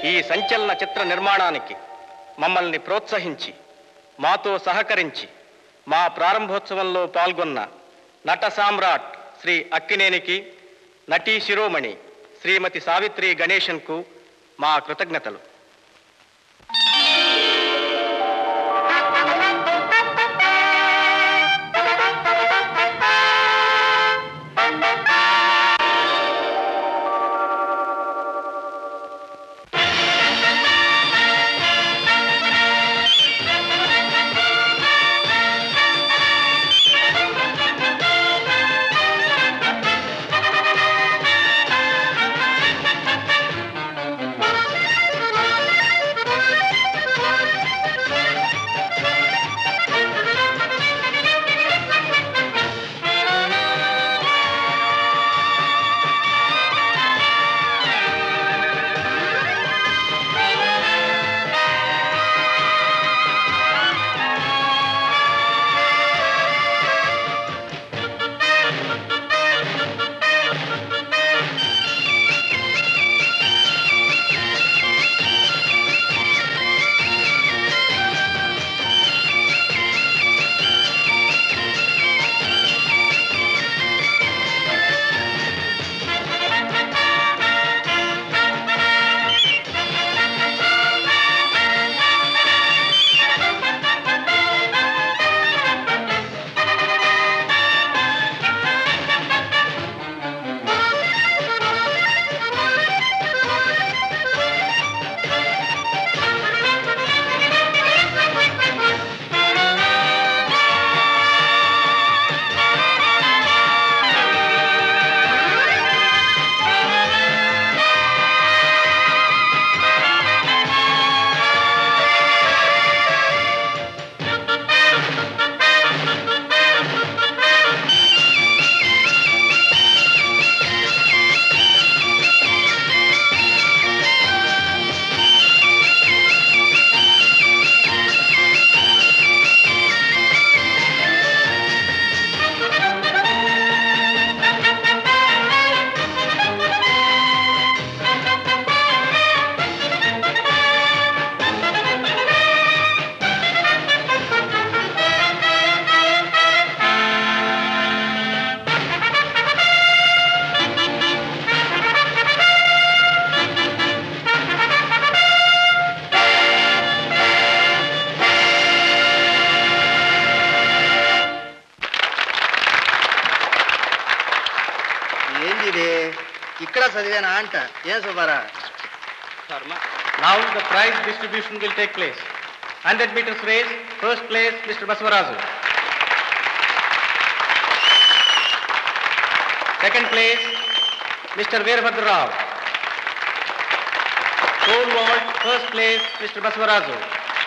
ఈ సంచలన చిత్ర నిర్మాణానికి మమ్మల్ని ప్రోత్సహించి మాతో సహకరించి మా ప్రారంభోత్సవంలో పాల్గొన్న నట సామ్రాట్ శ్రీ అక్కినేనికి నటీ శిరోమణి శ్రీమతి సావిత్రి గణేశన్కు మా కృతజ్ఞతలు ఏంది ఇది ఇక్కడ చదివానా అంట ఏం సుబ్బారా Now the prize distribution will take place. 100 meters race, first place, Mr. Baswarazu. Second place, Mr. Veerbhadra Rao. Pole vault, first place, Mr. Baswarazu.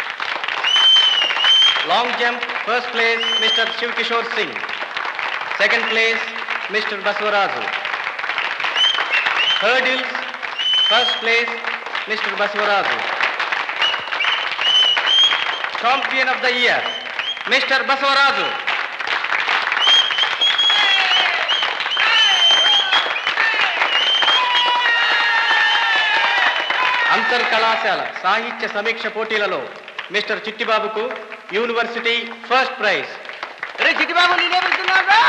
Long jump, first place, Mr. Shiv Kishore Singh. Second place, Mr. Baswarazu. Hurdles, first place, Mr. Baswarazu. Champion of the year, Mr. Baswarazu. అంతర్ కళాశాల సాహిత్య సమీక్ష పోటీలలో mister చిట్టిబాబుకు university first prize రే చిట్టిబాబు నేనే వెళ్తున్నారా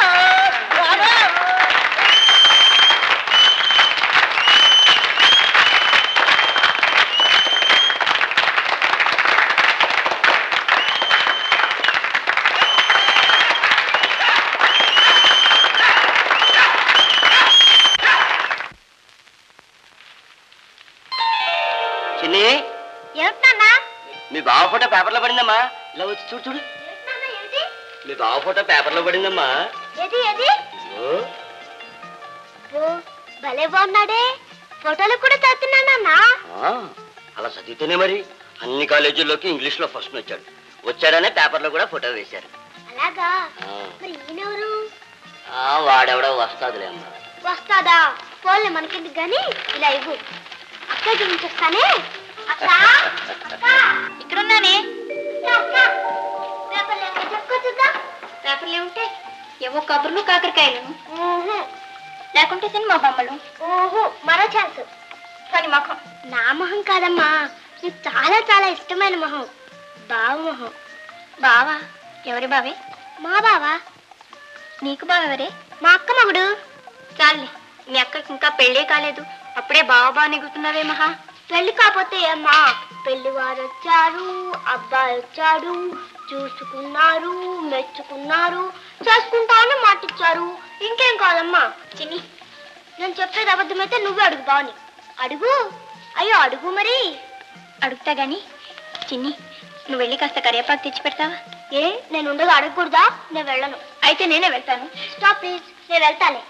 చిన్ని ఏమిటన్నా మీ బావ ఫోటో పేపర్లో పడిందమ్మా ఇలా వచ్చి చూడు చూడు ఏమిటి మీ బావ ఫోటో పేపర్లో పడిందమ్మా ఏది ఏది ఓ, ఓ భలే బాగున్నాడే ఫోటోలు కూడా చదువుతున్నానన్నా ఆ, అలా చదివితేనే మరి అన్ని కాలేజీల్లోకి ఇంగ్లీష్లో ఫస్ట్ వచ్చాడు వచ్చాడనే పేపర్లో కూడా ఫోటో వేశారు అలాగా ఆ, మరి ఈయనెవరు ఆ, వాడెవడో వస్తాదులే అమ్మా వస్తాదా పోలే మనకెందుకు గాని ఇలా ఇవ్వు అక్క చూపించేస్తానే అక్క అక్క ఇక్కడున్నానే పేపర్లు ఏమైనా చెప్పుకోవచ్చుదా పేపర్లు ఏముంటే ఏవో కబుర్లు కాకరకాయలు ఊహు లేకుంటే సినిమా బొమ్మలు ఊహు మరో ఛాన్స్ మెత్తని మొహం నా మొహం కాదమ్మా నీకు చాలా చాలా ఇష్టమైన మొహం బావ మొహం బావా ఎవరి బావే మా బావా నీకు బావ ఎవరే మా అక్క మగుడు చాలే మీ అక్కకి ఇంకా పెళ్ళే కాలేదు అప్పుడే బావ బావ నెగుతున్నావే మహా పెళ్లి కాకపోతే అమ్మా పెళ్లి వారు వచ్చారు అబ్బాయి వచ్చాడు చూసుకున్నారు మెచ్చుకున్నారు చేసుకుంటామని మాటిచ్చారు ఇంకేం కాదమ్మా చిన్ని నేను చెప్పేది అబద్ధమైతే నువ్వే అడుగు బావని అడుగు అయ్యో అడుగు మరి అడుగుతా గాని చిన్ని నువ్వు వెళ్ళి కాస్త కరివేపాకు తెచ్చి పెడతావా ఏ నేను ఉండగా అడగకూడదా నేను వెళ్ళను అయితే నేనే వెళ్తాను స్టాప్ ప్లీజ్ నేను వెళ్తాలే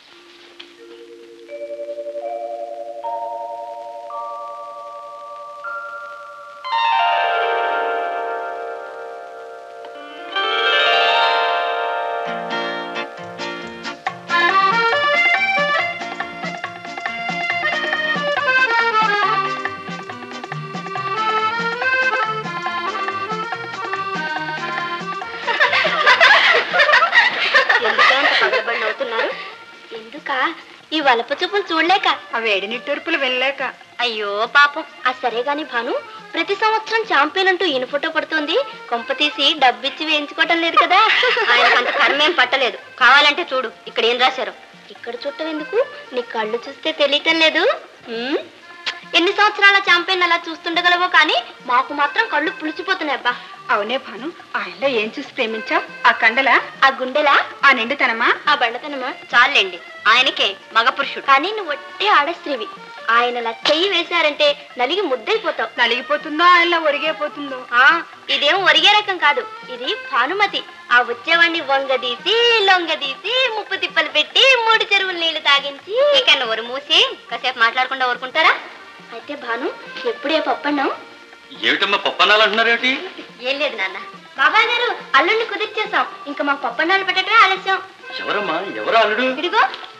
అవుతున్నారు ఎందుక ఈ వలప చూపులు చూడలేక ఆ వేడి నిట్టూర్పులు వెళ్ళలేక అయ్యో పాపం ఆ సరే గాని భాను ప్రతి సంవత్సరం ఛాంపియన్ అంటూ ఈయన ఫోటో పడుతుంది కొంప తీసి డబ్బిచ్చి వేయించుకోవటం లేదు కదా ఆయనకు అంత కర్మేం పట్టలేదు కావాలంటే చూడు ఇక్కడ ఏం రాశారు ఇక్కడ చుట్టం ఎందుకు నీ కళ్ళు చూస్తే తెలియటం లేదు ఉమ్, ఎన్ని సంవత్సరాల ఛాంపియన్ అలా చూస్తుండగలవో కానీ మాకు మాత్రం కళ్ళు పులిచిపోతున్నాయి అబ్బా అవునే భాను ఆయనలో ఏం చూసి ప్రేమించావు ఆ కండల ఆ గుండెలా ఆ నిండుతనమా ఆ బండతనమా చాలండి ఆయనకే మగ పురుషుడు కానీ నువ్వు ఒట్టే ఆడస్త్రీవి ఆయనలా చెయ్యి వేశారంటే నలిగి ముద్దైపోతావు నలిగిపోతుందో ఆయనలో ఒరిగైపోతుందో ఆ ఇదేం ఒరిగే రకం కాదు ఇది భానుమతి ఆ వచ్చేవాడిని వంగదీసి లొంగదీసి ముప్పు తిప్పలు పెట్టి మూడు చెరువులు నీళ్లు తాగించి ఇక నువ్వు మూసి కాసేపు మాట్లాడకుండా ఊరుకుంటారా అయితే భాను ఎప్పుడే పప్పన్నాం ఏమిటమ్మా పప్పన్నాలు అంటున్నారు ఏమిటి ఏం లేదు నాన్న బాబాయ్ గారు అల్లుడిని కుదిర్చేసాం ఇంకా మాకు పప్పన్నాలు పెట్టడమే ఆలస్యం ఎవరమ్మా ఎవరు అల్లుడు ఇదిగో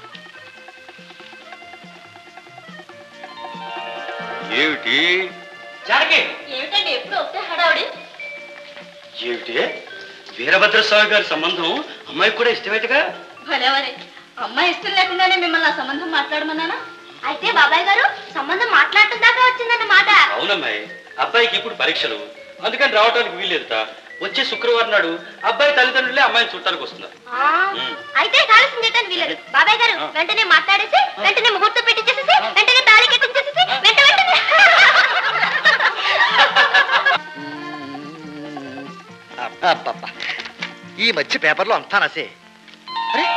ఏమిటి జానకి ఏమిటండి ఎప్పుడు ఒకటే హడావుడి ఏమిటి వీరభద్ర స్వామి గారి సంబంధం అమ్మాయికి కూడా ఇష్టమేటగా భలేవరే అమ్మాయి ఇష్టం లేకుండానే మిమ్మల్ని ఆ సంబంధం మాట్లాడమన్నానా అయితే బాబాయ్ గారు సంబంధం మాట్లాడటం దాకా వచ్చిందన్నమాట అవునమ్మాయి అబ్బాయికి ఇప్పుడు పరీక్షలు అందుకని రావడానికి వీల్లేదుట వచ్చే శుక్రవారం నాడు అబ్బాయి తల్లిదండ్రులే అమ్మాయిని చూడటానికి వస్తున్నారు ఆ, అయితే కాలుష్యం చేయడానికి వీలేదు బాబాయ్ గారు ఆ. వెంటనే మాట్లాడేసి వెంటనే ముహూర్తం పెట్టించేసేసి వెంటనే తాళి కట్టించేసేసి వెంట వెంటనే అబ్బబ్బా. ఈ మధ్య పేపర్లో అంతా నసే అరే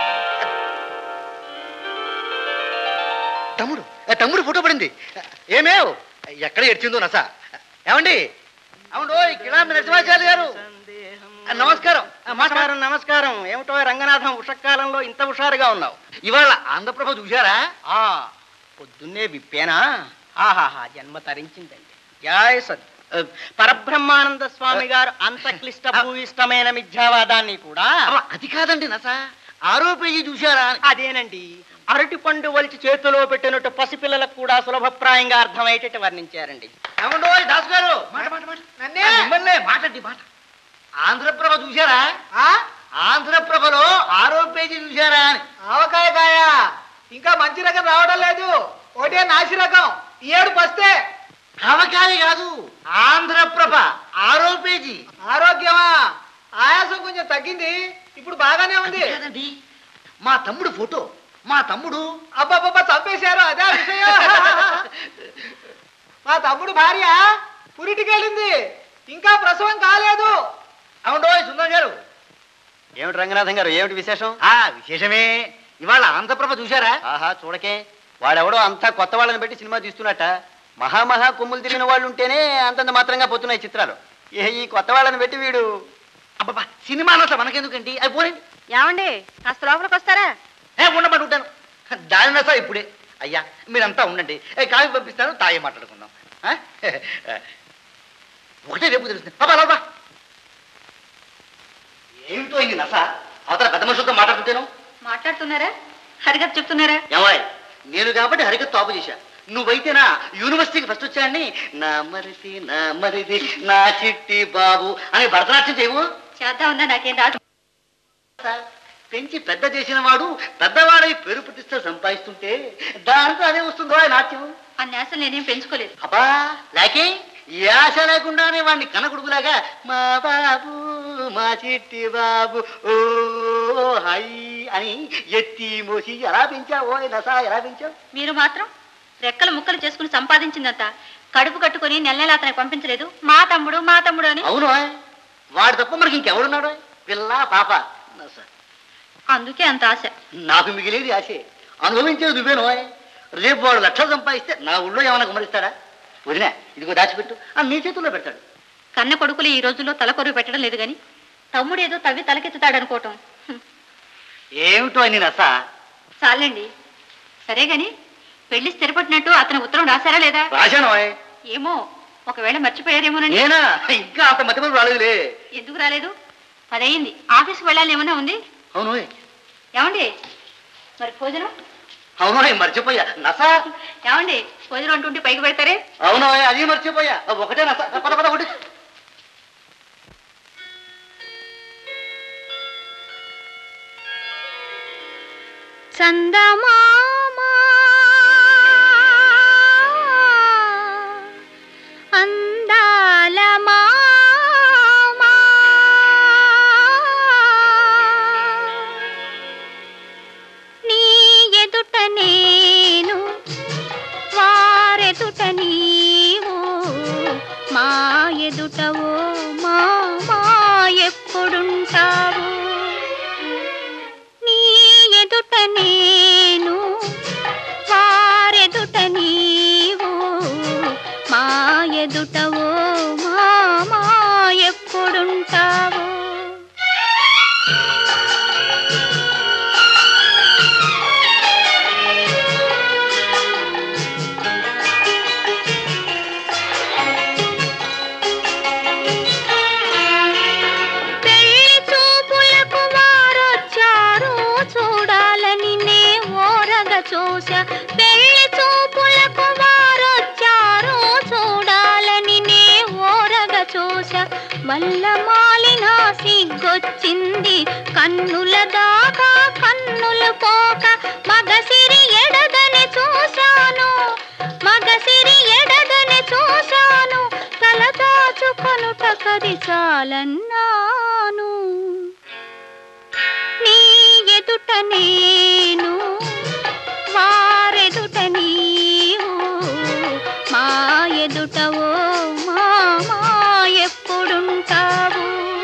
తమ్ముడు ఆ తమ్ముడు ఫోటో పడింది ఏమేవ్ ఎక్కడ ఎడిచిందో నస ఏమండి అవును కిలాంబి నరసింహాచార్య గారు ఆ, నమస్కారం ఆ, మాట- నమస్కారం నమస్కారం ఏమిటో రంగనాథం ఉషకాలంలో ఇంత హుషారుగా ఉన్నావు ఇవాళ ఆంధ్రప్రభ చూశారా ఆ పొద్దున్నే విప్పేనా ఆహాహా జన్మ తరించిందండి జయ సత్ పరబ్రహ్మానంద స్వామి గారు అంత క్లిష్ట భూయిష్టమైన మిథ్యావాదాన్ని కూడా అవ్వ, అది కాదండి నస ఆరో పేజీ చూశారా అని. అదేనండి అరటి పండు వలిచి చేతిలో పెట్టినట్టు పసిపిల్లలకు కూడా సులభప్రాయంగా అర్థమయ్యేటట్టు వర్ణించారండి ఏమండో దాస్ గారు మాట మాట మాట ఆ, మిమ్మల్నే మాటండి మాట ఆంధ్రప్రభ చూశారా ఆంధ్రప్రభలో ఆరో పేజీ చూశారా అని ఆవకాయ కాయ ఇంకా మంచి రకం రావడం లేదు ఒకటే నాసి రకం ఈ ఏడు పస్తే ఆవకాయ కాదు ఆంధ్రప్రభ ఆరో పేజీ ఆరోగ్యమా ఆయాసం కొంచెం తగ్గింది ఇప్పుడు బాగానే ఉంది అది కాదండి మా తమ్ముడు ఫోటో మా తమ్ముడు అబ్బాబ్బా చంపేశారు అదే విషయం మా తమ్ముడు భార్య పురిటికెళ్ళింది ఇంకా ప్రసవం కాలేదు అవునో సుందర్ గారు ఏమిటి రంగనాథం గారు ఏమిటి విశేషం ఆ విశేషమే ఇవాళ ఆంధ్రప్రభ చూశారా ఆహా చూడకే వాడెవడో అంతా కొత్త వాళ్ళని పెట్టి సినిమా తీస్తున్నట్ట మహామహా కొమ్ములు తిరిగిన వాళ్ళు ఉంటేనే అంతంత మాత్రంగా పోతున్నాయి చిత్రాలు ఏ ఈ కొత్త వాళ్ళని పెట్టి వీడు అబ్బబ్బా సినిమా అసలు మనకెందుకండి అది పోనండి ఏమండి కాస్త లోపలికి వస్తారా ఏ ఉండమని ఉంటాను దాని నస ఇప్పుడే అయ్యా మీరంతా ఉండండి ఏ కాఫీ పంపిస్తాను తాగే మాట్లాడుకుందాం ఆ? ఒకటే రేపు తెలుస్తుంది బాబా బాబా ఏమిటో ఇది నస అవతల పెద్ద మనుషులతో మాట్లాడుతుంటేను మాట్లాడుతున్నారా హరిగా చెప్తున్నారా ఏమాయ్ నేను కాబట్టి హరికత్ తాపు చేశా నువ్వైతేనా యూనివర్సిటీకి ఫస్ట్ వచ్చాయని నా మరిది నా మరిది నా చిట్టి బాబు అని భరతనాట్యం చేయవు చేద్దాం ఉన్నా నాకేం రాదు పెంచి పెద్ద చేసిన వాడు పెద్దవాడై పేరు ప్రతిష్ట సంపాదిస్తుంటే దాంతో అదే వస్తుందో ఆ నాట్యం ఆ నేస నేనేం పెంచుకోలేదు అబ్బా లేకే ఈ ఆశ లేకుండానే వాడిని కనకొడుకులాగా మా బాబు మా చిట్టి బాబు ఓ హై అని ఎత్తి మోసి ఎలా పెంచావో నసా ఎలా పెంచావు మీరు మాత్రం రెక్కలు ముక్కలు చేసుకుని సంపాదించిందంత కడుపు కట్టుకుని నెల నెల అతనికి పంపించలేదు మా తమ్ముడు మా తమ్ముడు అని అవును వాడు తప్ప మనకి ఇంకెవడున్నాడు పిల్ల పాప నస. అందుకే అంత ఆశ నాకు మిగిలేది ఆశే అనుభవించేది నువ్వేనో రేపు వాడు లక్షలు సంపాదిస్తే నా ఊళ్ళో ఏమైనా గుమరిస్తాడా వదినా ఇదిగో దాచిపెట్టు ఆ నీ చేతుల్లో పెడతాడు కన్న కొడుకులు ఈ రోజుల్లో తలకొరువు పెట్టడం లేదు గాని తమ్ముడు ఏదో తవ్వి తలకెత్తుతాడనుకోవటం హ్మ్. ఏమిటో అని నస చాలండి సరే గాని పెళ్లి స్థిరపడినట్టు అతను ఉత్తరం రాశారా లేదా రాశాను ఏమో ఒకవేళ మర్చిపోయారేమోనండి నేనా ఇంకా అంత మధ్య రాలేదులే ఎందుకు రాలేదు పదయింది ఆఫీస్కి వెళ్ళాలి ఏమన్నా ఉంది అవును ఏమండి మరి భోజనం అవును మర్చిపోయా నస ఏమండి భోజనం అంటుంటే పైకి పెడతారే అవును అది మర్చిపోయా ఒకటే నస పద పద ఒకటి చందమామా అందాల మామా నీ ఎదుట నేను వారెదుట నీవు మా ఎదుటవో మా మా ఎప్పుడుంటావు నీ ఎదుట నేను వారెదుట నీవు మా ఎదుటవో మా మా ఎప్పుడుంటావు పెళ్లి చూపులకు వారొచ్చారు చూడాలని నే ఓరగ చూసా పెళ్లి చూపులకు వారొచ్చారు చూడాలని నే ఓరగ చూసా వల్ల మాలిన సిగ్గొచ్చింది కన్నుల దాకా కన్నులు పోక మగసిరి ఎడదని చూశాను మగసిరి ఎడదని చూశాను తల దాచుకొనుట కది చాలన్నాను నీ ఎదుట నేను వారెదుట నీవు మా ఎదుటవో మా మా ఎప్పుడుంటావు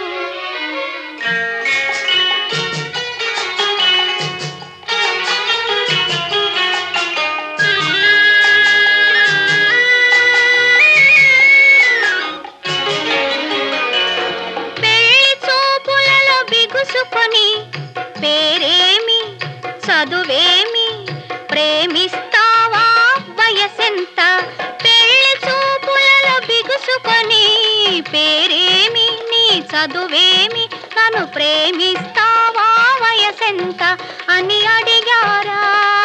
పెళ్లి చూపులలో బిగుసుకొని పేరేమి చదువేమి ప్రేమిస్తావా వయసెంత పెళ్లి చూపులలో బిగుసుకొని పేరేమి నీ చదువేమి నన్ను ప్రేమిస్తావా వయసెంత అని అడిగారా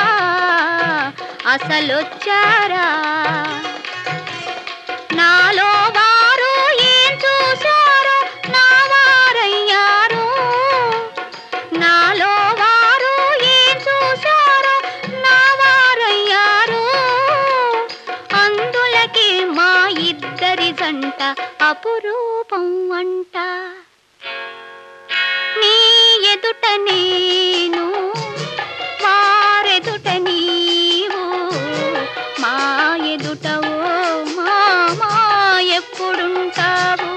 అసలొచ్చారా నాలో వారు ఏం చూశారో నా వారయ్యారు నాలో వారు ఏం చూశారో నా వారయ్యారు అందులకి మా ఇద్దరి జంట అపురూపం అంట నీ ఎదుట నేను వారెదుట నీవు మా ఎదుటవో మా మా ఎప్పుడుంటావు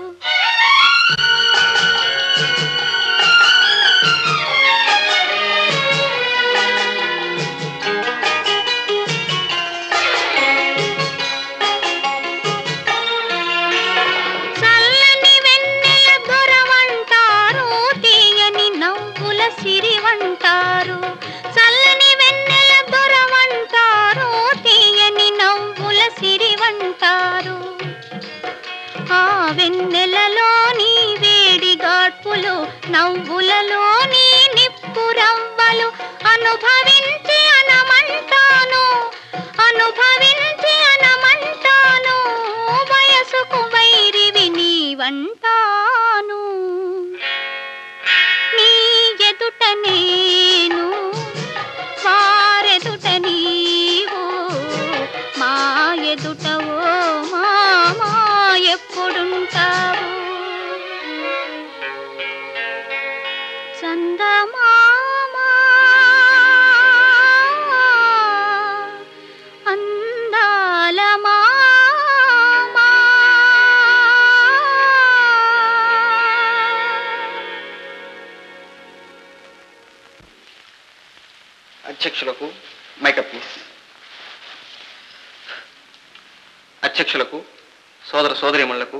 చల్లని వెన్నెల దొరవంటారు తీయని నవ్వుల సిరివంటారు చల్లని వెన్నెల దొరవంటారు తీయని నవ్వుల సిరివంటారు ఆ వెన్నెలలోని వేడి గాడ్పులు నవ్వులలోని నిప్పురవ్వలు అనుభవించి అనమంటాను అనుభవించి అనమంటాను వయసుకు వైరివి నీవంటాను నీ ఎదుట అధ్యక్షులకు మైకప్ ప్లీజ్ అధ్యక్షులకు సోదర సోదరిమణులకు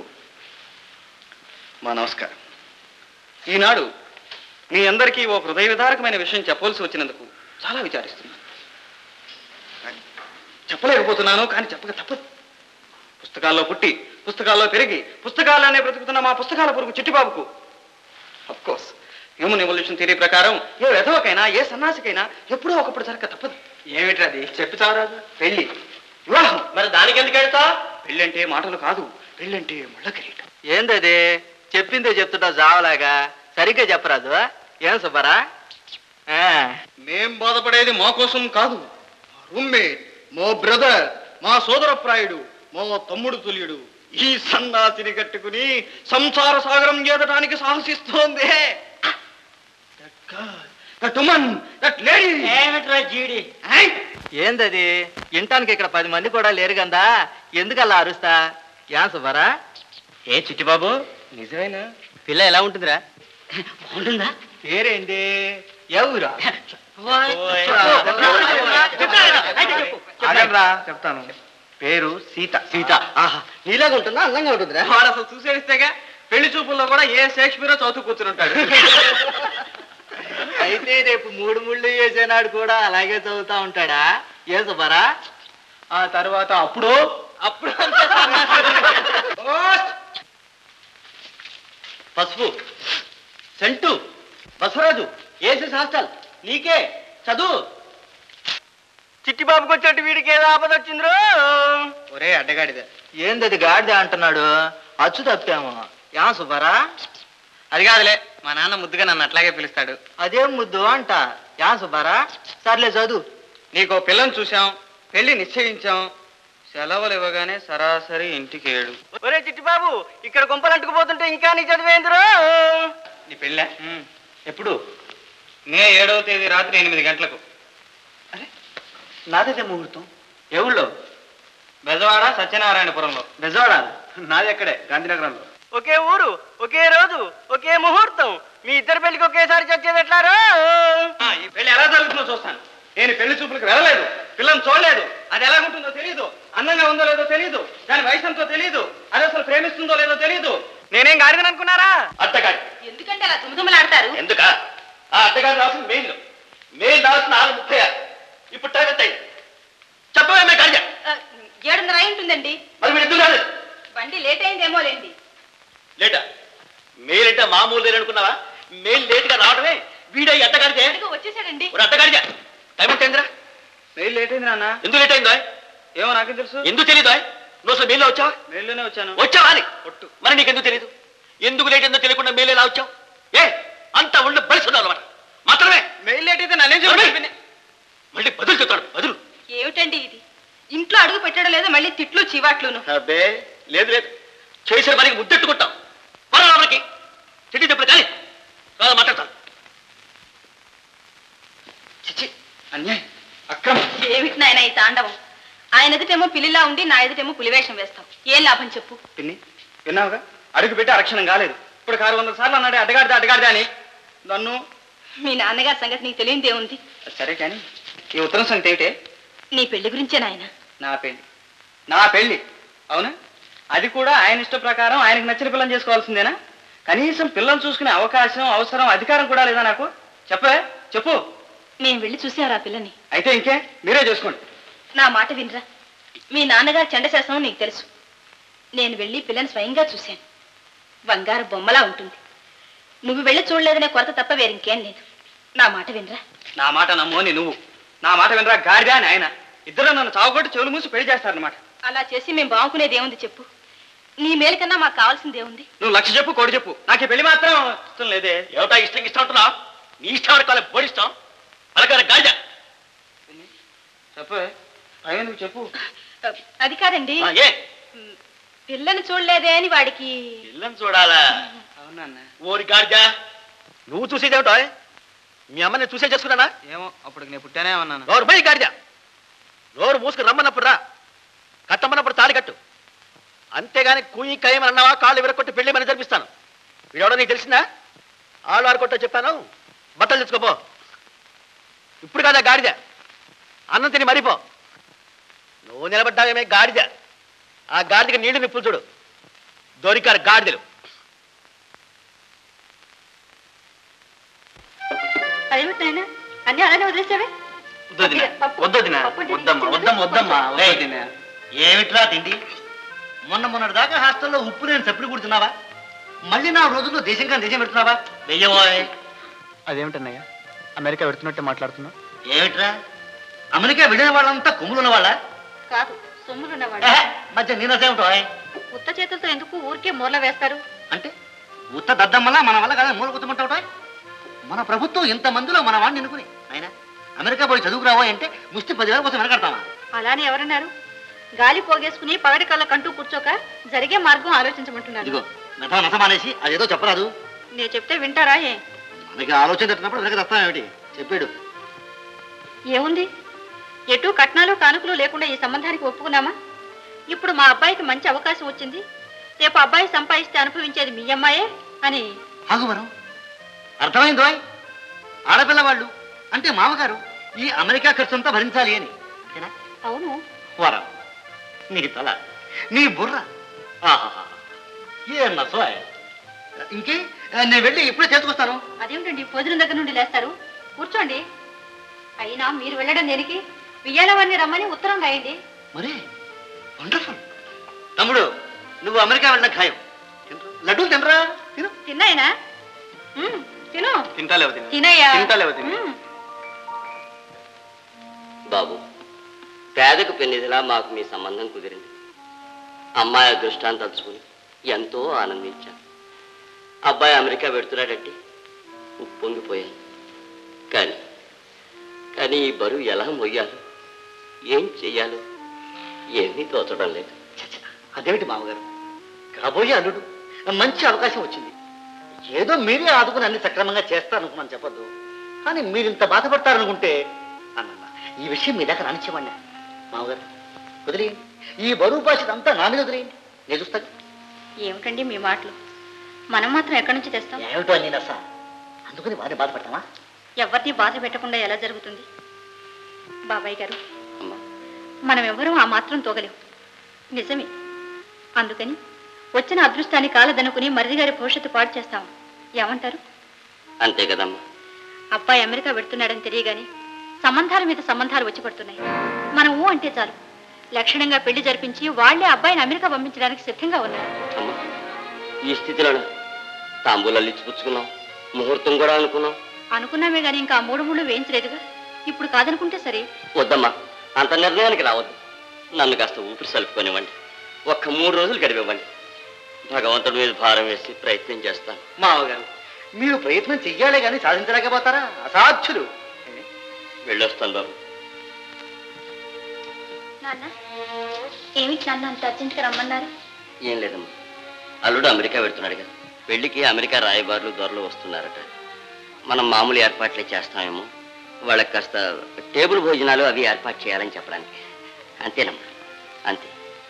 మా నమస్కారం ఈనాడు మీ అందరికీ ఓ హృదయ విదారకమైన విషయం చెప్పవలసి వచ్చినందుకు చాలా విచారిస్తున్నాను కానీ చెప్పలేకపోతున్నాను కానీ చెప్పక తప్పదు పుస్తకాల్లో పుట్టి పుస్తకాల్లో పెరిగి పుస్తకాలనే బ్రతుకుతున్న మా పుస్తకాల పురుగు చిట్టిబాబుకు కోర్స్ హ్యూమన్ ఎవల్యూషన్ థియరీ ప్రకారం ఏ వెధవకైనా ఏ సన్నాసికైనా ఎప్పుడో ఒకప్పుడు జరగక తప్పదు ఏమిటది చెప్తారాదు పెళ్లి వివాహం మరి దానికి ఎందుకు వెళ్తా పెళ్ళంటే మాటలు కాదు పెళ్ళంటే ముళ్ళ కిరీటం ఏందది చెప్పిందే చెప్తుంటా జావలాగా సరిగ్గా చెప్పరాదు ఏం సుబ్బారా ఆ, మేం బాధపడేది మా కోసం కాదు మా రూమ్మేట్ మా బ్రదర్ మా సోదరప్రాయుడు మా తమ్ముడు తుల్యుడు ఈ సన్నాసిని కట్టుకుని సంసార సాగరం చేదటానికి సాహసిస్తోంది ఏమిట్రా జీడి ఏందది వినటానికి ఇక్కడ పది మంది కూడా లేరు కదా ఎందుకు అలా అరుస్తా ఏం సుబ్బారా ఏ చిట్టిబాబు నిజమేనా పిల్ల ఎలా ఉంటుందిరా బాగుంటుందా పేరేంటి ఎవరా ఆగండ్రా, చెప్తాను పేరు సీత సీత ఆహా నీలాగా ఉంటుందా అందంగా ఉంటుందిరా వాడు అసలు చూసేస్తేగా పెళ్లి చూపుల్లో కూడా ఏ షేక్స్పియరో చదువు కూర్చుని ఉంటాడు అయితే రేపు మూడు ముళ్ళు వేసేనాడు కూడా అలాగే చదువుతా ఉంటాడా ఏ సుబ్బారా ఆ తర్వాత అప్పుడు అప్పుడు పసుపు సెంటు బసవరాజు ఏసీ హాస్టల్ నీకే చదువు చిట్టిబాబుకి వచ్చేటి వీడికి ఏదో ఆపద వచ్చిందిరో ఒరే అడ్డగాడిద ఏందది గాడిద అంటున్నాడు అచ్చు తప్పాము యా సుబ్బారా అది కాదులే మా నాన్న ముద్దుగా నన్ను అట్లాగే పిలుస్తాడు అదేం ముద్దు అంట యా సుబ్బారా సర్లే చదువు నీకో పిల్లని చూసాం పెళ్లి నిశ్చయించాం సెలవులు ఇవ్వగానే సరాసరి ఇంటికి ఏడు ఒరే చిట్టిబాబు ఇక్కడ గుంపలంటుకుపోతుంటే ఇంకా నీ చదివేందిరో నీ పెళ్ళా ఎప్పుడు మే ఏడవ తేదీ రాత్రి ఎనిమిది గంటలకు నాదైతే ముహూర్తం ఎవళ్ళో బెజవాడ సత్యనారాయణపురంలో బెజవాడ నాది ఎక్కడే గాంధీనగరంలో ఒకే ఊరు ఒకే రోజు ఒకే ముహూర్తం మీ ఇద్దరు పెళ్లికి ఒకేసారి చచ్చేది ఎట్లారో ఆ, ఈ పెళ్లి ఎలా జరుగుతుందో చూస్తాను నేను పెళ్లి చూపులకు వెళ్ళలేదు పిల్లని చూడలేదు అది ఎలా ఉంటుందో తెలియదు అందంగా ఉందో లేదో తెలియదు దాని వయసు ఎంతో తెలియదు అది అసలు ప్రేమిస్తుందో లేదో తెలియదు నేనేం గాడిదని అనుకున్నారా అట్టగాడి ఎందుకంటే అలా తుమ్ముతుమ్మలాడతారు ఎందుక ఆ అట్టగాడి రాసిన మెయిల్ మెయిల్ రాసిన నాలుగు ముప్పై ఆరు ఇప్పుడు టైం ఎంత అయింది చెప్పవేమే కాజ ఆ, ఏడున్నర అయి ఉంటుందండి మరి మీరు ఎందుకు రాలేదు బండి లేట్ అయిందేమో లేండి లేటా మెయిల్ అంటే మామూలు లేరు అనుకున్నావా మెయిల్ లేట్గా రావడమే వీడే ఈ అట్టగాడితే అదిగో వచ్చేసాడండి ఒక అట్టగాడిగా టైం ఎంత అయిందిరా మెయిల్ లేట్ అయింది నాన్న ఎందుకు లేట్ అయిందో ఏమో నాకేం తెలుసు ఎందుకు తెలీదు నువ్వు అసలు మెయిల్లో వచ్చావా మెయిల్లోనే వచ్చాను వచ్చావా అని మరి నీకెందుకు తెలియదు ఎందుకు లేట్ అయిందో తెలియకుండా మెయిల్ ఎలా వచ్చావు ఏ అంత ఒళ్ళు బలిసున్నావు అనమాట మాత్రమే మెయిల్ లేట్ అయితే నన్నేం చెప్పి మళ్ళీ బదులు చెప్తాడు బదులు ఏమిటండి ఇది ఇంట్లో అడుగు పెట్టడం లేదు మళ్ళీ తిట్లు చివాట్లును అబ్బే లేదు లేదు చేసిన పనికి ముద్దెట్టుకుంటాం పరా మనకి చెట్టి చెప్పలేదు కానీ కాదు మాట్లాడతాను చిచి అన్యాయం అక్రమం ఏమిటి నాయన ఈ తాండవం ఆయన ఎదుటేమో పిల్లిలా ఉండి నా ఎదుటేమో పులివేషం వేస్తాం ఏం లాభం చెప్పు పిన్ని విన్నావుగా అడుగు పెట్టి అరక్షణం కాలేదు ఇప్పుడు ఆరు వందల సార్లు అన్నాడే అడ్డగాడితే అడ్డగాడితే అని నన్ను మీ నాన్నగారి సంగతి నీకు తెలియదే ఉంది సరే కానీ ఈ ఉత్తరం సంగతి ఏమిటే నీ పెళ్లి గురించే నాయన నా పెళ్లి నా పెళ్లి అవునా అది కూడా ఆయన ఇష్ట ప్రకారం ఆయనకు నచ్చిన పిల్లని చేసుకోవాల్సిందేనా కనీసం పిల్లని చూసుకునే అవకాశం అవసరం అధికారం కూడా లేదా నాకు చెప్పే చెప్పు మేము వెళ్ళి చూసారా పిల్లని అయితే ఇంకే మీరే చేసుకోండి నా మాట వినరా మీ నాన్నగారి చండశాసనం నీకు తెలుసు నేను వెళ్ళి పిల్లని స్వయంగా చూశాను బంగారు బొమ్మలా ఉంటుంది నువ్వు వెళ్ళి చూడలేదనే కొరత తప్ప వేరింకేం లేదు నా మాట వినరా నా మాట నమ్మోని నువ్వు నా మాట వినరా గాడిదా అని ఆయన ఇద్దరు నన్ను చావుకొట్టి చెవులు మూసి పెళ్లి చేస్తారనమాట అలా చేసి మేము బాగుకునేది ఏముంది చెప్పు నీ మేలు కన్నా మాకు కావాల్సింది ఏముంది నువ్వు లక్ష చెప్పు కోడి చెప్పు నాకు ఈ పెళ్లి మాత్రం ఇష్టం లేదే ఏమిటా ఇష్టం ఇష్టం అంటున్నా నీ ఇష్టం అనుకోవాలి బోడిస్తాం అలాగే గాజ చెప్పే భయం ఎందుకు చెప్పు అది కాదండి ఆ, ఏ ఉమ్, పిల్లని చూడలేదే అని వాడికి పిల్లని చూడాలా అవునా ఓరి గాడిజా నువ్వు చూసేదేమిటో మీ అమ్మని చూసే చేసుకున్నానా ఏమో అప్పటికి నేను పుట్టానే ఉన్నాను నోరు పోయి గాడిద నోరు మూసుకు రమ్మన్నప్పుడు రా కట్టమన్నప్పుడు తాళి కట్టు అంతేగాని కుయ్యి కయ్యమని అన్నావా కాళ్ళు విరగొట్టి పెళ్లి మని జరిపిస్తాను వీడెవడో నీకు తెలిసిందా ఆళ్ళు ఆడుకుంటా చెప్పాను బట్టలు తెచ్చుకోపో ఇప్పుడు కదా గాడిద అన్నం తిని మరిపో నువ్వు నిలబడ్డావేమే గాడిద ఆ గాడిదకి నీళ్లు నిప్పులు చూడు దొరికారు గాడిదలు అదేమిటి నాయనా అన్ని అలానే వదిలేసావే వద్దొదినా వద్దొదినా వద్దమ్మా వద్దమ్మా వద్దమ్మా వద్దొదినా ఏమిట్రా తిండి మొన్న మొన్నటి దాకా హాస్టల్లో ఉప్పు నేను చప్పుడు కుడుతున్నావా మళ్ళీ నా రోజుల్లో దేశం కానీ దేశం పెడుతున్నావా వెయ్యబోయ్ అదేమిటన్నయ్య అమెరికా పెడుతున్నట్టే మాట్లాడుతున్నా ఏమిట్రా అమెరికా వెళ్ళిన వాళ్ళంతా కొమ్ములు ఉన్నవాళ్ళ కాదు సొమ్ములున్నవాడు మధ్య నేనసేమిటో ఉత్త చేతులతో ఎందుకు ఊరికే మూల వేస్తారు అంటే ఉత్త దద్దమ్మలా మన వల్ల కదా మూల కుట్టుకుంటావుటా మన ప్రభుత్వం ఇంత మందిలో మన వాడిని ఎన్నుకుని ఆయన అమెరికా పోయి చదువుకురావో అంటే ముష్టి పదివేల కోసం వెనకడతామా అలానే ఎవరన్నారు గాలి పోగేసుకుని పగటి కళ్ళ కంటూ కూర్చోక జరిగే మార్గం ఆలోచించమంటున్నారు ఇదిగో నట నట మానేసి అదేదో చెప్పరాదు నేను చెప్తే వింటారా ఏ మనకి ఆలోచన తట్టినప్పుడు వెనక తెస్తామేమిటి చెప్పాడు ఏముంది ఎటు కట్నాలు కానుకలు లేకుండా ఈ సంబంధానికి ఒప్పుకున్నామా ఇప్పుడు మా అబ్బాయికి మంచి అవకాశం వచ్చింది రేపు అబ్బాయి సంపాదిస్తే అనుభవించేది మీ అమ్మాయే అని ఆగు వరం అర్థమైందో ఆడపిల్ల వాళ్ళు అంటే మామగారు ఈ అమెరికా ఖర్చంతా భరించాలి అని అంతేనా అవును వరం నీ తల నీ బుర్ర ఆహాహా. ఏ నసో ఇంకే నేను వెళ్ళి ఇప్పుడే చేసుకొస్తాను అదేమిటండి భోజనం దగ్గర నుండి లేస్తారు కూర్చోండి అయినా మీరు వెళ్ళడం దేనికి వియ్యాలవారిని రమ్మని ఉత్తరం రాయండి మరే వండర్ఫుల్ తమ్ముడు నువ్వు అమెరికా వెళ్ళిన ఖాయం తినరా? లడ్డూలు తినరా తిను తిన్నాయినా ఉమ్, తిను తింటాలే వదినా తినయ్యా తింటాలే వదినా ఉమ్. బాబు పేదకు పెన్నిదిలా మాకు మీ సంబంధం కుదిరింది అమ్మాయి అదృష్టాన్ని తలుచుకుని ఎంతో ఆనందించాను అబ్బాయి అమెరికా పెడుతున్నాడంటే ఉప్పొంగిపోయాను కానీ కానీ ఈ బరువు ఎలా మొయ్యాలో ఏం చెయ్యాలో ఏమీ తోచడం లేదు అదేమిటి మామగారు కాబోయే అల్లుడు మంచి అవకాశం వచ్చింది ఏదో మీరే ఆదుకుని అన్ని సక్రమంగా చేస్తారనుకున్నాను చెప్పొద్దు కానీ మీరు ఇంత బాధపడతారనుకుంటే అన్న ఈ విషయం మీ దగ్గర రానిచ్చేవాడిని మామగారు వదిలేయండి ఈ బరువు బాధ్యత అంతా నా మీద వదిలేయండి నేను చూస్తాను ఏమిటండి మీ మాటలు మనం మాత్రం ఎక్కడి నుంచి తెస్తాం ఏమిటో నేను అస అందుకని వారిని బాధపడతామా ఎవరిని బాధ పెట్టకుండా ఎలా జరుగుతుంది బాబాయ్ గారు అమ్మా మనం ఎవ్వరూ ఆ మాత్రం తోగలేం నిజమే అందుకని వచ్చిన అదృష్టాన్ని కాలదనుకుని మరిది గారి భవిష్యత్తు పాడు చేస్తాం ఏమంటారు అంతే కదమ్మా అబ్బాయి అమెరికా పెడుతున్నాడని తెలియగానే సంబంధాల మీద సంబంధాలు వచ్చి పడుతున్నాయి మనం ఊ అంటే చాలు లక్షణంగా పెళ్లి జరిపించి వాళ్లే అబ్బాయిని అమెరికా పంపించడానికి సిద్ధంగా ఉన్నారు అమ్మా ఈ స్థితిలో తాంబూలాలు ఇచ్చి పుచ్చుకున్నాం ముహూర్తం కూడా అనుకున్నాం అనుకున్నామే గాని ఇంకా ఆ మూడు మూడు వేయించలేదుగా ఇప్పుడు కాదనుకుంటే సరే వద్దమ్మా అంత నిర్ణయానికి రావద్దు నన్ను కాస్త ఊపిరి సలుపుకొనివ్వండి ఒక్క మూడు రోజులు గడిపివ్వండి భగవంతుడి మీద భారం వేసి ప్రయత్నం చేస్తాను మామగారు మీరు ప్రయత్నం చెయ్యాలే కానీ సాధించలేకపోతారా అసాధ్యులు వెళ్ళొస్తాను బాబు నాన్న ఏమిటి నాన్న అంత అర్జెంట్గా రమ్మన్నారు ఏం లేదమ్మా అల్లుడు అమెరికా పెడుతున్నాడు కదా పెళ్లికి అమెరికా రాయబారులు దొరలు వస్తున్నారట మనం మామూలు ఏర్పాట్లే చేస్తామేమో వాళ్ళకి కాస్త టేబుల్ భోజనాలు అవి ఏర్పాటు చేయాలని చెప్పడానికి అంతేనమ్మా అంతే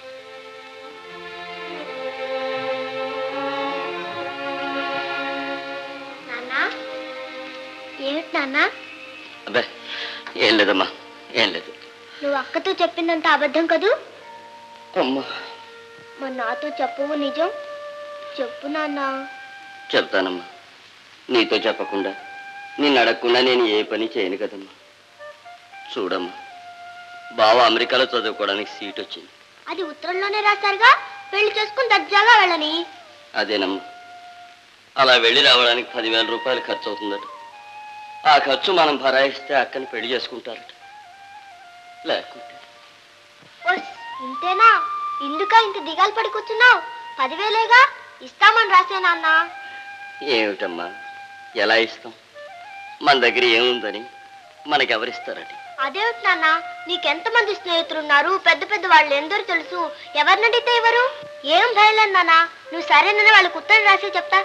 నాన్న ఏమిటి నాన్న అబ్బే ఏం లేదమ్మా ఏం లేదు నువ్వు అక్కతో చెప్పిందంత అబద్ధం కదూ అమ్మా మరి నాతో చెప్పవు నిజం చెప్పు నాన్న చెప్తానమ్మా నీతో చెప్పకుండా నిన్ను అడగకుండా నేను ఏ పని చేయను కదమ్మా చూడమ్మా బావ అమెరికాలో చదువుకోవడానికి సీట్ వచ్చింది అది ఉత్తరంలోనే రాశారుగా పెళ్లి చేసుకుని దర్జాగా వెళ్ళని అదేనమ్మా అలా వెళ్ళి రావడానికి పదివేల రూపాయలు ఖర్చు అవుతుందట ఆ ఖర్చు మనం భరాయిస్తే అక్కని పెళ్లి చేసుకుంటారట లేకుంటే ఓస్, ఇంతేనా ఇందుక ఇంత దిగాలు పడి కూర్చున్నావు పదివేలేగా ఇస్తామని రాసే నాన్న ఏమిటమ్మా ఎలా ఇస్తాం మన దగ్గర ఏముందని మనకెవరిస్తారట అదేమిటి నాన్న నీకెంతమంది స్నేహితులున్నారు పెద్ద పెద్ద వాళ్ళు ఎందరో తెలుసు ఎవరినడితే ఎవరు ఏం భయలేదు నాన్న నువ్వు సరేనని వాళ్ళకు ఉత్తరం రాసి చెప్తా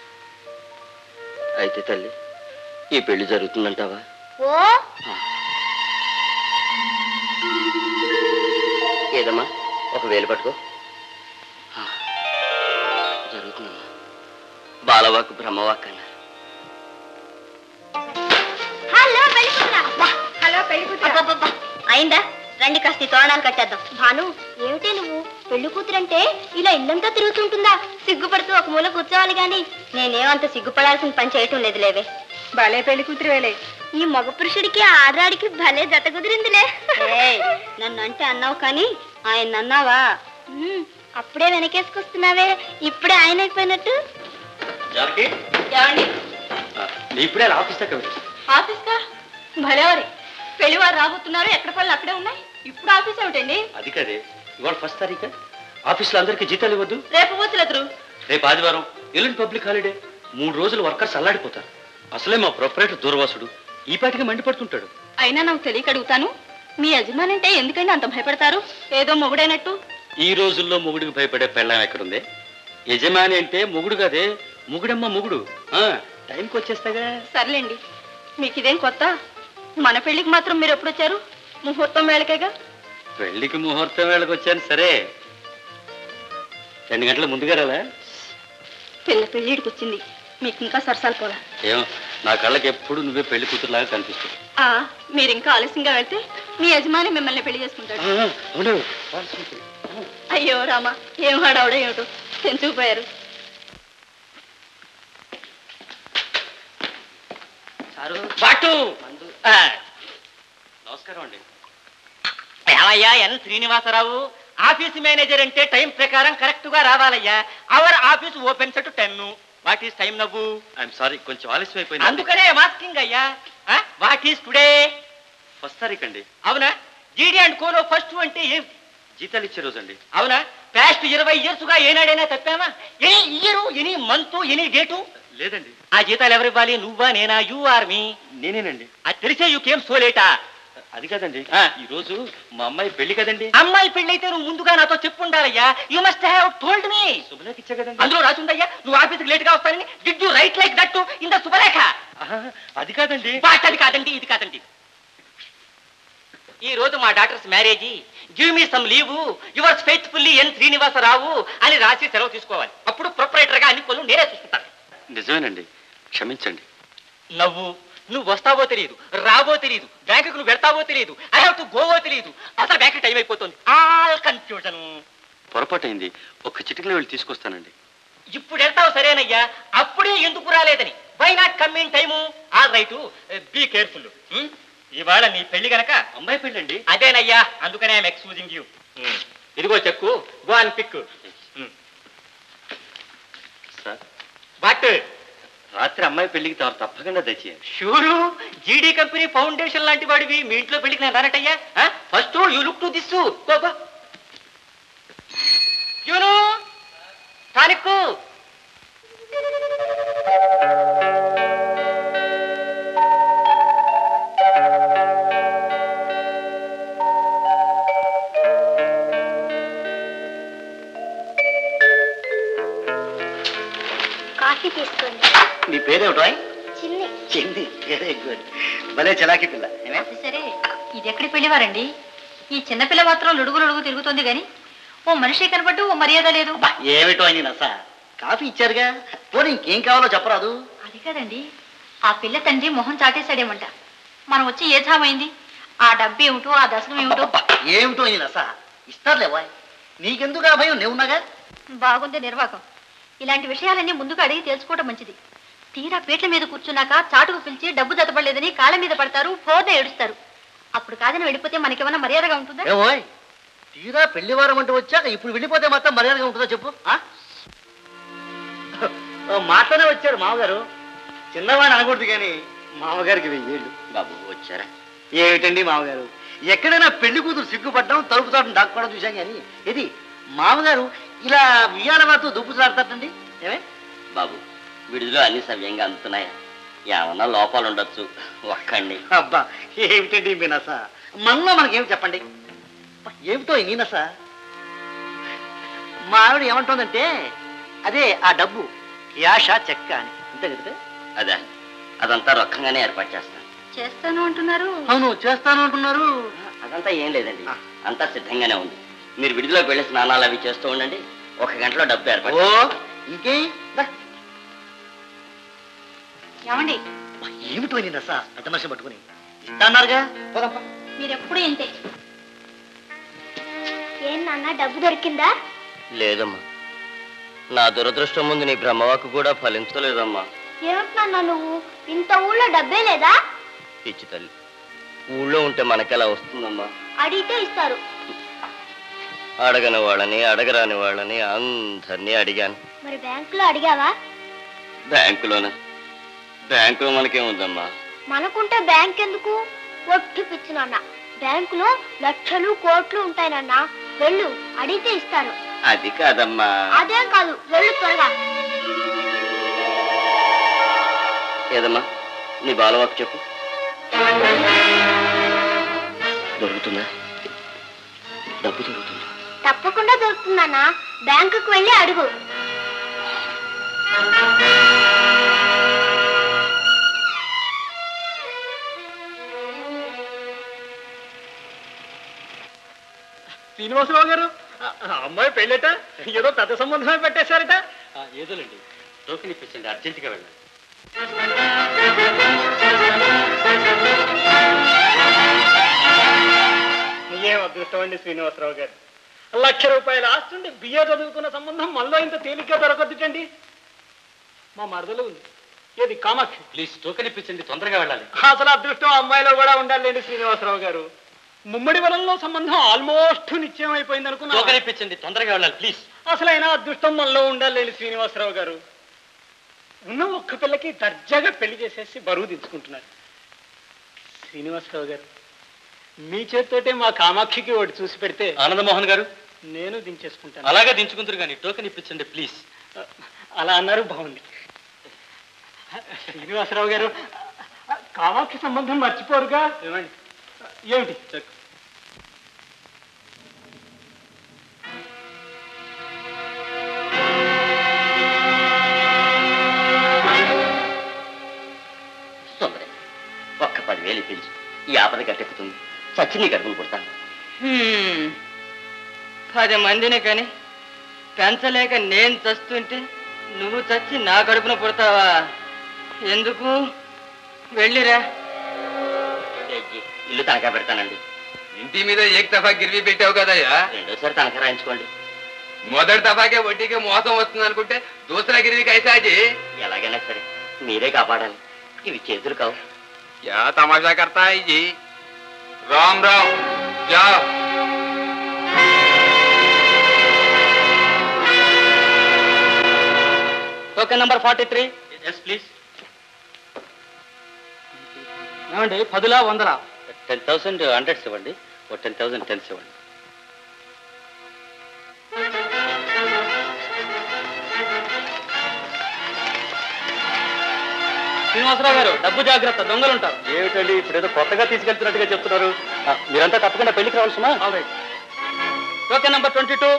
అయితే తల్లి ఈ పెళ్లి జరుగుతుందంటావా ఓ ఏదమ్మా ఒక వేలు పట్టుకో ఆ, జరుగుతుందమ్మా బాలవాక్ బ్రహ్మవాక్ అన్నారు హలో వెళ్ళిపోతున్నా అయిందా రండి కాస్త ఈ తోరణాలు కట్టేద్దాం భాను ఏమిటే నువ్వు పెళ్లి కూతురంటే ఇలా ఇల్లంతా తిరుగుతుంటుందా సిగ్గుపడుతూ ఒక మూల కూర్చోవాలి గాని నేనేమంత సిగ్గుపడాల్సిన పని చేయటం లేదు లేవే భలే పెళ్లి కూతురు వేలే ఈ మగ పురుషుడికి ఆడరాడికి భలే జత కుదిరిందిలే నన్ను అంటే అన్నావు కానీ ఆయన అన్నావా ఉమ్, అప్పుడే వెనకేసుకొస్తున్నావే ఇప్పుడే ఆయన అయిపోయినట్టు జానకి ఏమండి ఆ, నీ ఇప్పుడే అలా ఆఫీస్ దాకా వెళ్ళు. ఆఫీస్ కా భలేవారి పెళ్లివారు రాబోతున్నారు ఎక్కడ పనులు అక్కడే ఉన్నాయి ఇప్పుడు ఆఫీస్ ఏమిటండి అది కదే ఇవాళ ఫస్ట్ తారీఖు ఆఫీస్లో అందరికీ జీతాలు ఇవ్వద్దు రేపు పోతులెదురు రేపు ఆదివారం ఎల్లుండి పబ్లిక్ హాలిడే మూడు రోజులు వర్కర్స్ అల్లాడిపోతారు అసలే మా ప్రొపరేటర్ దూర్వాసుడు ఈ పాటికి మండిపడుతుంటాడు అయినా నాకు తెలియక అడుగుతాను మీ యజమాని అంటే ఎందుకండి అంత భయపడతారు ఏదో మొగుడైనట్టు ఈ రోజుల్లో మొగుడికి భయపడే పెళ్ళం ఎక్కడుంది యజమాని అంటే మొగుడు కదే మొగుడమ్మ మొగుడు ఆ, టైంకి వచ్చేస్తాగా సర్లేండి మీకు ఇదేం కొత్త మన పెళ్లికి మాత్రం మీరు ఎప్పుడు వచ్చారు ముహూర్తం వేళకేగా పెళ్లికి ముహూర్తం వేళకు వచ్చాను సరే రెండు గంటల ముందుగా రాలా పిల్ల పెళ్ళిడికి వచ్చింది మీకు ఇంకా సరసాలు పోలా ఏమో నా కళ్ళకి ఎప్పుడు నువ్వే పెళ్లి కూతురులాగా కనిపిస్తుంది ఆ, మీరు ఇంకా ఆలస్యంగా వెళ్తే మీ యజమాని మిమ్మల్ని పెళ్లి చేసుకుంటాడు అవును అయ్యో రామా ఏం హడావుడో ఏమిటో తెంచుకుపోయారు బాటు ఆ, నమస్కారం అండి ఏమయ్యా ఎన్ శ్రీనివాసరావు ఆఫీస్ మేనేజర్ అంటే టైం ప్రకారం కరెక్ట్ గా రావాలయ్యా our office open set ten what is time నవ్వు ఐఎమ్ సారీ కొంచెం ఆలస్యం అయిపోయింది అందుకనే మాస్కింగ్ అయ్యా వాట్ ఈస్ టుడే ఫస్ట్ తారీఖు అండి అవునా జీడీ అండ్ కోలో ఫస్ట్ అంటే ఏం జీతాలు ఇచ్చే రోజు అండి అవునా పాస్ట్ ఇరవై ఇయర్స్ గా ఏనాడైనా తప్పామా any year any month any date లేదండి ఆ జీతాలు ఎవరు ఇవ్వాలి నువ్వా నేనా యూ ఆర్ మీ నేనేనండి అది తెలిసే యూ కేమ్ సో లేటా అది కాదండి ఆ. ఈ రోజు మా అమ్మాయి పెళ్లి కదండి అమ్మాయి పెళ్ళైతే నువ్వు ముందుగా నాతో చెప్పుండాలయ్యా you must have told me శుభలేఖ ఇచ్చా కదండి అందులో రాసుందయ్యా నువ్వు ఆఫీస్కి లేట్ గా వస్తానని did you write like that in the శుభలేఖ ఆహా, అది కాదండి వాట్ అది కాదండి ఇది కాదండి ఈ రోజు మా doctors marriage give me some leave yours faithfully N Srinivasarao అని రాసి సెలవు తీసుకోవాలి అప్పుడు ప్రొపరేటర్ గా అన్ని పనులు నేనే చూసుకుంటాను నిజమేనండి క్షమించండి నవ్వు నువ్వు వస్తావో తెలియదు రావో తెలియదు బ్యాంకుకు నువ్వు వెళ్తావో తెలియదు ఐ హావ్ టు గోవో తెలియదు అసలు బ్యాంక్ టైం అయిపోతుంది ఆల్ కన్ఫ్యూజన్ పొరపాటైంది ఒక్క చిటికలో వెళ్ళి తీసుకొస్తానండి ఇప్పుడు వెళ్తావు సరేనయ్యా అప్పుడే ఎందుకు రాలేదని why not come in time all right be careful ఇవాళ నీ పెళ్లి గనక అమ్మాయి పెళ్ళండి అదేనయ్యా అందుకనే ఐఎమ్ ఎక్స్క్యూజింగ్ యూ ఇదిగో cheque go and pick sir but రాత్రి అమ్మాయి పెళ్లికి తాను తప్పకుండా తెచ్చేయండి షూరు జీడీ కంపెనీ ఫౌండేషన్ లాంటి వాడివి మీ ఇంట్లో పెళ్లికి నేను రానటయ్యా first you look to this యూను టానిక్ కాఫీ తీసుకోండి నీ పేరేమిటో చిన్ని చెంది వెరీ గుడ్ భలే చలాకి పిల్ల ఏమే? సరే ఇది ఎక్కడి పెళ్లివారండి ఈ చిన్నపిల్ల మాత్రం లొడుగు లొడుగు తిరుగుతుంది గాని ఓ మనిషి కనపడ్డు ఓ మర్యాద లేదు అబ్బా, ఏమిటో అని నస కాఫీ ఇచ్చారుగా పోనీ ఇంకేం కావాలో చెప్పరాదు అది కాదండి ఆ పిల్ల తండ్రి మొహం చాటేశాడేమంట మనం వచ్చి ఏ ఛామైంది ఆ డబ్బు ఏమిటో ఆ దశకం ఏమిటో అబ్బా, ఏమిటో అని నస ఇస్తారులేవా నీకెందుకు ఆ భయం నేనున్నాగా బాగుంది నిర్వాకం ఇలాంటి విషయాలన్నీ ముందుగా అడిగి తెలుసుకోవడం మంచిది తీరా పీట్ల మీద కూర్చున్నాక చాటుకు పిలిచి డబ్బు జతపడలేదని కాళ్ళ మీద పడతారు ఫోర్న ఏడుస్తారు అప్పుడు కాదని వెళ్ళిపోతే మనకేమన్నా మర్యాదగా ఉంటుందా ఏమోయ్ తీరా పెళ్లి వారం అంటూ వచ్చాక ఇప్పుడు వెళ్ళిపోతే మాత్రం మర్యాదగా ఉంటుందో చెప్పు ఆ? ఓ మాటనే వచ్చారు మామగారు చిన్నవాడిని అనకూడదు కానీ మామగారికి వెయ్యేళ్ళు బాబు వచ్చారా ఏమిటండి మామగారు ఎక్కడైనా పెళ్లి కూతురు సిగ్గుపడ్డం తలుపు చాటును దాక్కోవడం చూశాం కానీ ఇది మామగారు ఇలా వియ్యాల వారితో దుప్పులాడతారండి ఏమే బాబు విడుదల అన్ని సవ్యంగా అందుతున్నాయా ఏమన్నా లోపాలు ఉండొచ్చు ఒక్కండి అబ్బా ఏమిటండి మీ నస మనలో మనకేమి చెప్పండి అబ్బా, ఏమిటో ఈ నీ నస మా ఆవిడ ఏమంటుందంటే అదే ఆ డబ్బు యాష చెక్క అని అంతే కదా అదే అదంతా రొక్కంగానే ఏర్పాటు చేస్తాను చేస్తాను అంటున్నారు అవును చేస్తాను అంటున్నారు అదంతా ఏం లేదండి ఆ. అంతా సిద్ధంగానే ఉంది మీరు విడుదలకు వెళ్ళి స్నానాలు అవి చేస్తూ ఉండండి ఒక గంటలో డబ్బు ఏర్పాటు ఓ చేస్తాను. ఇంకేం దా. ఏమండి అబ్బా, ఏమిటో నీ నస పెద్ద మనిషిని పట్టుకుని ఇస్తాన్నారుగా పోదాంపా మీరెప్పుడు ఇంతే ఏం నాన్న డబ్బు దొరికిందా లేదమ్మా నా దురదృష్టం ముందు నీ బ్రహ్మవాకు కూడా ఫలించలేదమ్మా ఏమిటి నాన్న నువ్వు ఇంత ఊళ్ళో డబ్బే లేదా పిచ్చి తల్లి ఊళ్ళో ఉంటే మనకెలా వస్తుందమ్మా అడిగితే ఇస్తారు అడగని వాళ్ళని అడగరాని వాళ్ళని అందరినీ అడిగాను మరి బ్యాంకులో అడిగావా బ్యాంకులోన బ్యాంకులో మనకేముందమ్మా మనకుంటే బ్యాంక్ ఎందుకు ఒట్టి పిచ్చి నాన్న బ్యాంకులో లక్షలు కోట్లు ఉంటాయి నాన్న వెళ్ళు అడిగితే ఇస్తారు అది కాదమ్మా అదేం కాదు వెళ్ళు త్వరగా ఏదమ్మా నీ బాలవాకు చెప్పు దొరుకుతుందా డబ్బు దొరుకుతుందా తప్పకుండా దొరుకుతుందన్న బ్యాంకుకు వెళ్ళి అడుగు శ్రీనివాసరావు గారు ఆ- ఆ అమ్మాయి పెళ్ళట ఏదో పెద్ద సంబంధమే పెట్టేశారట ఆ, ఏదోలేండి టోకెన్ ఇప్పించండి అర్జెంటుగా వెళ్ళండి ఏం అదృష్టం అండి శ్రీనివాసరావు గారు లక్ష రూపాయల ఆస్తుంటే బిఏ చదువుకున్న సంబంధం మళ్ళీ ఇంత తేలిగ్గా దొరకొద్దుటండి మా మరదలు ఉంది ఏది కామాక్షి ప్లీజ్ టోకెన్ ఇప్పించండి తొందరగా వెళ్ళాలి అసలు అదృష్టం అమ్మాయిలో కూడా ఉండాలండి శ్రీనివాసరావు గారు ముమ్మడి వనంలో సంబంధం ఆల్మోస్ట్ నిశ్చయం అయిపోయింది అనుకున్నా టోకెన్ ఇప్పించండి తొందరగా వెళ్ళాలి ప్లీజ్ అసలైన అదృష్టం మనలో ఉండాలండి శ్రీనివాసరావు గారు ఉన్న ఒక్క పిల్లకి దర్జాగా పెళ్లి చేసేసి బరువు దించుకుంటున్నారు శ్రీనివాసరావు గారు మీ చేత్తోటే మా కామాక్షికి ఒకటి చూసి పెడితే ఆనందమోహన్ గారు నేను దించేసుకుంటాను అలాగే దించుకుంటారు కానీ టోకెన్ ఇప్పించండి ప్లీజ్ అలా అన్నారు బాగుంది శ్రీనివాసరావు గారు కామాక్షి సంబంధం మర్చిపోరుగా ఏమండి ఏమిటి సుందరి ఒక్క పదివేలు ఇప్పించు ఈ ఆపద గట్టెక్కుతుంది చచ్చి నీ గడుపులు పుడతాను హ్మ్. పది మందిని కని పెంచలేక నేను చస్తుంటే నువ్వు చచ్చి నా కడుపున పుడతావా ఎందుకు వెళ్ళిరా జడ్జి, ఇల్లు తనఖా పెడతానండి ఇంటి మీద ఏక్ దఫా గిరివి పెట్టావు కదయ్యా రెండోసారి తనఖా రాయించుకోండి మొదటి దఫాకే వడ్డీకి మోసం వస్తుంది అనుకుంటే దూసరా గిరివి కైసాజీ ఎలాగైనా సరే మీరే కాపాడాలి ఇవి చేతులు కావు क्या तमाशा करता है जी राम राम जाओ token number forty three yes please ఏమండి పదులా వందలా టెన్ థౌసండ్ హండ్రెడ్స్ ఇవ్వండి ఓ టెన్ థౌసండ్ టెన్స్ ఇవ్వండి శ్రీనివాసరావు గారు డబ్బు జాగ్రత్త దొంగలు ఉంటారు ఏమిటండి ఇప్పుడు ఏదో కొత్తగా తీసుకెళ్తున్నట్టుగా చెప్తున్నారు ఆ, మీరంతా తప్పకుండా పెళ్లికి రావాల్సిన ఓకే నంబర్ ట్వంటీ టూ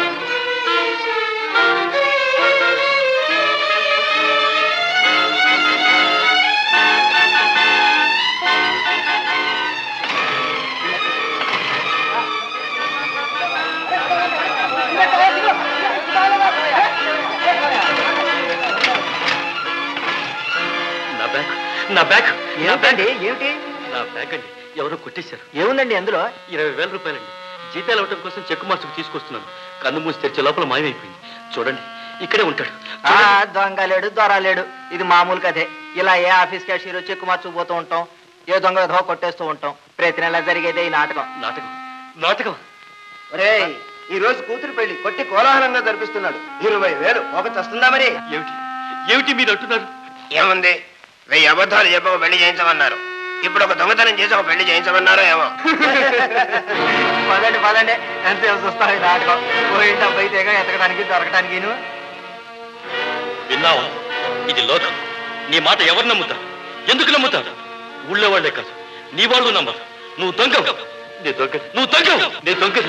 నా బ్యాగ్ నా బ్యాగ్ నా బ్యాగ్ ఏమిటి నా బ్యాగ్ అండి ఎవరో కొట్టేశారు ఏముందండి అందులో ఇరవై వేల రూపాయలండి జీతాలు ఇవ్వడం కోసం చెక్కు మార్చుకు తీసుకొస్తున్నాను కన్ను మూసి తెరిచే లోపల మాయమైపోయింది చూడండి ఇక్కడే ఉంటాడు ఆ దొంగ లేడు దొర లేడు ఇది మామూలు కథే ఇలా ఏ ఆఫీస్ క్యాషియర్ చెక్కు మార్చుకుపోతూ ఉంటాం ఏ దొంగ విధవ కొట్టేస్తూ ఉంటాం ప్రతి నెల జరిగేదే ఈ నాటకం నాటకం నాటకం ఒరే ఈ రోజు కూతురు పెళ్లి కొట్టి కోలాహలంగా జరిపిస్తున్నాడు ఇరవై వేలు ఒక చస్తుందా మరి ఏమిటి ఏమిటి మీరు అంటున్నారు ఏముంది వెయ్యి అబద్ధాలు చెప్పక పెళ్లి చేయించమన్నారు ఇప్పుడు ఒక దొంగతనం చేసి ఒక పెళ్లి చేయించమన్నారో ఏమో పదండి పదండి ఎంతసేపు చూస్తాం ఈ నాటకం పోయి డబ్బై తెగ ఎతకడానికి దొరకడానికి విన్నావా ఇది లోకం నీ మాట ఎవరు నమ్ముతారు ఎందుకు నమ్ముతారు ఊళ్ళో వాళ్ళే కాదు నీ వాళ్ళు నమ్మరు నువ్వు దొంగ నీ దొంగ నువ్వు దొంగ నీ దొంగ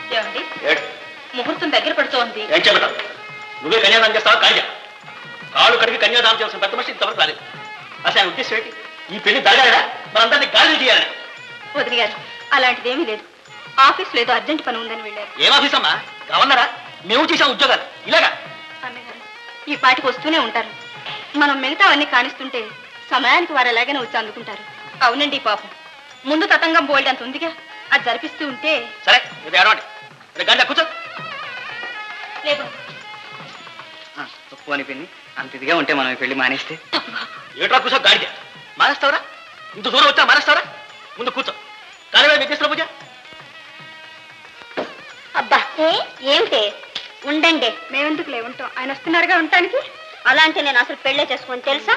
ఏమండి ఏడు. ముహూర్తం దగ్గర పడుతోంది ఏం చెబుతావు నువ్వే కన్యాదానం చేస్తావా కార్య కాళ్ళు కడిగి కన్యాదానం చేయాల్సిన పెద్ద మనిషి ఇంతవరకు రాలేదు అసలు ఆయన ఉద్దేశం ఏంటి ఈ పెళ్లి జరగాలరా మనందరినీ గాలి చేయాలని వదిలి గారు అలాంటిదేమీ లేదు ఆఫీస్ లేదో అర్జెంట్ పని ఉందని వెళ్ళారు ఏం ఆఫీస్ అమ్మా గవర్నరా మేము చేసాం ఉద్యోగాలు ఇలాగా అన్నగారు ఈ పాటికి వస్తూనే ఉంటారు మనం మిగతావన్నీ కానిస్తుంటే సమయానికి వారు ఎలాగైనా వచ్చి అందుకుంటారు అవునండి పాపం ముందు తతంగం బోల్డ్ అంత ఉందిగా అది జరిపిస్తూ ఉంటే సరే ఇది ఏడవండి రేపు గంట కూర్చో లేదు పోని పిన్ని అంత ఇదిగా ఉంటే మనం ఈ పెళ్లి మానేస్తే ఏట్రా కూర్చో గాడిద మానేస్తావరా ఇంత దూరం వచ్చా మానేస్తావరా ముందు కూర్చో కానీ మీకు ఇస్తున్న పూజ అబ్బా ఏమిటి ఉండండి మేమెందుకు లేవుంటాం ఆయన వస్తున్నారుగా ఉండటానికి అలా అంటే నేను అసలు పెళ్ళే చేసుకొని తెలుసా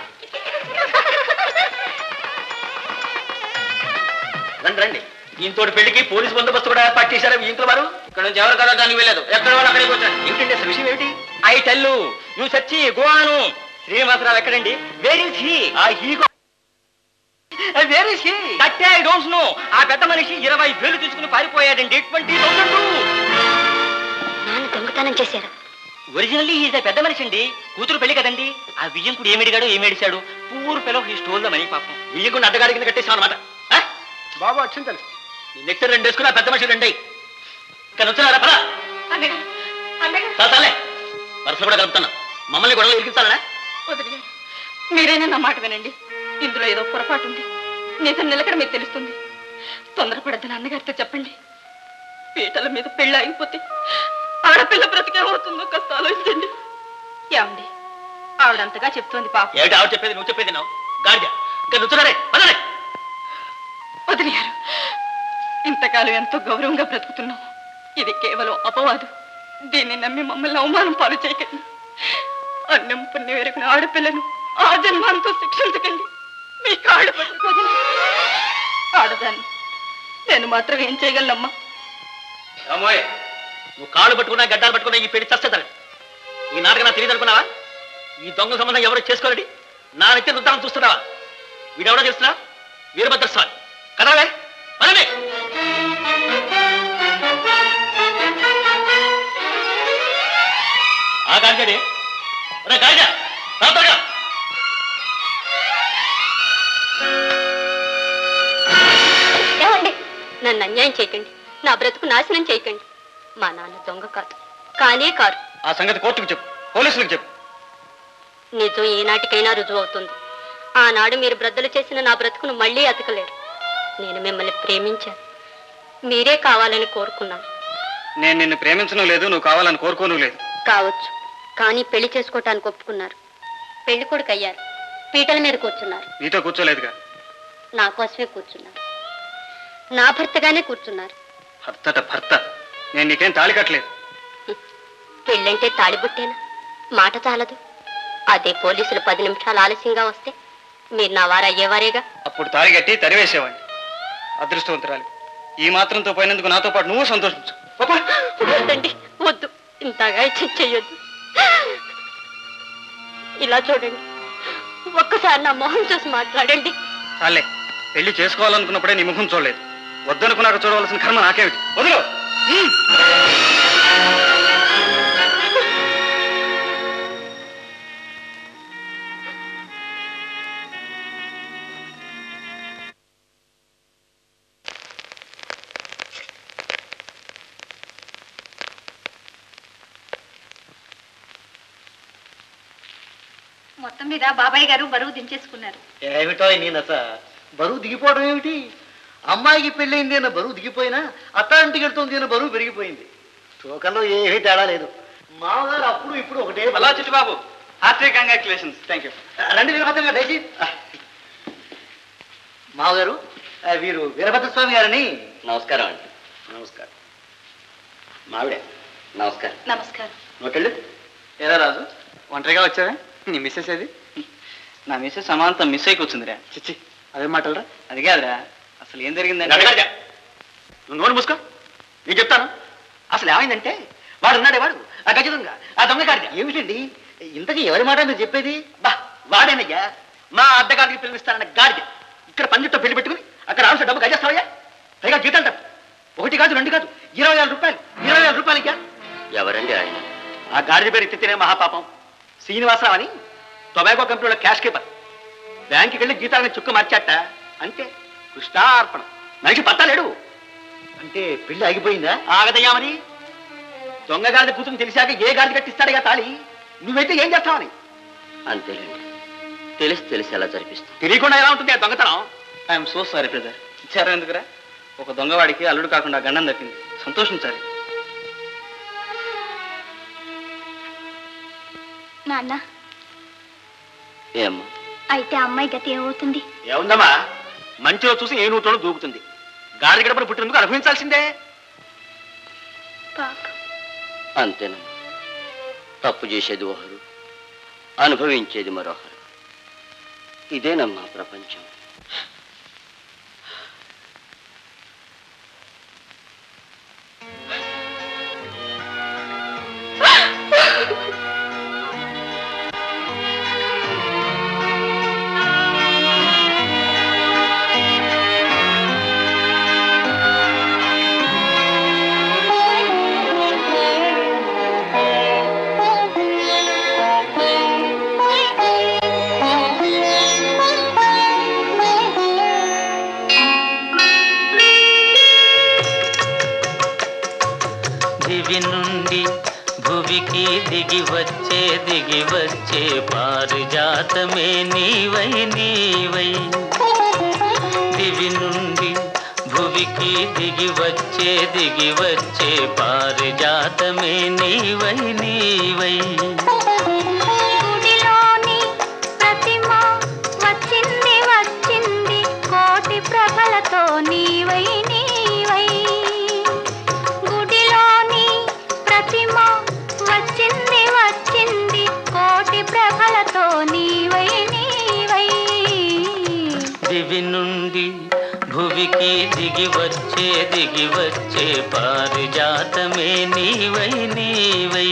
రండి రండి దీంతో పెళ్లికి పోలీసు బందోబస్తు కూడా ఏర్పాటు చేశారు మీ ఇంట్లో వారు ఇక్కడ నుంచి ఎవరు కదడానికి వెళ్ళలేదు ఎక్కడ వాళ్ళు అక్కడికి వచ్చారు ఏమిటండి అసలు విషయం ఏమిటి ఐ టెల్లు యూ సచ్చి గోవాను శ్రీనివాసరావు ఎక్కడండి వేర్ ఇస్ హీ ఆ he where is he that I don't know ఆ పెద్ద మనిషి ఇరవై వేలు తీసుకుని పారిపోయాడండి ట్వంటీ థౌసండ్ నాన్న దొంగతనం చేశారు ఒరిజినల్లీ ఈజ్ పెద్ద మనిషి అండి కూతురు పెళ్లి కదండి ఆ వియ్యంకుడు ఏమిడిగాడు ఏమేడిశాడు poor fellow he stole the money పాపం వియ్యంకుడు అడ్డగాడి కింద కట్టేసాం అనమాట బాబు వచ్చింది తెలుసు నెక్స్ట్ రెండు వేసుకుని ఆ పెద్ద మనిషి రెండై ఇక్కడ వచ్చినారా పదా అన్నగారు అన్నగారు చాలా చాలే వరుసలు కూడా కలుపుతున్నా మమ్మల్ని గొడవలు ఇరికించాలనా వదిలి గారు మీరైనా నా మాట వినండి ఇందులో ఏదో పొరపాటు ఉంది నిజం నిలకడ మీకు తెలుస్తుంది తొందరపడద్దని అన్నగారితో చెప్పండి పీటల మీద పెళ్ళి ఆగిపోతే ఆడపిల్ల బ్రతికేమవుతుందో కాస్త ఆలోచించండి ఏమండి ఆవిడంతగా చెప్తోంది పాపం ఏమిటి ఆవిడ చెప్పేది నువ్వు చెప్పేది నువ్వు గాడిద ఇంకా నుంచున్నారే పదలే వదిలేయారు ఇంతకాలం ఎంతో గౌరవంగా బ్రతుకుతున్నాం ఇది కేవలం అపవాదు దీన్ని నమ్మి మమ్మల్ని అవమానం పాలు చేయకండి అన్నం పుణ్యం ఎరుగున ఆడపిల్లను ఆ జన్మాంతో శిక్షించకండి మీ కాళ్ళు పట్టుకోదు ఆడదాన్ని నేను మాత్రం ఏం చేయగలనమ్మా అమ్మోయ్ నువ్వు కాళ్ళు పట్టుకున్నా గడ్డాలు పట్టుకున్నా ఈ పెళ్లి చస్తేతారు ఈ నాటకం నాకు తెలియదు అనుకున్నావా ఈ దొంగ సంబంధం ఎవరు చేసుకోలేడి నా నెత్తి రుద్దామని చూస్తున్నావా వీడెవడో చేస్తున్నా వీరభద్ర స్వామి కదవే పదవే ఆ గాడిదే రే గాడిద రాతోగా ఏమండి నన్ను అన్యాయం చేయకండి నా బ్రతుకు నాశనం చేయకండి మా నాన్న దొంగ కాదు కానే కారు ఆ సంగతి కోర్టుకు చెప్పు పోలీసులకు చెప్పు నిజం ఈనాటికైనా రుజువు అవుతుంది ఆనాడు మీరు బ్రద్దలు చేసిన నా బ్రతుకును మళ్ళీ అతకలేరు నేను మిమ్మల్ని ప్రేమించాను మీరే కావాలని కోరుకున్నాను నేను నిన్ను ప్రేమించను లేదు నువ్వు కావాలని కోరుకోను లేదు కావచ్చు కానీ పెళ్లి చేసుకోవటానికి ఒప్పుకున్నారు పెళ్లి కొడుకు అయ్యారు పీటల మీద కూర్చున్నారు నీతో కూర్చోలేదుగా నా కోసమే కూర్చున్నారు నా భర్తగానే కూర్చున్నారు భర్తట భర్త నేను నీకేం తాళి కట్టలేదు పెళ్ళంటే తాళిబుట్టేనా మాట చాలదు అదే పోలీసులు పది నిమిషాలు ఆలస్యంగా వస్తే మీరు నా వారు అయ్యేవారేగా అప్పుడు తాళి కట్టి తరివేసేవాడిని అదృష్టవంతురాలి ఈ మాత్రంతో పోయినందుకు నాతో పాటు నువ్వు సంతోషించు వద్దండి వద్దు ఇంతగా ఇచ్చి చెయ్యొద్దు ఇలా చూడండి ఒక్కసారి నా మొహం చూసి మాట్లాడండి చాలే పెళ్లి చేసుకోవాలనుకున్నప్పుడే నీ ముఖం చూడలేదు వద్దనుకున్నాక చూడవలసిన కర్మ నాకేమిటి వదిలో మొత్తం మీద బాబాయ్ గారు బరువు దించేసుకున్నారు ఏమిటో నేనస బరువు దిగిపోవడం ఏమిటి అమ్మాయికి పెళ్ళైంది అన్న బరువు దిగిపోయినా అత్తాంటికి వెళ్తుంది అన్న బరువు పెరిగిపోయింది తూకంలో ఏమీ తేడా లేదు మామగారు అప్పుడు ఇప్పుడు ఒకటే అలా Chittubabu hearty congratulations thank you రండి వీరభద్రంగా దయచేసి మామగారు ఆ, వీరు వీరభద్ర స్వామి గారని నమస్కారం అండి నమస్కారం మావిడే నమస్కారం నమస్కారం నోటెళ్ళు ఏరా రాజు ఒంటరిగా వచ్చావే నీ మిస్సెస్ ఏది నా మిస్సెస్ సమాంతం మిస్ అయి కూర్చుందిరా చిచ్చి అదే మాటలరా అది కాదురా అసలు ఏం జరిగిందంటే గడగడ. నువ్వు నోరు మూసుకో నేను చెప్తాను అసలు ఏమైందంటే వాడు ఉన్నాడే వాడు ఆ గజ దొంగ ఆ దొంగ గాడిద ఏమిటండి ఇంతకీ ఎవరి మాట మీరు చెప్పేది బా వాడేనయ్యా మా అడ్డగాడికి పిలిపిస్తానన్న గాడిద ఇక్కడ పందిట్లో పెళ్లి పెట్టుకుని అక్కడ ఆవిడ డబ్బు గజేస్తావయ్యా పైగా జీతాలు తప్పు ఒకటి కాదు రెండు కాదు ఇరవై వేల రూపాయలు ఇరవై వేల రూపాయలు ఇయ్యా. ఎవరండి ఆయన ఆ గాడిద పేరు ఎత్తితేనే మహాపాపం శ్రీనివాసరావు అని టొబాకో కంపెనీలో క్యాష్ కీపర్ బ్యాంకుకి వెళ్ళి జీతాలను చుక్క మార్చాట అంతే కృష్ణార్పణం మనిషి పట్టలేడు అంటే పెళ్లి ఆగిపోయిందా ఆగదయ్యా మరి దొంగ గాడిద కూతురు తెలిసాక ఏ గాడిద కట్టిస్తాడుగా తాళి నువ్వైతే ఏం చేస్తావని అంతేలేండి తెలిసి తెలిసి ఎలా జరిపిస్తాం తెలియకుండా ఎలా ఉంటుంది ఆ దొంగతనం ఐఎమ్ సో సారీ బ్రదర్ ఇచ్చారా ఎందుకురా ఒక దొంగవాడికి అల్లుడు కాకుండా గండం దక్కింది సంతోషించాలి నాన్న ఏమ్మా అయితే ఆ అమ్మాయి గతి ఏమవుతుంది ఏముందమ్మా మంచిలో చూసి ఏ నూతోనూ దూకుతుంది గాడిద గడపను పుట్టినందుకు అనుభవించాల్సిందే పాప అంతేనమ్మా తప్పు చేసేది ఒకరు అనుభవించేది మరొకరు ఇదేనమ్మా ప్రపంచం దివి నుండి భువికి దిగి వచ్చే దిగి వచ్చే పారిజాతమే నీవై నీవై దివి నుండి భువికి దిగి వచ్చే దిగి వచ్చే పారిజాతమే నీవై నీవై గుడిలోని ప్రతిమ వచ్చింది వచ్చింది కోటి ప్రభలతో నీవై నీవై గుడిలోని ప్రతిమ వచ్చింది వచ్చింది కోటి ప్రభలతో నీవై నీవై దివి నుండి భువికి దిగి వచ్చే దిగి వచ్చే పారిజాతమే నీవై నీవై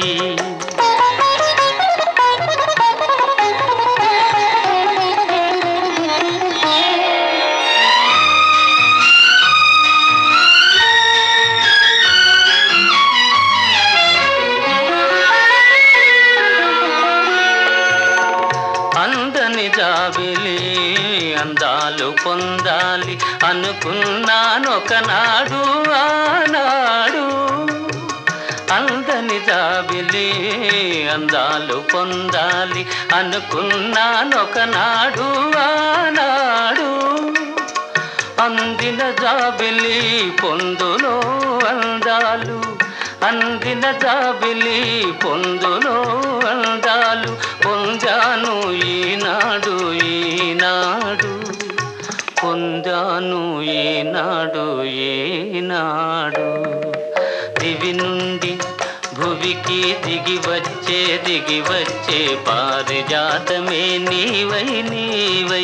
అందని జాబిలి అందాలు పొందాలి అనుకున్నానొకనాడు ఆనాడు అందని జాబిలి అందాలు పొందాలి అనుకున్నానొకనాడు ఆనాడు అందిన జాబిలి పొందులో అందాలు అందిన జాబిలి పొందులో అందాలు పొందాను ఈనాడు ఈనాడు పొందాను ఈనాడు ఈనాడు దివి నుండి భువికి దిగి వచ్చే దిగి వచ్చే పారిజాతమే నీవై నీవై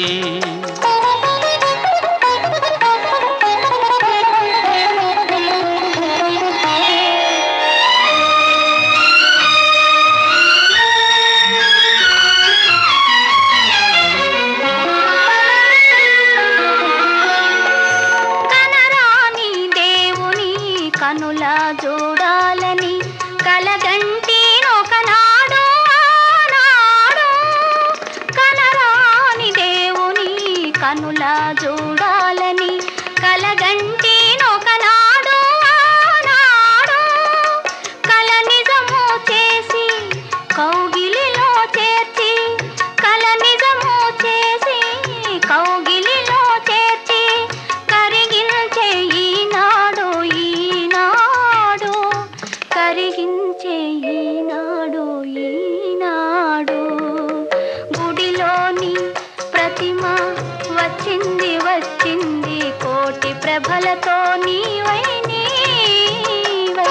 కనరాని దేవుని కనుల చూడాలని కలగంటి ఒకనాడు ఆనాడు కనరాని దేవుని కనుల చూడాలని కలగంటి ఒకనాడు ఆనాడు కల నిజము చేసి కౌగిలిలో చేర్చి కల నిజము చేసి కౌగిలిలో చేర్చి కరిగించే ఈనాడు ఈనాడు కరిగించే ఈనాడు ఈనాడు గుడిలోని ప్రతిమ వచ్చింది వచ్చింది కోటి ప్రభలతో నీవై నీవై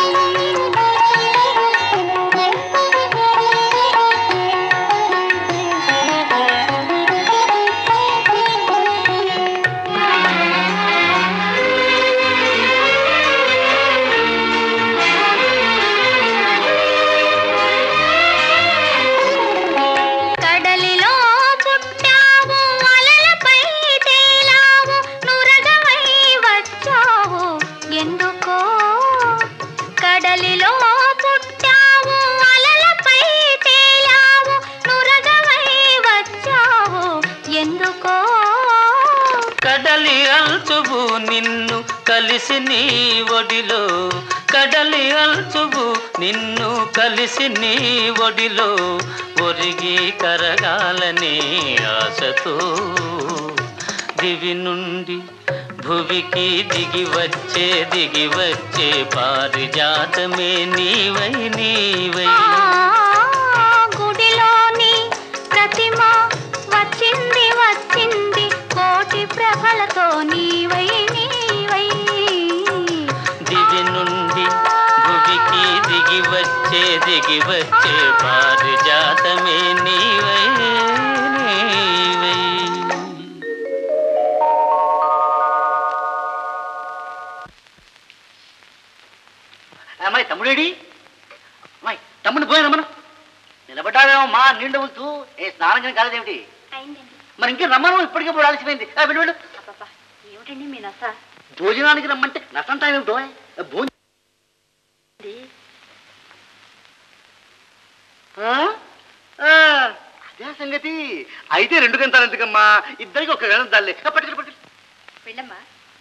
కడలిలో పుట్టావు అలలపై తేలావు నురగమై వచ్చావు ఎందు కడలిలో పుట్టావు అలలపై తేలావు నురగవై వచ్చావు ఎందుకో కడలి అల్చువు నిన్ను కలిసి నీ ఒడిలో కడలి అల్చువు నిన్ను కలిసి నీ ఒడిలో ఒరిగి కరగాలని ఆశతో దివి నుండి భువికి దిగి వచ్చే దిగి వచ్చే పారిజాతమే నీవై నీవై గుడిలోని ప్రతిమ వచ్చింది వచ్చింది కోటి ప్రభలతో నీవై నీవై దివి నుండి భువికి దిగి వచ్చే దిగి వచ్చే పారిజాతమే నీవై నీవై అమ్మాయి తమ్ముడేడి అమ్మాయి తమ్ముడు పోయాను మనం నిలబడ్డావేమో మా నీళ్ళు ఉంచు ఏ స్నానం కానీ కాలేదేమిటి మరి ఇంకే రమ్మను ఇప్పటికే ఇప్పుడు ఆలసిపోయింది ఆ, వెళ్ళు వెళ్ళు ఏమిటండి మీ నస భోజనానికి రమ్మంటే నష్టం ఏమిటో భోజనం ఆ? ఆ, అదే సంగతి అయితే రెండు గంటలు ఎందుకమ్మా ఇద్దరికి ఒక గంట దాల్లే పట్టుకుని పట్టుకుని వెళ్ళమ్మా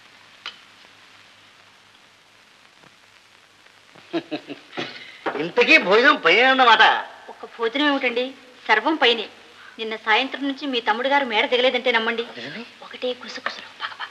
ఇంతకీ భోజనం పోయే అన్నమాట ఒక్క భోజనం ఏమిటండి సర్వం పైనే నిన్న సాయంత్రం నుంచి మీ తమ్ముడు గారు మేడ దిగలేదంటే నమ్మండి ఒకటే కుసుకుసులు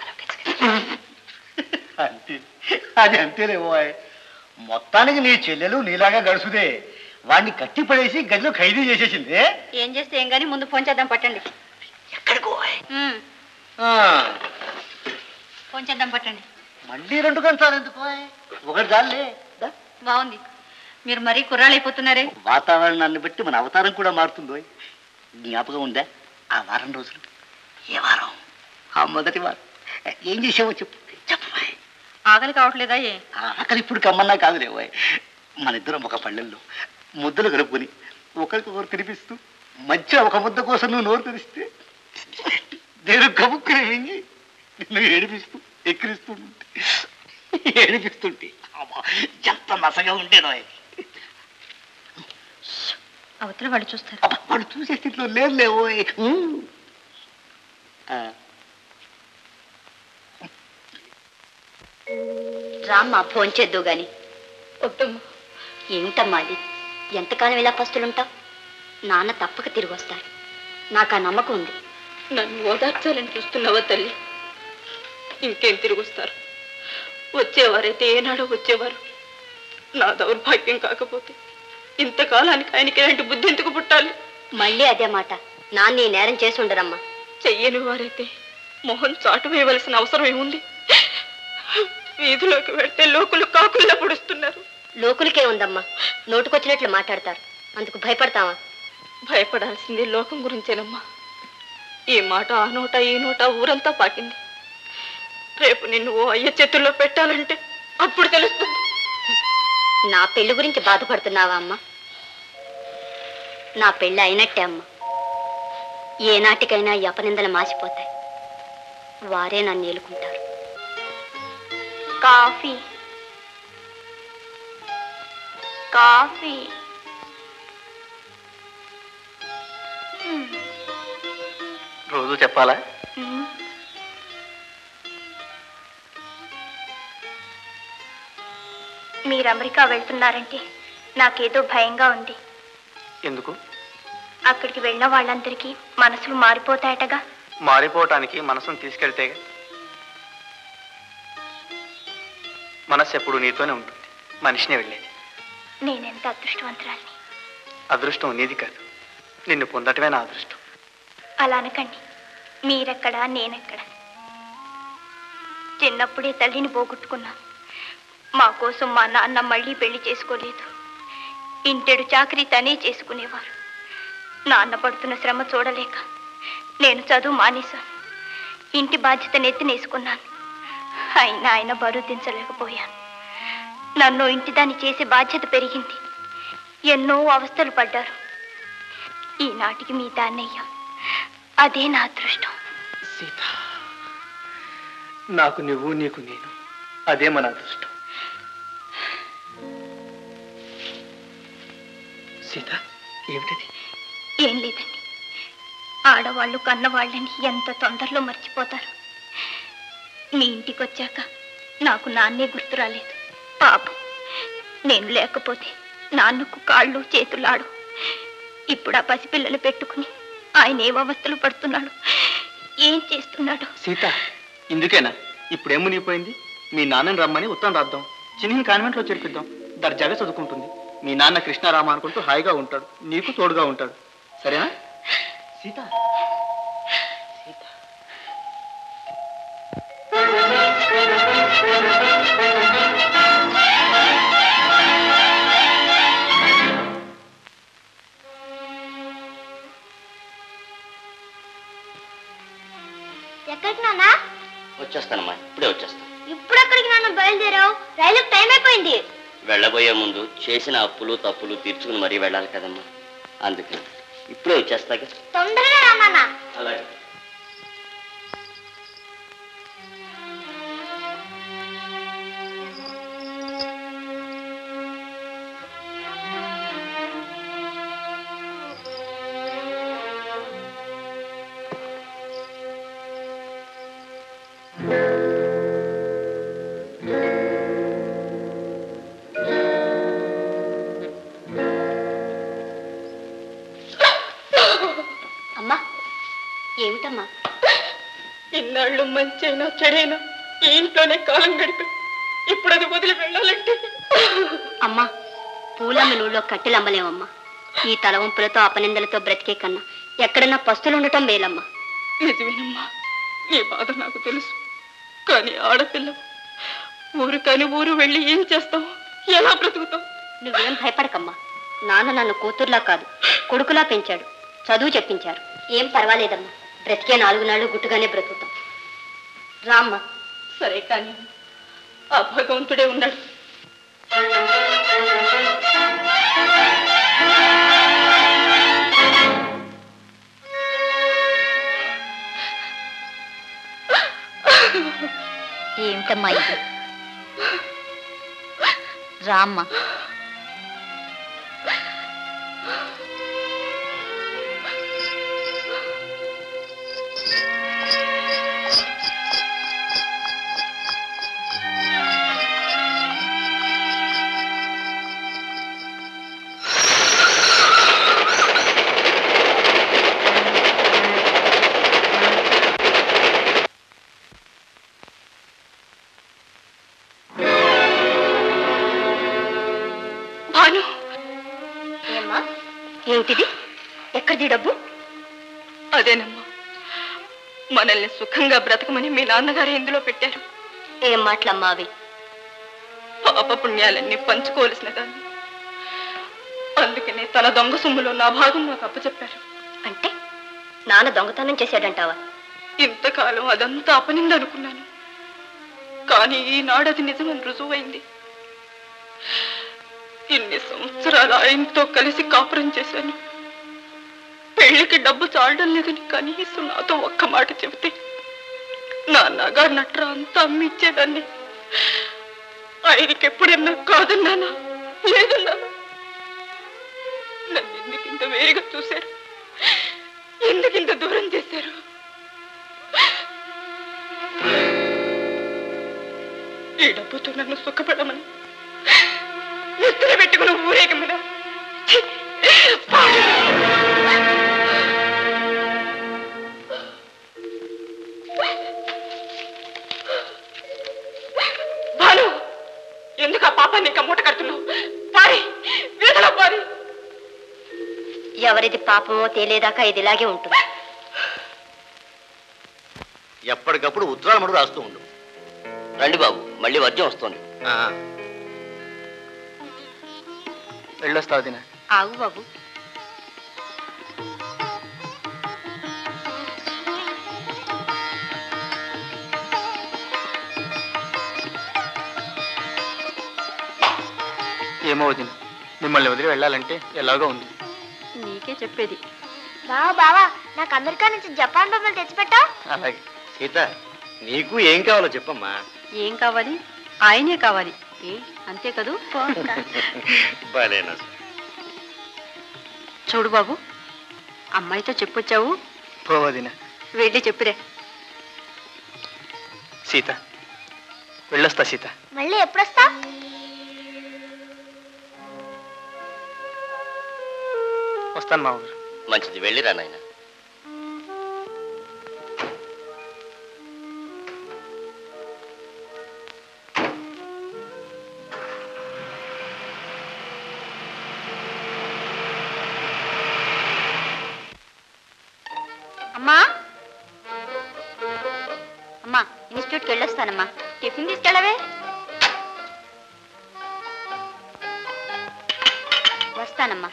అంతే అది అంతేలే ఓయ్ మొత్తానికి నీ చెల్లెలు నీలాగా గడుసుదే వాడిని కట్టి పడేసి గదిలో ఖైదీ చేసేసింది ఏం చేస్తే ఏం గానీ ముందు ఫోన్ చేద్దాం పట్టండి ఉమ్, ఆ, ఫోన్ చేద్దాం పట్టండి మళ్ళీ రెండు గంటలు ఎందుకు ఓయ్? ఒకటి చాలే దా. బాగుంది మీరు మరీ కుర్రాళ్ళైపోతున్నారే వాతావరణాన్ని బట్టి మన అవతారం కూడా మారుతుందో జ్ఞాపకం ఉందా ఆ వారం రోజులు ఏ వారం ఆ మొదటి వారం ఏం చేసావో చెప్పు చెప్పు ఓయ్. ఆకలి కావట్లేదా ఏ ఆ ఆకలి ఇప్పుడు కమ్మన్నా కాదులే ఓయ్ మన ఇద్దరం ఒక పళ్ళెల్లో ముద్దలు కలుపుకొని ఒకరికొకరు తినిపిస్తూ మధ్య ఒక ముద్ద కోసం నువ్వు నోరు తెరిస్తే నేను కముక్కుని మింగి నిన్ను ఏడిపిస్తూ ఎక్కిరిస్తుంటే ఏడిపిస్తుంటే అమ్మా, ఎంత నసగా ఉండేదో అవతల వాళ్ళు చూస్తారు వాడు చూసే స్థితిలో లేదులే ఓయ్ ఉమ్. ఆ, రామ్మా ఫోన్ చేద్దు గాని ఏమిటమ్మా అది ఎంతకాలం ఇలా పస్తులుంటావు నాన్న తప్పక తిరిగి వస్తారు నాకు ఆ నమ్మకం ఉంది నన్ను ఓదార్చాలని చూస్తున్నావా తల్లి ఇంకేం తిరిగి వస్తారు వచ్చేవారైతే ఏనాడో వచ్చేవారు నా దౌర్భాగ్యం కాకపోతే ఇంతకాలానికి ఆయనకి ఇలాంటి బుద్ధి ఎందుకు పుట్టాలి మళ్ళీ అదే మాట నాన్న ఈ నేరం చేసి ఉండరమ్మా చెయ్యని వారైతే మొహం చాటు వేయవలసిన అవసరం ఏముంది వీధిలోకి వెళ్తే లోకులు కాకుల్లా పొడుస్తున్నారు లోకులకే ఉందమ్మా నోటుకొచ్చినట్లు మాట్లాడతారు అందుకు భయపడతావా భయపడాల్సింది లోకం గురించేనమ్మా ఈ మాట ఆ నోట ఈ నోట ఊరంతా పాకింది రేపు నిన్ను ఓ అయ్య చేతుల్లో పెట్టాలంటే అప్పుడు తెలుస్తుంది నా పెళ్లి గురించి బాధపడుతున్నావా అమ్మా నా పెళ్లి అయినట్టే అమ్మా ఏ నాటికైనా ఈ అపనిందలు మాసిపోతాయి వారే నన్ను ఏలుకుంటారు కాఫీ కాఫీ రోజు చెప్పాలా మ్మ్. మీరు అమెరికా వెళ్తున్నారంటే నాకేదో భయంగా ఉంది ఎందుకు అక్కడికి వెళ్ళిన వాళ్ళందరికీ మనసులు మారిపోతాయటగా మారిపోవటానికి మనసును తీసుకెళ్తే మనసు ఎప్పుడు నీతోనే ఉంటుంది మనిషినే వెళ్ళేది నేనెంత అదృష్టవంతురాల్ని అదృష్టం నీది కాదు నిన్ను పొందటమే నా అదృష్టం అలా అనకండి మీరెక్కడా నేనెక్కడ చిన్నప్పుడే తల్లిని పోగొట్టుకున్నాం మా కోసం మా నాన్న మళ్ళీ పెళ్లి చేసుకోలేదు ఇంటెడు చాకరీ తనే చేసుకునేవారు నాన్న పడుతున్న శ్రమ చూడలేక నేను చదువు మానేశాను ఇంటి బాధ్యత నెత్తినేసుకున్నాను అయినా ఆయన బరువు దించలేకపోయాను నన్ను ఇంటిదాన్ని చేసే బాధ్యత పెరిగింది ఎన్నో అవస్థలు పడ్డారు ఈనాటికి మీ దాన్నయ్య అదే నా అదృష్టం సీత నాకు నువ్వు నీకు నేను అదే మన అదృష్టం సీత ఏమిటది ఏం లేదండి ఆడవాళ్ళు కన్నవాళ్ళని ఎంత తొందరలో మర్చిపోతారు మీ ఇంటికి వచ్చాక నాకు నాన్నే గుర్తు రాలేదు పాపం నేను లేకపోతే నాన్నకు కాళ్ళు చేతులాడు ఇప్పుడు ఆ పసిపిల్లలు పెట్టుకుని ఆయన ఏ అవస్థలు పడుతున్నాడు ఏం చేస్తున్నాడు సీత ఇందుకేనా ఇప్పుడేం మునిగిపోయింది మీ నాన్నని రమ్మని ఉత్తరం రాద్దాం చిన్ని కాన్వెంట్లో చేర్పిద్దాం దర్జాగా చదువుకుంటుంది మీ నాన్న కృష్ణారామ అనుకుంటూ హాయిగా ఉంటాడు నీకు తోడుగా ఉంటాడు సరేనా సీత ఎక్కడికి నాన్న వచ్చేస్తానమ్మా ఇప్పుడే వచ్చేస్తాను ఇప్పుడు ఎక్కడికి నాన్న బయలుదేరావు రైలుకి టైం అయిపోయింది వెళ్ళబోయే ముందు చేసిన అప్పులు తప్పులు తీర్చుకుని మరీ వెళ్ళాలి కదమ్మా అందుకని ఇప్పుడే వచ్చేస్తాగా తొందరగా రా నాన్న అలాగే అమ్మా ఏమిటమ్మా ఇన్నాళ్ళు మంచైనా చెడైనా ఈ ఇంట్లోనే కాలం గడిపి ఇప్పుడు అది వదిలి వెళ్ళాలంటే అమ్మా పూలమ్మలూళ్ళో కట్టెలు అమ్మలేమమ్మా ఈ తలవంపులతో అపనిందలతో బ్రతికే కన్నా ఎక్కడన్నా పస్తులు ఉండటం మేలమ్మా నిజమేనమ్మా నీ బాధ నాకు తెలుసు కానీ ఆడపిల్ల ఊరు కాని ఊరు వెళ్ళి ఏం చేస్తావు ఎలా బ్రతుకుతావు నువ్వేం భయపడకమ్మా నాన్న నన్ను కూతుర్లా కాదు కొడుకులా పెంచాడు చదువు చెప్పించారు ఏం పర్వాలేదమ్మా బ్రతికే నాలుగు నాళ్ళు గుట్టుగానే బ్రతుకుతాం రామ్మా సరే కానీ ఆ భగవంతుడే ఉన్నాడు ఏమిటమ్మా ఇది రామ్మా భాను ఏమ్మా ఏమిటిది ఎక్కడిది డబ్బు అదేనమ్మా మనల్ని సుఖంగా బ్రతకమని మీ నాన్నగారు ఇందులో పెట్టారు ఏం మాటలమ్మా అవి పాప పుణ్యాలన్నీ పంచుకోవలసిన దాన్ని అందుకనే తన దొంగ సొమ్ములో నా భాగం నాకు అప్పచెప్పారు అంటే నాన్న దొంగతనం చేశాడంటావా ఇంతకాలం అదంతా అపనింది అనుకున్నాను కానీ ఈనాడు అది నిజమని రుజువైంది ఇన్ని సంవత్సరాలు ఆయనతో కలిసి కాపురం చేశాను పెళ్లికి డబ్బు చాలడం లేదని కనీసం నాతో ఒక్క మాట చెబితే నా నగా నట్ర అంతా అమ్మిచ్చేదాన్ని ఆయనకి ఎప్పుడన్నా కాదన్నానా లేదన్నానా నన్ను ఎందుకు ఇంత వేరుగా చూశారు ఎందుకు ఇంత దూరం చేశారు ఈ డబ్బుతో నన్ను సుఖపడమని ఎత్తున పెట్టుకుని ఊరేగమనా ఛీ! పాడు! భాను ఎందుకు ఆ పాపాన్ని ఇంకా మూట కడుతున్నావు పారి వీధలో పారి ఎవరిది పాపమో తేలేదాకా ఇది ఇలాగే ఉంటుంది ఎప్పటికప్పుడు ఉత్తరాలు మడుగు రాస్తూ ఉండు రండి బాబు మళ్ళీ వర్జం వస్తుంది వెళ్ళొస్తావు దిన ఆగు బాబు ఏమో వదిన మిమ్మల్ని వదిలి వెళ్ళాలంటే ఎలాగో ఉంది నీకే చెప్పేది బావా బావా నాకు అమెరికా నుంచి జపాన్ బొమ్మలు తెచ్చిపెట్టావు అలాగే సీత నీకు ఏం కావాలో చెప్పమ్మా ఏం కావాలి ఆయనే కావాలి ఏ అంతే కదూ భలేనా చూడు బాబు అమ్మాయితో చెప్పొచ్చావు పోవదిన వెళ్ళి చెప్పురే సీత వెళ్ళొస్తా సీత మళ్ళీ ఎప్పుడొస్తా వస్తాను మామగారు మంచిది వెళ్ళిరా నాయన అమ్మా అమ్మా ఇన్స్టిట్యూట్కి వెళ్ళొస్తానమ్మా టిఫిన్ తీసుకెళ్ళవే వస్తానమ్మా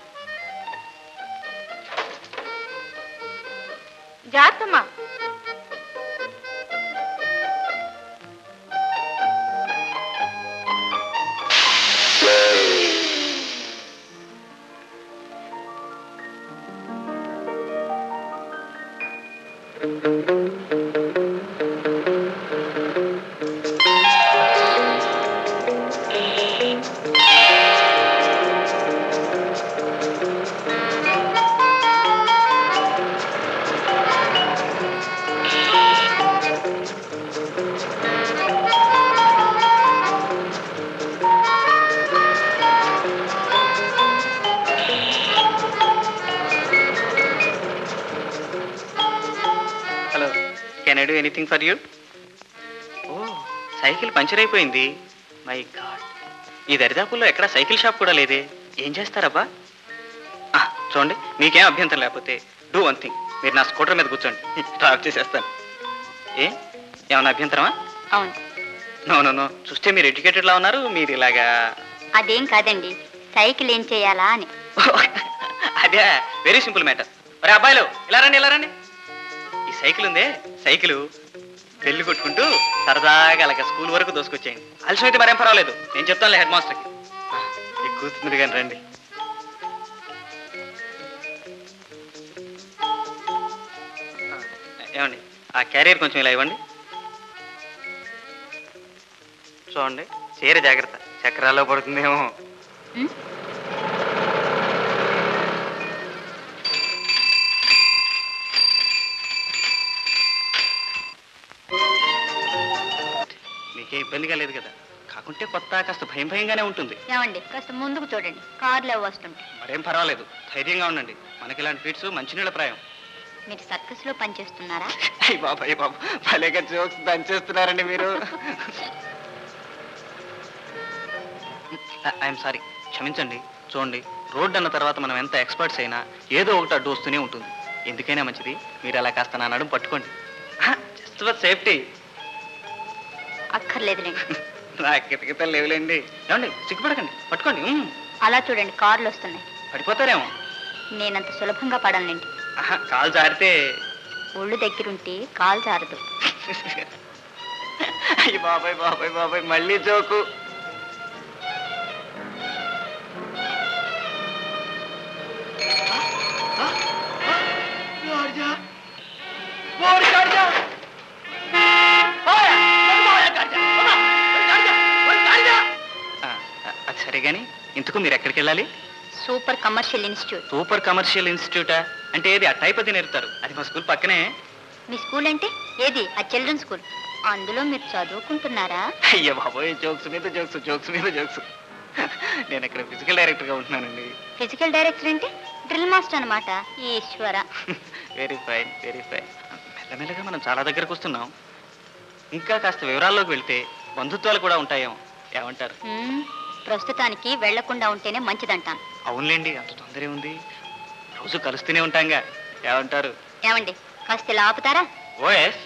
జాగ్రత్తమ్మా hello can I do anything for you oh cycle puncture అయిపోయింది మై గాడ్ ఈ దరిదాపుల్లో ఎక్కడ సైకిల్ షాప్ కూడా లేదే ఏం చేస్తారబ్బా ఆ, చూడండి మీకేం అభ్యంతరం లేకపోతే డూ వన్ థింగ్ మీరు నా స్కూటర్ మీద కూర్చోండి డ్రాప్ చేసేస్తాను ఏ ఏమన్నా అభ్యంతరమా అవును నో నో నో చూస్తే మీరు ఎడ్యుకేటెడ్ లా ఉన్నారు మీరు ఇలాగా అదేం కాదండి సైకిల్ ఏం చేయాలా అని అదే వెరీ సింపుల్ మ్యాటర్ మరి అబ్బాయిలు ఇలా రండి ఇలా రండి ఈ సైకిల్ ఉందే సైకిల్ పెళ్లి కొట్టుకుంటూ సరదాగా అలాగ స్కూల్ వరకు దోసుకొచ్చేయండి అలసి అయితే మరేం పర్వాలేదు నేను చెప్తానులే హెడ్ మాస్టర్కి మీకు కూర్చుంది కానీ రండి ఆ, ఏమండి ఆ క్యారియర్ కొంచెం ఇలా ఇవ్వండి చూడండి చీర జాగ్రత్త చక్రాల్లో పడుతుందేమో మీకే ఇబ్బందిగా లేదు కదా కాకుంటే కొత్త కాస్త భయం భయంగానే ఉంటుంది ఏమండి కాస్త ముందుకు చూడండి కార్లో వస్తుంటే మరేం పర్వాలేదు ధైర్యంగా ఉండండి మనకి ఇలాంటి ఫీట్స్ మంచినీళ్ళ ప్రాయం మీరు సర్కస్ లో పనిచేస్తున్నారా అయ్యి బాబు అయ్యి బాబు భలేగా జోక్స్ దంచేస్తున్నారండి మీరు ఐఎమ్ సారీ క్షమించండి చూడండి రోడ్ అన్న తర్వాత మనం ఎంత ఎక్స్పర్ట్స్ అయినా ఏదో ఒకటి అడ్డు వస్తూనే ఉంటుంది ఎందుకైనా మంచిది మీరు అలా కాస్త నా నడుము పట్టుకోండి జస్ట్ ఫర్ సేఫ్టీ అక్కర్లేదులేండి నా కితకితలు లేవులేండి ఏమండి సిగ్గుపడకండి పట్టుకోండి ఉమ్, అలా చూడండి కార్లు వస్తున్నాయి పడిపోతారేమో నేనంత సులభంగా పడనులేండి ఆహా, కాలు జారితే ఒళ్ళు దగ్గరుంటే కాలు జారదు అయ్యి బాబాయ్ బాబాయ్ బాబాయ్ మళ్ళీ జోకు ఆ, అది సరే కానీ ఇంతకు మీరు ఎక్కడికి వెళ్ళాలి super commercial institute super commercial ఇన్స్టిట్యూటా అంటే ఏది ఆ టైప్ అది నేర్పుతారు అది మా స్కూల్ పక్కనే మీ స్కూల్ అంటే ఏది ఆ చిల్డ్రన్ స్కూల్ అందులో మీరు చదువుకుంటున్నారా అయ్యో బాబోయ్ జోక్స్ మీద జోక్స్ జోక్స్ మీద జోక్స్ నేను ఇక్కడ ఫిజికల్ డైరెక్టర్గా ఉంటున్నానండి ఫిజికల్ డైరెక్టర్ అంటే డ్రిల్ మాస్టర్ అన్నమాట Eshwara very fine very fine మెల్లమెల్లగా మనం చాలా దగ్గరకు వస్తున్నాం ఇంకా కాస్త వివరాల్లోకి వెళ్తే బంధుత్వాలు కూడా ఉంటాయేమో ఏమంటారు మ్మ్, ప్రస్తుతానికి వెళ్లకుండా ఉంటేనే మంచిదంటాను అవునులేండి అంత తొందరే ఉంది రోజు కలుస్తూనే ఉంటాంగా ఏమంటారు ఏమండి కాస్త ఇలా ఆపుతారా ఓఎస్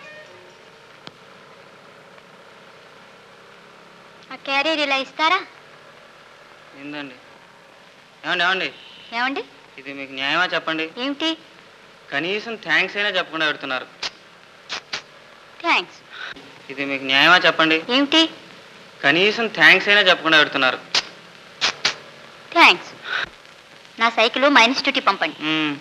ఆ క్యారియర్ ఇలా ఇస్తారా ఏందండి ఏమండి ఏమండి ఏమండి ఇది మీకు న్యాయమా చెప్పండి ఏమిటి కనీసం థ్యాంక్స్ అయినా చెప్పకుండా పెడుతున్నారు థ్యాంక్స్ ఇది మీకు న్యాయమా చెప్పండి ఏమిటి కనీసం థ్యాంక్స్ అయినా చెప్పకుండా పెడుతున్నారు థ్యాంక్స్ నా సైకిల్ మా ఇన్స్టిట్యూట్కి పంపండి మ్మ్.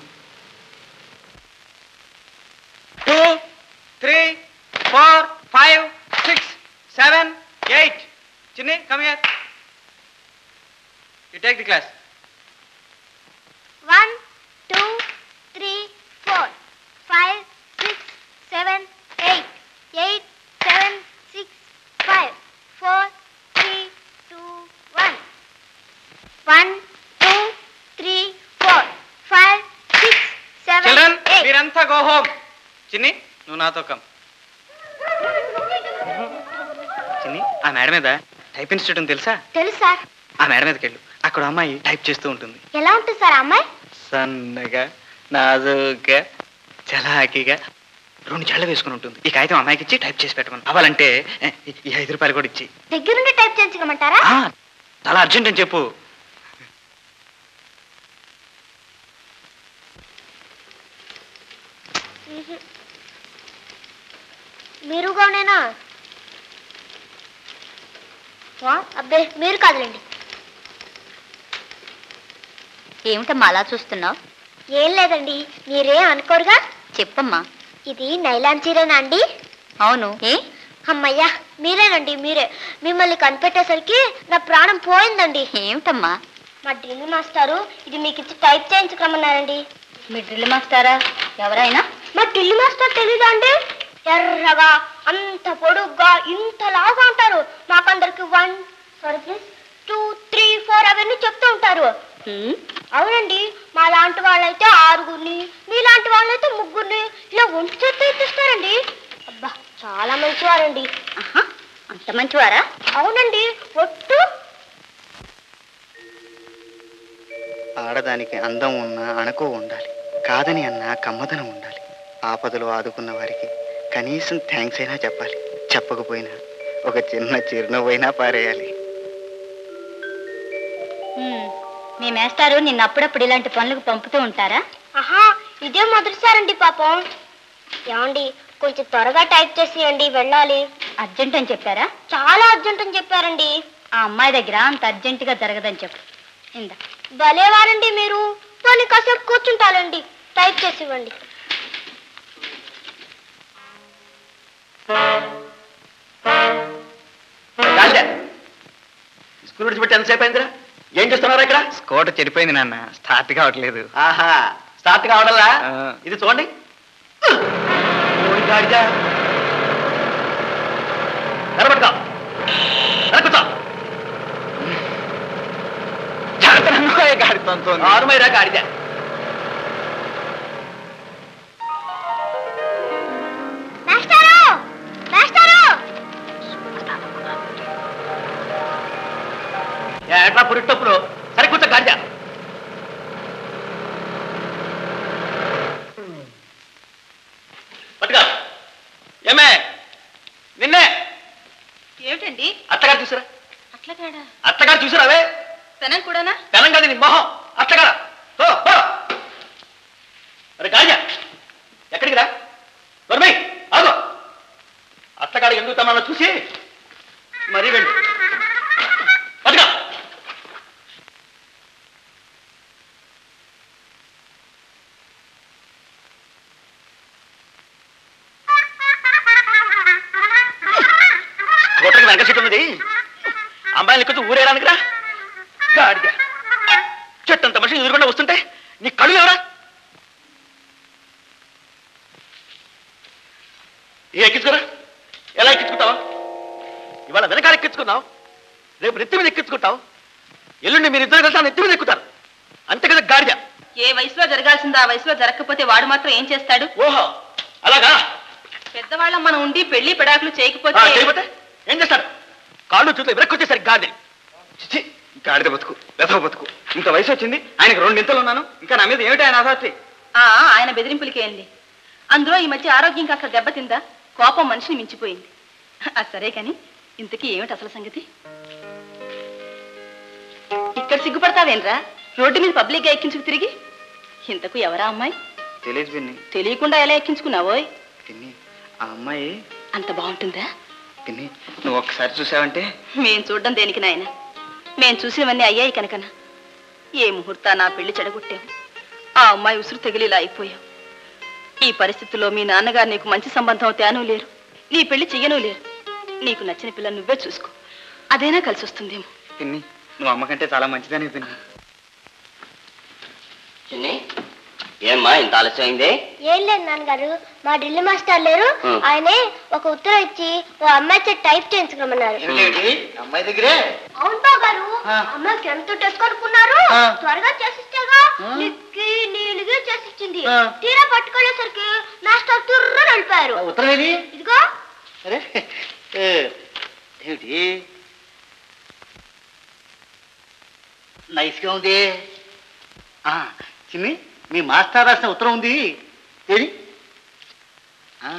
Two three four five six seven eight Chinni come here you take the class one one two three four five six seven children eight మీరంతా గో హోమ్ చిన్ని నువ్వు నాతో కమ్ చిన్ని ఆ మేడం మీద టైప్ ఇన్స్టిట్యూట్ ఉంది తెలుసా తెలుసు సార్ ఆ మేడం మీదకి వెళ్ళు అక్కడ అమ్మాయి టైప్ చేస్తూ ఉంటుంది ఎలా ఉంటుంది సార్ ఆ అమ్మాయి సన్నగా నాజుగా చలాకీగా రెండు చెళ్ళ వేసుకుని ఉంటుంది ఈ కాగితం అమ్మాయికి ఇచ్చి టైప్ చేసి పెట్టమని కావాలంటే ఏ, ఈ ఐదు రూపాయలు కూడా ఇచ్చి దగ్గరుండి టైప్ చేయించమంటారా ఆ, చాలా అర్జెంట్ అని చెప్పు మీరుగానేనా వా, అబ్బే మీరు కాదులేండి ఏమిటమ్మా అలా చూస్తున్నావు ఏం లేదండి మీరేం అనుకోరుగా చెప్పమ్మా ఇది నైలాన్ చీరేనా అండి అవును ఏ అమ్మయ్యా మీరేనండి మీరే మిమ్మల్ని కనిపెట్టేసరికి నా ప్రాణం పోయిందండి ఏమిటమ్మా మా డ్రిల్ మాస్టారు ఇది మీకు ఇచ్చి టైప్ చేయించుకోమన్నారండి మీ డ్రిల్ మాస్టారా ఎవరైనా మా డ్రిల్ మాస్టర్ తెలీదా అండి ఎర్రగా అంత పొడుగ్గా ఇంత లావుగా ఉంటారు మాకందరికి one sorry please two three four అవన్నీ చెప్తూ ఉంటారు అవునండి మా లాంటి వాళ్ళైతే ఆరుగురిని మీలాంటి వాళ్ళైతే ముగ్గురిని ఇలా ఒంటి చేత్తో ఎత్తిస్తారండి అబ్బా చాలా మంచివారండి అంత మంచివారా అవునండి ఒట్టు ఆడదానికి అందం ఉన్న అణకు ఉండాలి కాదని అన్న కమ్మదనం ఉండాలి ఆపదలో ఆదుకున్న వారికి కనీసం థ్యాంక్స్ అయినా చెప్పాలి చెప్పకపోయినా ఒక చిన్న చిరునవ్వైనా పారేయాలి ఉమ్, మీ మేస్టారు నిన్న అప్పుడప్పుడు ఇలాంటి పనులకు పంపుతూ ఉంటారా ఆహా ఇదే మొదటిసారండి పాపం ఏమండి కొంచెం త్వరగా టైప్ చేసేయండి వెళ్ళాలి అర్జెంట్ అని చెప్పారా చాలా అర్జెంట్ అని చెప్పారండి ఆ అమ్మాయి దగ్గర అంత అర్జెంటుగా జరగదని చెప్పు ఇందా భలేవారండి మీరు పోనీ కాసేపు కూర్చుంటారండి టైప్ చేసి ఇవ్వండి స్కూల్ విడిచిపెట్టి ఎంతసేపు అయిందిరా ఏం చేస్తున్నారా ఇక్కడ స్కూటర్ చెడిపోయింది నాన్న స్టార్ట్ కావట్లేదు ఆహా స్టార్ట్ కావడంలా ఆ. ఇది చూడండి ఓయ్ గాడిద. నిలబడుకో. నిలబడుకో. ఆరుమైరా గాడిద మాస్టారు మాస్టారు ఎట్లా పురిటప్పుడు సరే కూర్చో గాడిద పట్టుగా ఏమే నిన్నే ఏమిటండి అత్తగారు చూసారా అట్లా కాడా అత్తగారు చూసారావే తనం కూడానా తెలంగాణ నీ మొహం అత్తగారా ఓ, ఓ. అరే గాడిద ఎక్కడికి రా దొరమై ఆగో అత్తగారు ఎందుకు తమన్నా చూసి మరీ వెళ్ళు పట్టుగా గొట్టకి వెనక చెట్టు ఉన్నది అమ్మాయిని ఎక్కుతూ ఊరేయడానికి రా గాడిద చెట్టు అంత మనిషి ఎదురుకుండా వస్తుంటే నీ కళ్ళు ఎవరా ఏ ఎక్కించుకోరా ఎలా ఎక్కించుకుంటావా ఇవాళ వెనకాల ఎక్కించుకున్నావు రేపు నెత్తి మీద ఎక్కించుకుంటావు ఎల్లుండి మీరు ఇద్దరు కలిసి ఆ నెత్తి మీద ఎక్కుతారు అంతే కదా గాడిద ఏ వయసులో జరగాల్సిందో ఆ వయసులో జరగకపోతే వాడు మాత్రం ఏం చేస్తాడు ఓహో అలాగా పెద్దవాళ్ళం మనం ఉండి పెళ్లి పెడాకులు ఆ, చేయకపోతే చేయకపోతే ఏం చేస్తాడు కాళ్ళు చూస్తే వెనక్కొచ్చేసరికి గాడిద చిచి, గాడిద బతుకు వెధవ బతుకు ఇంత వయసు వచ్చింది ఆయనకి రెండు ఇంతలు ఉన్నాను ఇంకా నా మీద ఏమిటి ఆయన ఆసక్తి ఆ ఆయన బెదిరింపులకేంది అందులో ఈ మధ్య ఆరోగ్యం కాస్త దెబ్బతిందా కోపం మనిషిని మించిపోయింది అది సరే కాని ఇంతకీ ఏమిటి అసలు సంగతి ఇక్కడ సిగ్గుపడతావేంట్రా రోడ్డు మీద పబ్లిక్ గా ఎక్కించుకు తిరిగి ఇంతకు ఎవరా అమ్మాయి తెలియదు పిన్ని తెలియకుండా ఎలా ఎక్కించుకున్నావోయ్ పిన్ని ఆ అమ్మాయి అంత బాగుంటుందా పిన్ని నువ్వు ఒక్కసారి చూసావంటే మేం చూడడం దేనికి నాయన మేం చూసినవన్నీ అయ్యాయి కనుకన ఏ ముహూర్తా నా పెళ్లి చెడగొట్టావు ఆ అమ్మాయి ఉసురు తగిలిలా అయిపోయావు ఈ పరిస్థితుల్లో మీ నాన్నగారు నీకు మంచి సంబంధం తేనూ లేరు నీ పెళ్లి చెయ్యనూ లేరు నీకు నచ్చిన పిల్ల నువ్వే చూసుకో అదైనా కలిసి వస్తుందేమో పిన్ని నువ్వు అమ్మకంటే చాలా మంచిదని పిన్ని చిన్ని ఏమ్మా ఇంత ఆలస్యమైందే ఏం లేదు నాన్నగారు మా డ్రిల్ మాస్టర్ లేరు హ్మ్. ఆయనే ఒక ఉత్తరం ఇచ్చి ఓ అమ్మాయి చేత టైప్ చేయించుకోమన్నారు అమ్మాయి దగ్గరే అవును బావ గారు అమ్మాయికి ఎంత టెస్ట్ కొనుక్కున్నారు ఆ. త్వరగా చేసిస్తేగా ఆ. నిక్కి నీళ్ళుగా చేసిచ్చింది ఆ. తీరా పట్టుకోలేసరికి మాస్టర్ తుర్ర నడిపారు ఉత్తరం ఏది ఇదిగో అరే ఏ, ఏమిటి నైస్గా ఉంది ఆ, చిన్ని మీ మాస్టర్ రాసిన ఉత్తరం ఉంది ఏది ఆ.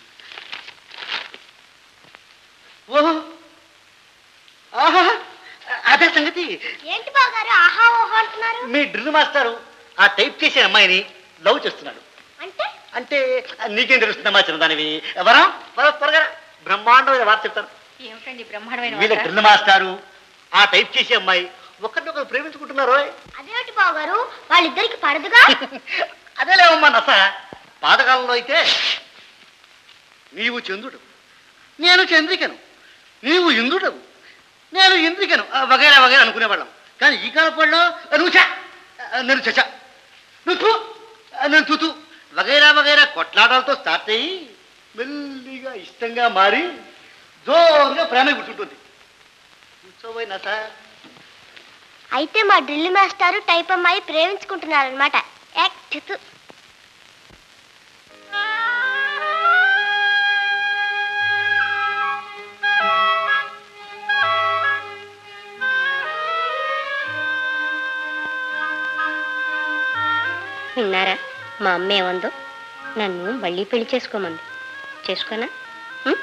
ఓహో ఆహా అదే సంగతి ఏంటి బావ గారు ఆహా ఓహో అంటున్నారు మీ డ్రిల్ మాస్టారు ఆ టైప్ చేసే అమ్మాయిని లవ్ చేస్తున్నాడు అంటే అంటే నీకేం తెలుస్తుందమ్మా చిన్నదానివి వరం వరం త్వరగా రా. బ్రహ్మాండమైన వార్త చెప్తాను ఏమిటండి బ్రహ్మాండమైన వీళ్ళ వార్త? డ్రిల్ మాస్టారు ఆ టైప్ చేసే అమ్మాయి ఒకరినొకరు ప్రేమించుకుంటున్నారు అదేమిటి బావ గారు వాళ్ళిద్దరికి పడదుగా అదే లేవమ్మా నస పాతకాలంలో అయితే నీవు చంద్రుడు నేను చంద్రికను నీవు ఇంద్రుడవు నేను ఇంద్రికను ఆ, వగైరా వగైరా అనుకునేవాళ్ళం కానీ ఈ కాలపడిలో నువ్వు చా ఆ, నేను చచా నువ్వు తూ ఆ, నేను తుతు వగైరా వగైరా కొట్లాటాలతో స్టార్ట్ అయ్యి మెల్లిగా ఇష్టంగా మారి జోరుగా ప్రేమ కూర్చుంటుంది కూర్చోబోయినా సార్ అయితే మా డ్రిల్ మాస్టారు టైప్ అమ్మాయి ప్రేమించుకుంటున్నారనమాట యాక్ట్ విన్నారా మా అమ్మ ఏమందో నన్ను మళ్ళీ పెళ్లి చేసుకోమంది చేసుకోనా ఉం?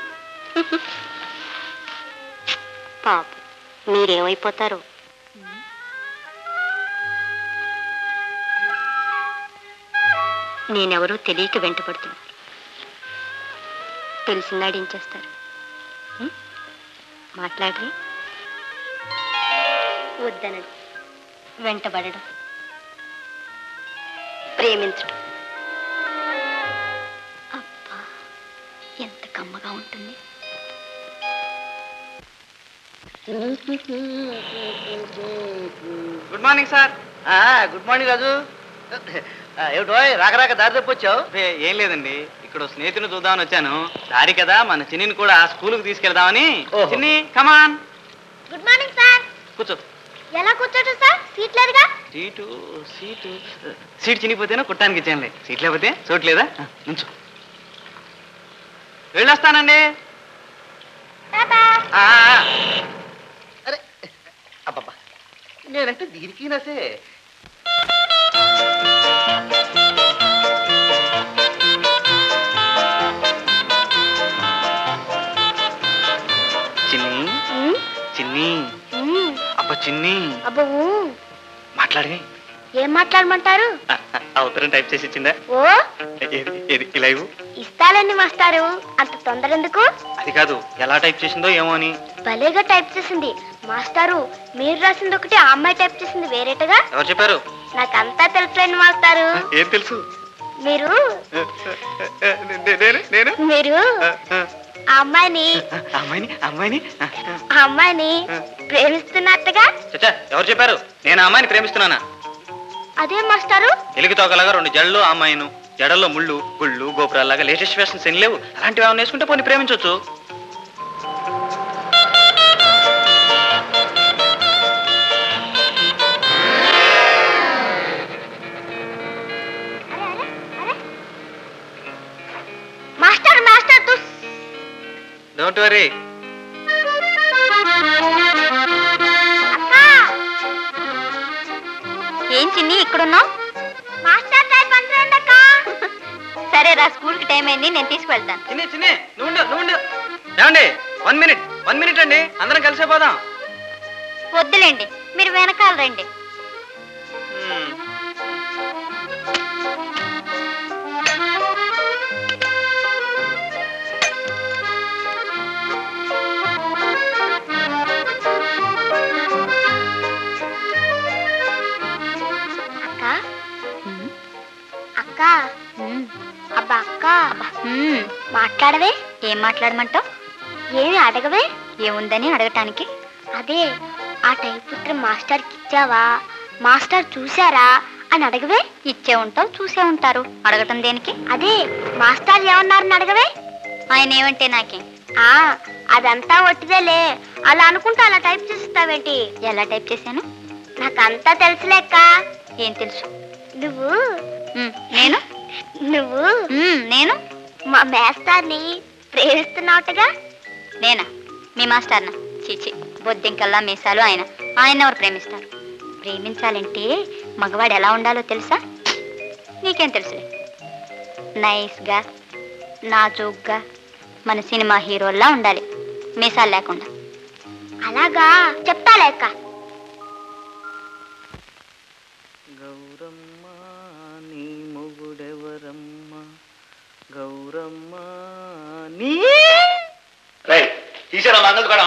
పాప మీరేమైపోతారు నేనెవరో తెలియక వెంటపడుతున్నారు తెలిసినాడు ఏం చేస్తారు ఉం? మాట్లాడరే వద్దనడు వెంటబడడం ప్రేమించడం అబ్బా ఎంత కమ్మగా ఉంటుంది good morning sir good morning Raju ఆ, ఏమిటో రాక రాక దారి తప్పొచ్చావు ఏం లేదండి ఇక్కడ ఓ స్నేహితుని చూద్దామని వచ్చాను దారి కదా మన చిన్నిని కూడా స్కూల్కి తీసుకెళ్దామని ఓహో. చిన్ని కమాన్ గుడ్ మార్నింగ్ సార్ కూర్చో ఎలా కూర్చోటం సార్ సీట్ లేదుగా సీటు సీటు సీట్ చినిగిపోతేనే కుట్టానికి ఇచ్చానులే సీట్ లేకపోతే చోట్లేదా ఆ, నుంచో వెళ్ళొస్తానండి ఆ, ఆ. అబ్బబ్బా నేనంటే దీనికి నసే చిన్ని చిన్ని అబ్బా చిన్ని అబ్బో మాట్లాడి ఏం మాట్లాడమంటారు అవతరం టైప్ చేసి ఇచ్చిందా ఓ ఏది ఏది ఇలా ఇవ్వు ఇస్తాలండి మాస్టారు అంత తొందర ఎందుకు అది కాదు ఎలా టైప్ చేసిందో ఏమో అని భలేగా టైప్ చేసింది మాస్టారు మీరు రాసింది ఒకటి ఆ అమ్మాయి టైప్ చేసింది వేరేటగా ఎవరు చెప్పారు నాకంతా తెలుసులేండి మాస్టారు ఏం తెలుసు మీరు నేను నేను మీరు ఆ అమ్మాయిని అమ్మాయిని అమ్మాయిని ఆ అమ్మాయిని ప్రేమిస్తున్నట్టుగా చచ్చా ఎవరు చెప్పారు నేను ఆ అమ్మాయిని ప్రేమిస్తున్నానా అదే మాస్టారు ఎలుగు తోకలాగా రెండు జడలు ఆ అమ్మాయిను జడల్లో ముళ్ళు గుళ్ళు గోపురాల్లాగా లేటెస్ట్ ఫ్యాషన్స్ ఏం లేవు అలాంటివి ఏమైనా వేసుకుంటే పోనీ ప్రేమించవచ్చు మాస్టర్ మాస్టర్ తు డోంట్ వరీ ఏం చిన్ని ఇక్కడున్నావు మాస్టర్ టైప్ అంటారండి అక్క సరే రా స్కూల్కి టైం అయింది నేను తీసుకువెళ్తాను చిన్ని చిన్ని నువ్వు ఉండు, నువ్వు ఉండు. ఏమండి వన్ మినిట్ వన్ మినిట్ అండి అందరం కలిసే పోదాం వద్దులేండి మీరు వెనకాల రండి అక్క అక్క అబ్బా అక్క మాట్లాడవే ఏం మాట్లాడమంటావు ఏమి అడగవే ఏముందని అడగటానికి అదే ఆ టైప్ పుత్రం మాస్టర్కి ఇచ్చావా మాస్టర్ చూసారా అని అడగవే ఇచ్చే ఉంటావు చూసే ఉంటారు అడగటం దేనికి అదే మాస్టర్ ఏమన్నారని అడగవే ఆయన ఏమంటే నాకేం ఆ అదంతా ఒట్టిదేలే అలా అనుకుంటా అలా టైప్ చేస్తావేంటి ఎలా టైప్ చేశాను నాకంతా తెలుసులేక్క ఏం తెలుసు నువ్వు ఉమ్, నేను నువ్వు ఉమ్, నేను మా మేస్తాన్ని ప్రేమిస్తున్నావుటగా నేనా మీ మాస్టర్నా చీచి బొద్దింకల్లా మీసాలు ఆయన ఆయన ఎవరు ప్రేమిస్తారు ప్రేమించాలంటే మగవాడు ఎలా ఉండాలో తెలుసా నీకేం తెలుసులే నైస్గా నాజూగ్గా మన సినిమా హీరోల్లా ఉండాలి మీసాలు లేకుండా అలాగా చెప్తా లేక గౌరమ్మ నీ మొగుడెవరమ్మ గౌరమ్మ నీ రే తీసారా మంగళ కూడా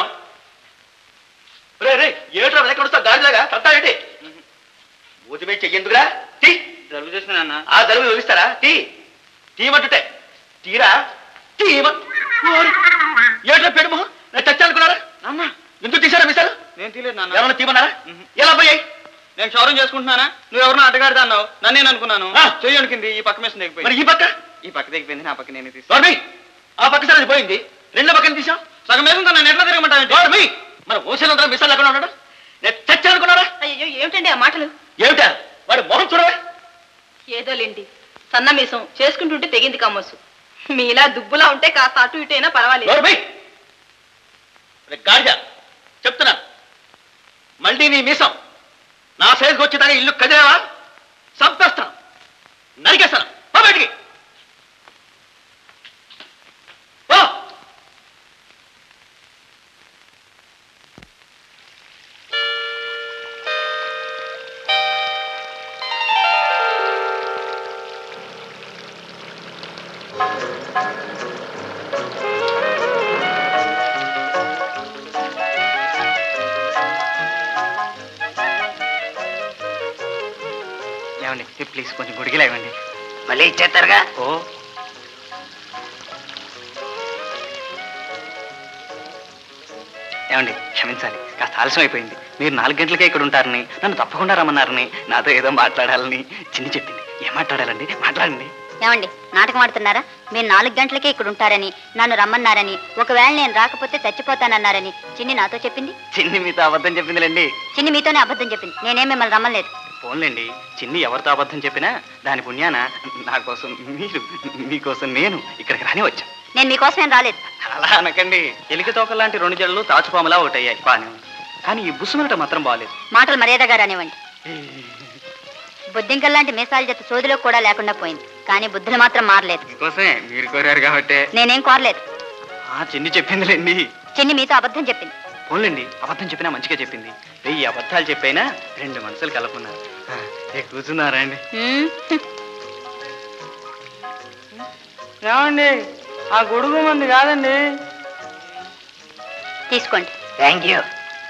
రే రే ఏట్రా వెనక వస్తా గాడిలాగా తట్టా ఏంటి ఊతి మీద చెయ్యేందుకురా తీ జలుబు చేసిన నాన్న ఆ జలుబు తొలిస్తారా తీ తీయమంటుంటే తీరా తీయమ ఓరి. ఏట్రా పెడు మొహం నేను చచ్చానుకున్నారా నాన్న ఎందుకు తీసారా మిసారు నేను తీలేదు నాన్న ఏమన్నా తీయమన్నారా ఎలా పోయాయి నేను క్షౌరం చేసుకుంటున్నానా నువ్వు ఎవరినో అడ్డగాడిదా అన్నావు నన్నేను అనుకున్నాను ఆ. చెయ్యి అనికింది ఈ పక్క మీద దిగిపోయింది మరి ఈ పక్క ఈ పక్క దిగిపోయింది నా పక్క నేను తీసి గౌరమి ఆ పక్క సరే పోయింది రెండో పక్కన తీసాం సగం వేసుకుంటా నన్ను ఎట్లా తిరగమంటావు గౌరమి మన ఊసలంతా మిసాలు లేకుండా ఉన్నాడు నేను చచ్చానుకున్నారా అయ్యో ఏమిటండి ఆ మాటలు ఏమిటా వాడి మొహం చూడవే ఏదోలేండి సన్నమీసం చేసుకుంటుంటే తెగింది కమ్మసు మీలా దుబ్బులా ఉంటే కాస్త అటు ఇటు అయినా పర్వాలేదు గౌరమి గాడిద చెప్తున్నా మళ్ళీ నీ మీసం నా సైజుకి వచ్చేదాకా ఇల్లు కదిలేవా చంపేస్తాను నరికేస్తాను పో బయటికి పో. ఏమండి ప్లీజ్ కొంచెం గుడిగిలా ఇవ్వండి మళ్ళీ ఇచ్చేస్తారుగా ఓ ఏమండి క్షమించాలి కాస్త ఆలస్యం అయిపోయింది మీరు నాలుగు గంటలకే ఇక్కడ ఉంటారని నన్ను తప్పకుండా రమ్మన్నారని నాతో ఏదో మాట్లాడాలని చిన్ని చెప్పింది ఏం మాట్లాడాలండి మాట్లాడండి ఏమండి నాటకం ఆడుతున్నారా మీరు నాలుగు గంటలకే ఇక్కడ ఉంటారని నన్ను రమ్మన్నారని ఒకవేళ నేను రాకపోతే చచ్చిపోతానన్నారని చిన్ని నాతో చెప్పింది చిన్ని మీతో అబద్ధం చెప్పిందిలేండి చిన్ని మీతోనే అబద్ధం చెప్పింది నేనేం మిమ్మల్ని రమ్మలేదు ఫోన్లేండి చిన్ని ఎవరితో అబద్ధం చెప్పినా దాని పుణ్యాన నా కోసం మీరు మీకోసం నేను ఇక్కడికి రాని వచ్చాం నేను మీకోసం ఏం రాలేదు అలా అనకండి ఎలికి తోక లాంటి రెండు జడలు తాచుపాములా ఒకటయ్యాయి బాగానే ఉంది కానీ ఈ బుస్సుమనట మాత్రం బాగాలేదు మాటలు మర్యాదగా రానివ్వండి బుద్ధింకల్ లాంటి మీసాల జత సోదిలో కూడా లేకుండా పోయింది కానీ బుద్ధులు మాత్రం మారలేదు మీకోసమే మీరు కోరారు కాబట్టి నేనేం కోరలేదు ఆ చిన్ని చెప్పిందిలేండి చిన్ని మీతో అబద్ధం చెప్పింది ఫోన్లేండి అబద్ధం చెప్పినా మంచిగా చెప్పింది వెయ్యి అబద్ధాలు చెప్పైనా రెండు మనసులు కలుపుకున్నారు ఆ, ఏ కూర్చున్నారా అండి హ్మ్. ఏమండి ఆ గొడుగు మంది కాదండి తీసుకోండి థ్యాంక్ యూ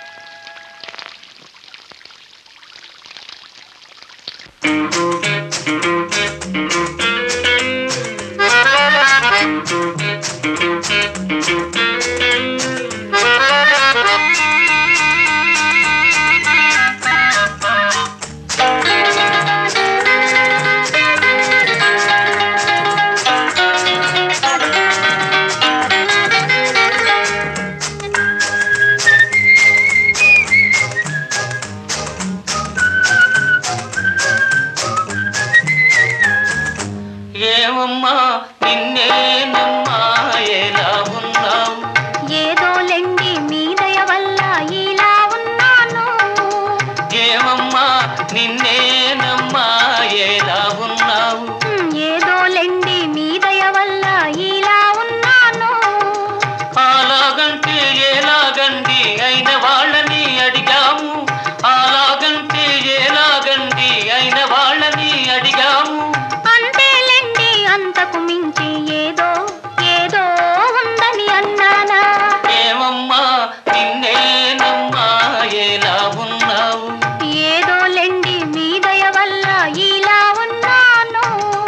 ఏమమ్మా నిన్నేనమ్మా ఎలా ఉన్నావు ఏదో లెండి మీ దయ వల్ల ఇలా ఉన్నాను ఏమమ్మా నిన్నేనమ్మా ఎలా ఉన్నావు హ్మ్, ఏదో లెండి మీ దయ వల్ల ఇలా ఉన్నాను అలాగంటే ఎలాగండి అయిన వాళ్ళని అడిగాము అలాగంటే ఎలాగండి అయిన వాళ్ళని అడిగాము అంతేలెండి అంతకు మించి ఏదో ఏదో ఉందని అన్నానా ఏమమ్మా నిన్నేనమ్మా ఎలా ఉన్నావు ఏదో లెండి మీ దయ వల్ల ఇలా ఉన్నాను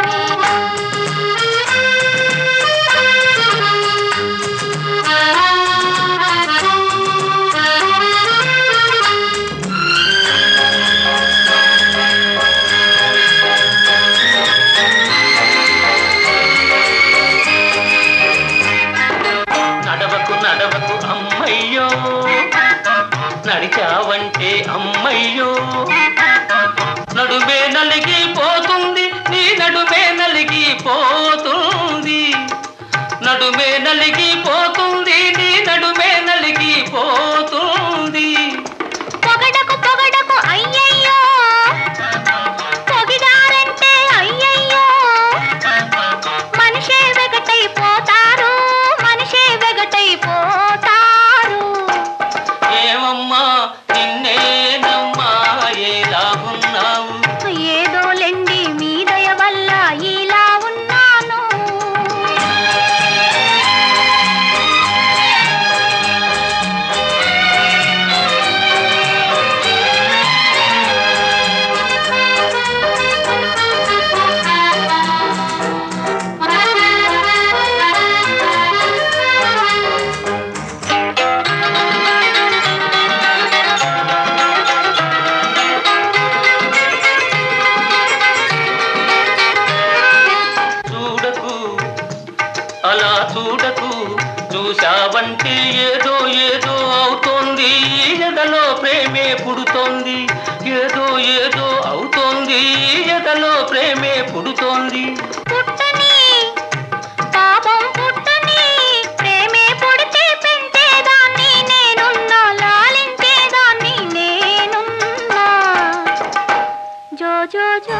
ఏదో అవుతోంది ఎదలో ప్రేమే పుడుతోంది పుట్టని పాపం పుట్టని ప్రేమే పుడితే పెంచేదాన్ని నేనున్నా లాలించేదాన్ని నేనున్నా జో జో జో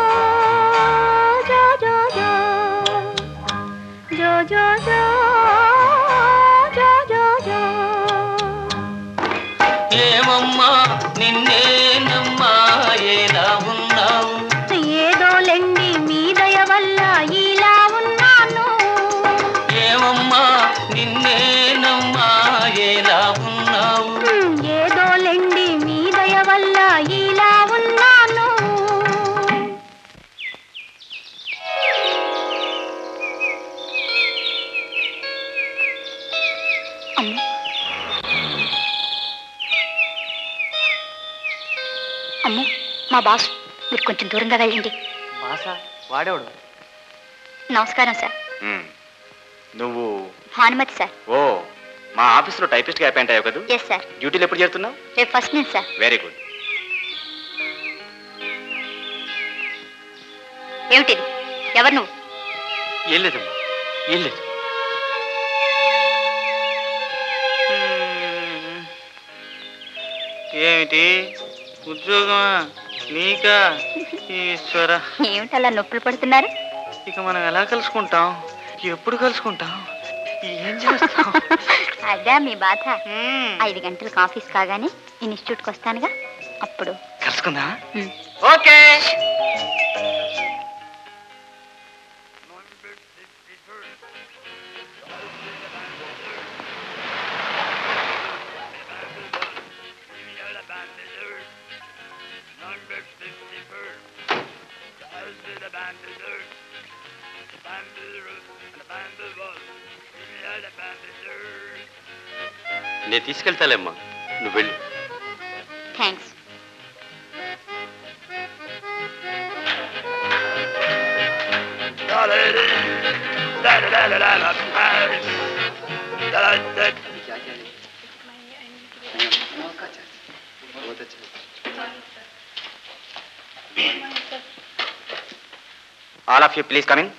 జో జో జో జో జో జో జో జో జో ఏమమ్మా నిన్నేనమ్మా ఎలా ఉన్నావు ఏదో లెండి మీ దయ వల్ల ఇలా ఉన్నాను ఏమమ్మా నిన్నేనమ్మా ఎలా ఉన్నావు హ్మ్, ఏదో లెండి మీ దయ వల్ల ఇలా ఉన్నాను అమ్మో అమ్మో మా బాస్ మీరు కొంచెం దూరంగా వెళ్ళండి బాసా వాడేవాడు నమస్కారం సార్ నువ్వు భానుమతి సార్ ఓ మా ఆఫీస్లో టైపిస్ట్గా అపాయింట్ అయ్యావు కదా ఎస్ సార్ డ్యూటీలు ఎప్పుడు చేరుతున్నావు రేపు ఫస్ట్ నుంచి సార్ వెరీ గుడ్ ఏమిటిది ఎవరు నువ్వు ఏం లేదమ్మా ఏం లేదు ఏమిటి ఉద్యోగమా నీకా ఈశ్వర ఏమిటి అలా నొప్పులు పడుతున్నారు ఇక మనం ఎలా కలుసుకుంటాం ఎప్పుడు కలుసుకుంటాం ఏం చేస్తాం అదే మీ బాధ ఐదు గంటలకు ఆఫీస్ కాగానే ఇన్స్టిట్యూట్కి వస్తానుగా అప్పుడు కలుసుకుందా హ్మ్. ఓకే నేను తీసుకెళ్తాలేమ్మా నువ్వు వెళ్ళు thanks all of you please coming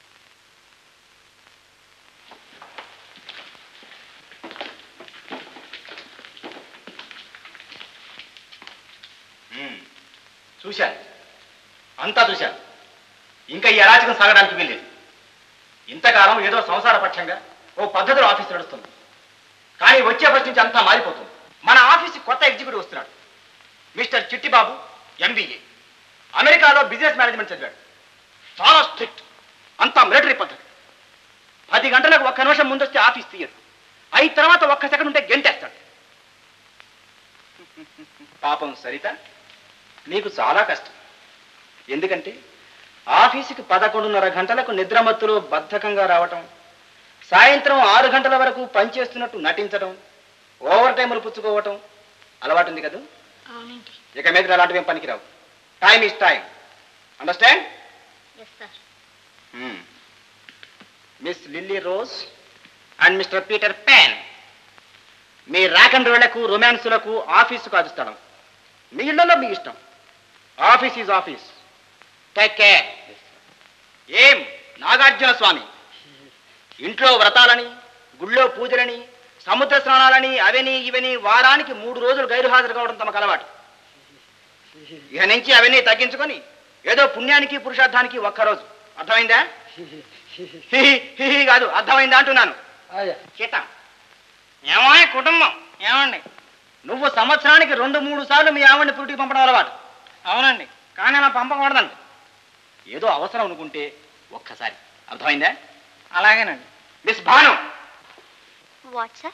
చూశా అంతా చూశా ఇంకా ఈ అరాచకం సాగడానికి వీల్లేదు ఇంతకాలం ఏదో సంసార పక్షంగా ఓ పద్ధతిలో ఆఫీస్ నడుస్తుంది కానీ వచ్చే ఫస్ట్ నుంచి అంతా మారిపోతుంది మన ఆఫీస్కి కొత్త ఎగ్జిక్యూటివ్ వస్తున్నాడు మిస్టర్ చిట్టిబాబు ఎంబీఏ అమెరికాలో బిజినెస్ మేనేజ్మెంట్ చదివాడు చాలా స్ట్రిక్ట్ అంతా మిలిటరీ పద్ధతి పది గంటలకు ఒక్క నిమిషం ముందు వస్తే ఆఫీస్ తీయడు అయిన తర్వాత ఒక్క సెకండ్ ఉంటే గెంటేస్తాడు పాపం సరిత నీకు చాలా కష్టం ఎందుకంటే ఆఫీసుకి పదకొండున్నర గంటలకు నిద్రమత్తులో బద్ధకంగా రావటం సాయంత్రం ఆరు గంటల వరకు పనిచేస్తున్నట్టు నటించడం ఓవర్ టైములు పుచ్చుకోవటం అలవాటు ఉంది కదా అవునండి ఇక మీద అలాంటివి ఏం పనికిరావు time is time understand yes sir miss Lily Rose and mister Peter Pan మీ రాక్ అండ్ రోళ్లకు రొమాన్సులకు ఆఫీసుకు అదుస్తాడం మీ ఇళ్లలో మీ ఇష్టం office is office take care ఏం నాగార్జున స్వామి ఇంట్లో వ్రతాలని గుళ్ళో పూజలని సముద్ర స్నానాలని అవని ఇవని వారానికి మూడు రోజులు గైరు హాజరు కావడం తమకు అలవాటు ఇక నుంచి అవన్నీ తగ్గించుకొని ఏదో పుణ్యానికి పురుషార్థానికి ఒక్కరోజు అర్థమైందా హి హి హి హి కాదు అర్థమైందా అంటున్నాను సీత ఏమో కుటుంబం ఏమండి నువ్వు సంవత్సరానికి రెండు మూడు సార్లు మీ ఆవిడ్ని పురిటికి పంపడం అలవాటు అవునండి కానీ అలా పంపకూడదండి ఏదో అవసరం అనుకుంటే ఒక్కసారి అర్థమైందా అలాగేనండి మిస్ భాను వాట్ సార్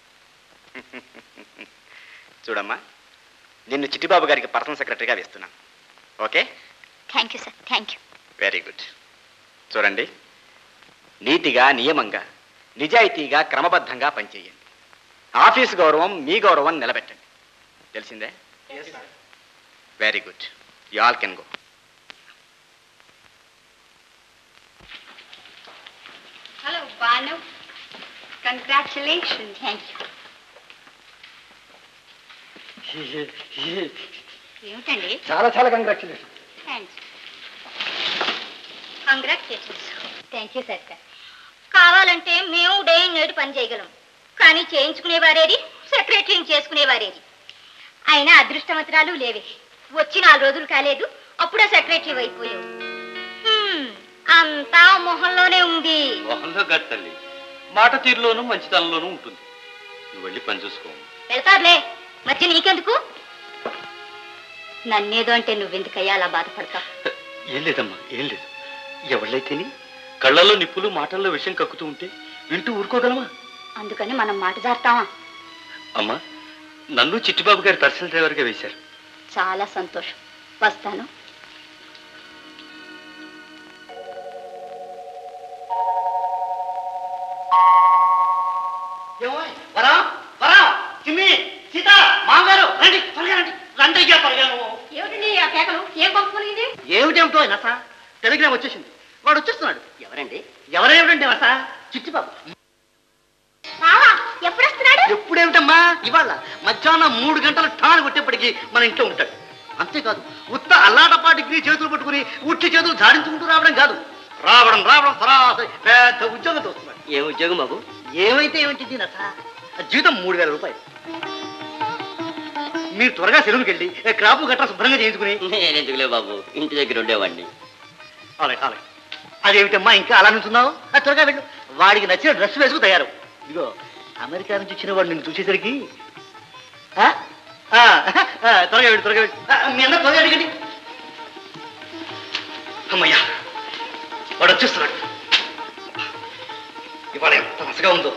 చూడమ్మా నిన్ను చిట్టిబాబు గారికి పర్సనల్ సెక్రటరీగా వేస్తున్నాను okay thank you sir thank you very good చూడండి నీతిగా నియమంగా నిజాయితీగా క్రమబద్ధంగా పనిచేయండి ఆఫీస్ గౌరవం మీ గౌరవం నిలబెట్టండి తెలిసిందే very good you all can go hello Banu congratulation thank you ఏమిటండి చాలా చాలా congratulation thanks congratulations thank you Saritha కావాలంటే మేము డే నేడు పని చేయగలం కానీ చేయించుకునేవారేది సెక్రటరీని చేసుకునేవారేది అయినా అదృష్టమత్రాలు లేవే వచ్చి నాలుగు రోజులు కాలేదు అప్పుడే సెక్రటరీ అయిపోయావు హ్మ్, అంతా మొహంలోనే ఉంది మొహంలో గట్ తల్లి మాట తీరులోనూ మంచితనంలోనూ ఉంటుంది నువ్వు వెళ్ళి పని చూసుకో వెళ్తారులే మధ్య నీకెందుకు నన్నేదో అంటే నువ్వెందుకయ్యా అలా బాధపడతావు ఏం లేదమ్మా ఏం లేదు ఎవళ్ళైతేని కళ్ళల్లో నిప్పులు మాటల్లో విషయం కక్కుతూ ఉంటే వింటూ ఊరుకోగలమా అందుకని మనం మాట జారుతావా అమ్మా నన్ను చిట్టిబాబు గారి పర్సనల్ డ్రైవర్గా వేశారు చాలా సంతోషం వస్తాను ఏమోయ్, వరా వరా చిమ్మి సీత మామగారు రండి త్వరగా రండి రండి అయ్యా త్వరగా నువ్వు. ఏమిటండి ఆ కేకలు ఏం పంపుకునేది ఏమిటేమిటో నస టెలిగ్రామ్ వచ్చేసింది వాడు వచ్చేస్తున్నాడు ఎవరండి ఎవరేమిటండి నస చిట్టిబాబు బావా ఎప్పుడు వస్తున్నాడు ఎప్పుడేమిటమ్మా ఇవాళ మధ్యాహ్నం మూడు గంటల ఠాను కొట్టేప్పటికి మన ఇంట్లో ఉంటాడు అంతేకాదు ఉత్త అల్లాటపా డిగ్రీ చేతులు పట్టుకుని ఉట్టి చేతులు జాడించుకుంటూ రావడం కాదు రావడం రావడం సరాసరి పెద్ద ఉద్యోగంతో వస్తున్నాడు ఏ ఉద్యోగం బాబు ఏమైతే ఏమిటి నస జీతం మూడు వేల రూపాయలు మీరు త్వరగా సెలవుకి వెళ్ళి ఏ క్రాపు గట్రా శుభ్రంగా చేయించుకుని నేనెందుకులే బాబు ఇంటి దగ్గర ఉండేవాడిని అలాగే అలాగే అదేమిటమ్మా ఇంకా అలా నుంచున్నావు ఆ, త్వరగా వెళ్ళు వాడికి నచ్చిన డ్రెస్ వేసుకు తయారు ఇదిగో అమెరికా నుంచి వచ్చిన వాడు నిన్ను చూసేసరికి ఆ? ఆ, ఆ, త్వరగా వెళ్ళు త్వరగా వెళ్ళు ఆ, మీ అన్న త్వరగా అడిగండి అమ్మయ్యా వాడు వచ్చేస్తున్నాడు ఇవాళ ఎంత మసగా ఉందో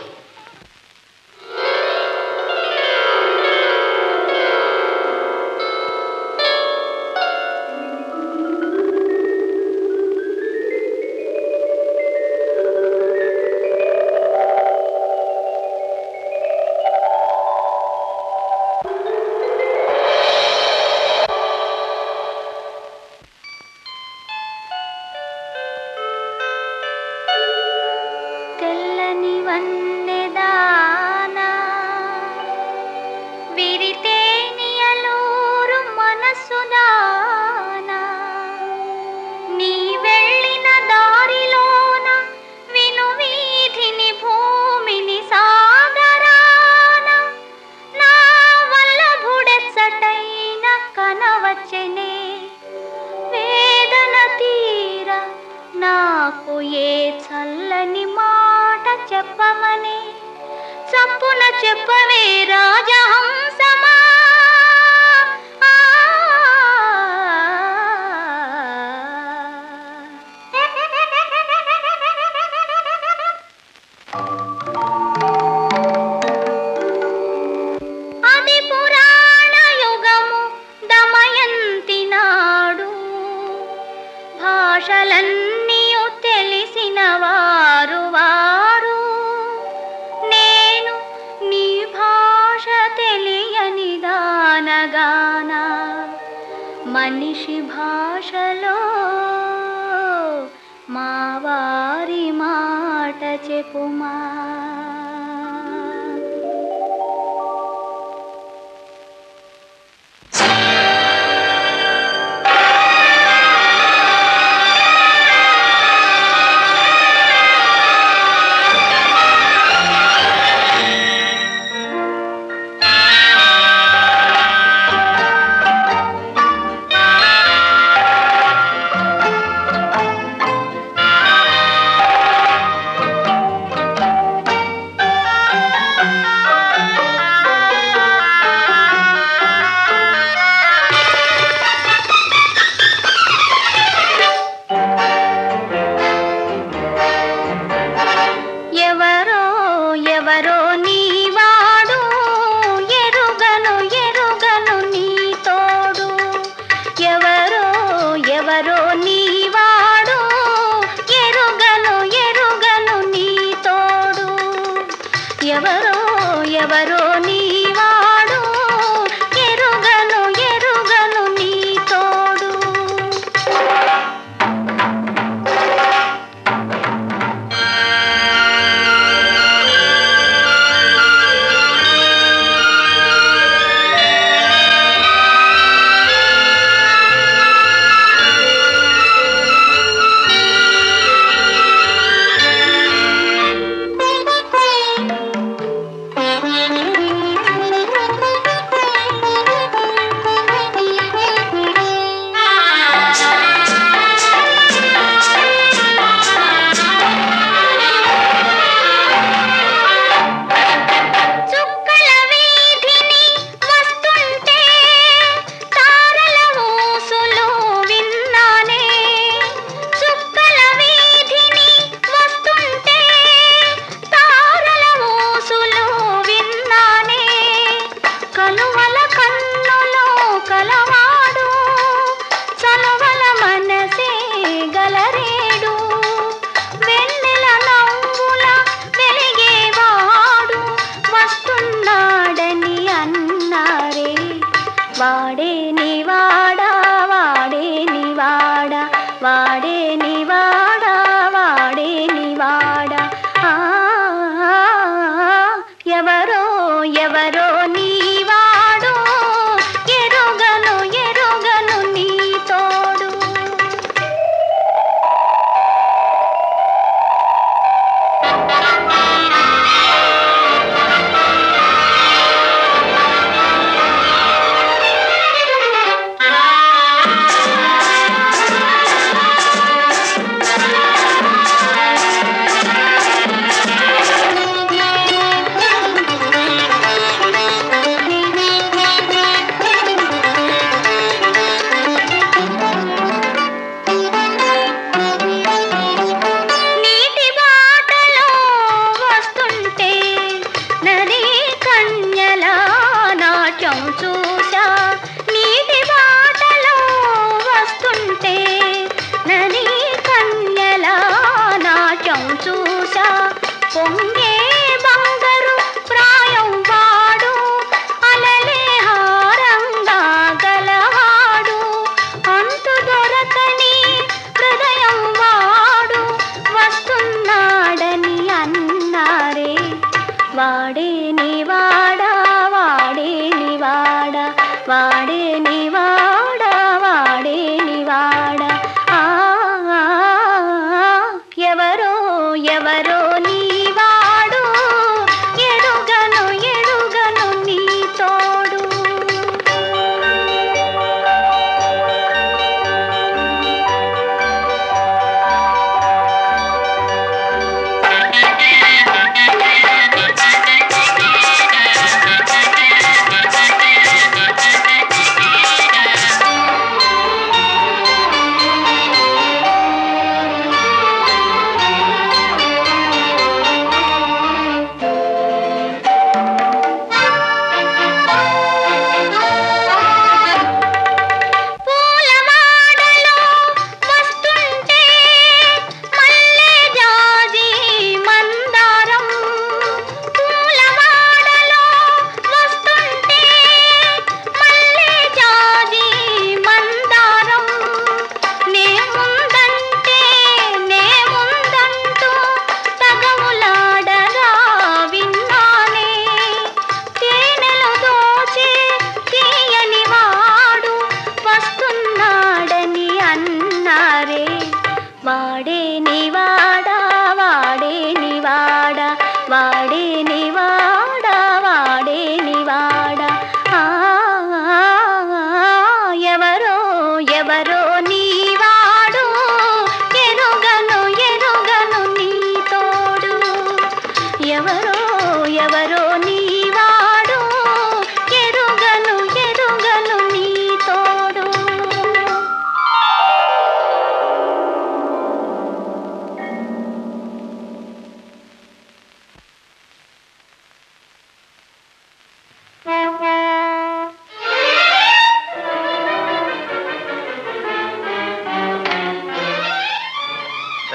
తెల్లని వన్నెదానా విరితేనియలూరు మనసుదానా నీ వెళ్ళిన దారిలోన విను వీధిని భూమిని సాగరాన నా వల్లభుడెచ్చటైన కనవచ్చనే వేదన తీర నాకు ఏ చల్లని మాట చెప్పమని చప్పున చెప్పవే రాజహంసమా ఆ. అది పురాణ యుగము దమయంతి నాడు భాషలన్నీ తెలిసిన వారు వారు నేను నీ భాష తెలియని దానగాన మనిషి భాషలో మా వారి మాట చెప్పుమా ఆ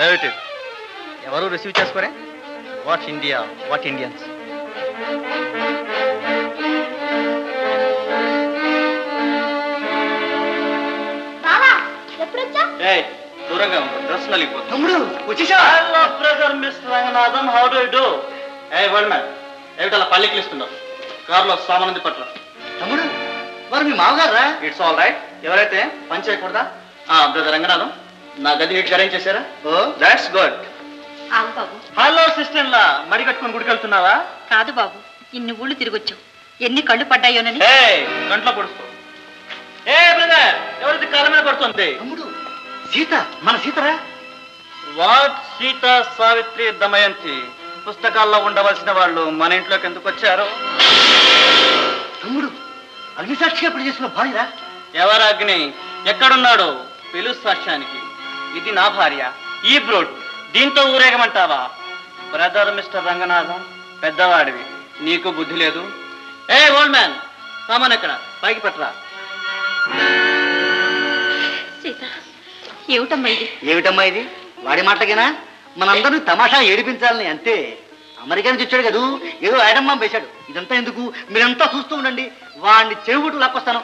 ఏమిటి ఎవరు రిసీవ్ చేసుకోరే వాట్ ఇండియా వాట్ ఇండియన్స్ బావా ఎప్పుడొచ్చా దూరంగా డ్రెస్ నలిగిపోతుంది తమ్ముడు వచ్చేసా hello brother mister Ranganatham how do do a world man ఏమిటి అలా పల్లెకి ఇస్తున్నావు కారులో సామానంది పట్ల తమ్ముడు మరి మీ మామగారా ఇట్స్ ఆల్ రైట్ ఎవరైతే పని చేయకూడదా బ్రదర్ రంగనాథం నా గది నీటికి అరేంజ్ చేశారా ఓ దాట్స్ గుడ్ ఆగు బాబు హలో సిస్టర్ లా మడి కట్టుకొని గుడికి వెళ్తున్నావా కాదు బాబు ఇన్ని ఊళ్ళు తిరిగొచ్చావు ఎన్ని కళ్ళు పడ్డాయోనని ఏ కంట్లో పొడుస్తూ ఏ బ్రదర్ ఎవరైతే కాలం మీద పడుతుంది తమ్ముడు సీత మన సీతరా వాట్ సీత సావిత్రి దమయంతి పుస్తకాల్లో ఉండవలసిన వాళ్ళు మన ఇంట్లోకి ఎందుకు వచ్చారు తమ్ముడు అగ్నిసాక్షిగా ఇప్పుడు చేసిన భార్యరా ఎవరు అగ్ని ఎక్కడున్నాడు పిలు సాక్ష్యానికి ఇది నా భార్య ఈ బ్రోడ్ దీంతో ఊరేగమంటావా బ్రదర్ మిస్టర్ రంగనాథం పెద్దవాడివి నీకు బుద్ధి లేదు ఏ ఓల్డ్ మ్యాన్ సామాన్ ఎక్కడ పైకి పెట్టరా సీత ఏమిటమ్మా ఇది ఏమిటమ్మా ఇది వాడి మాటకేనా మనందరినీ తమాషా ఏడిపించాలని అంతే అమెరికా నుంచి వచ్చాడు కదూ ఏదో ఐడమ్మా వేశాడు ఇదంతా ఎందుకు మీరంతా చూస్తూ ఉండండి వాడిని చెవుబుట్టు లాక్కొస్తాను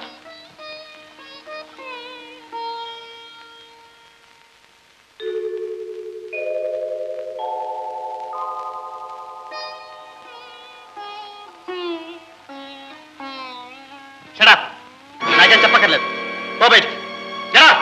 షడా నాకేం చెప్పక్కర్లేదు ఓ బయటికి జరా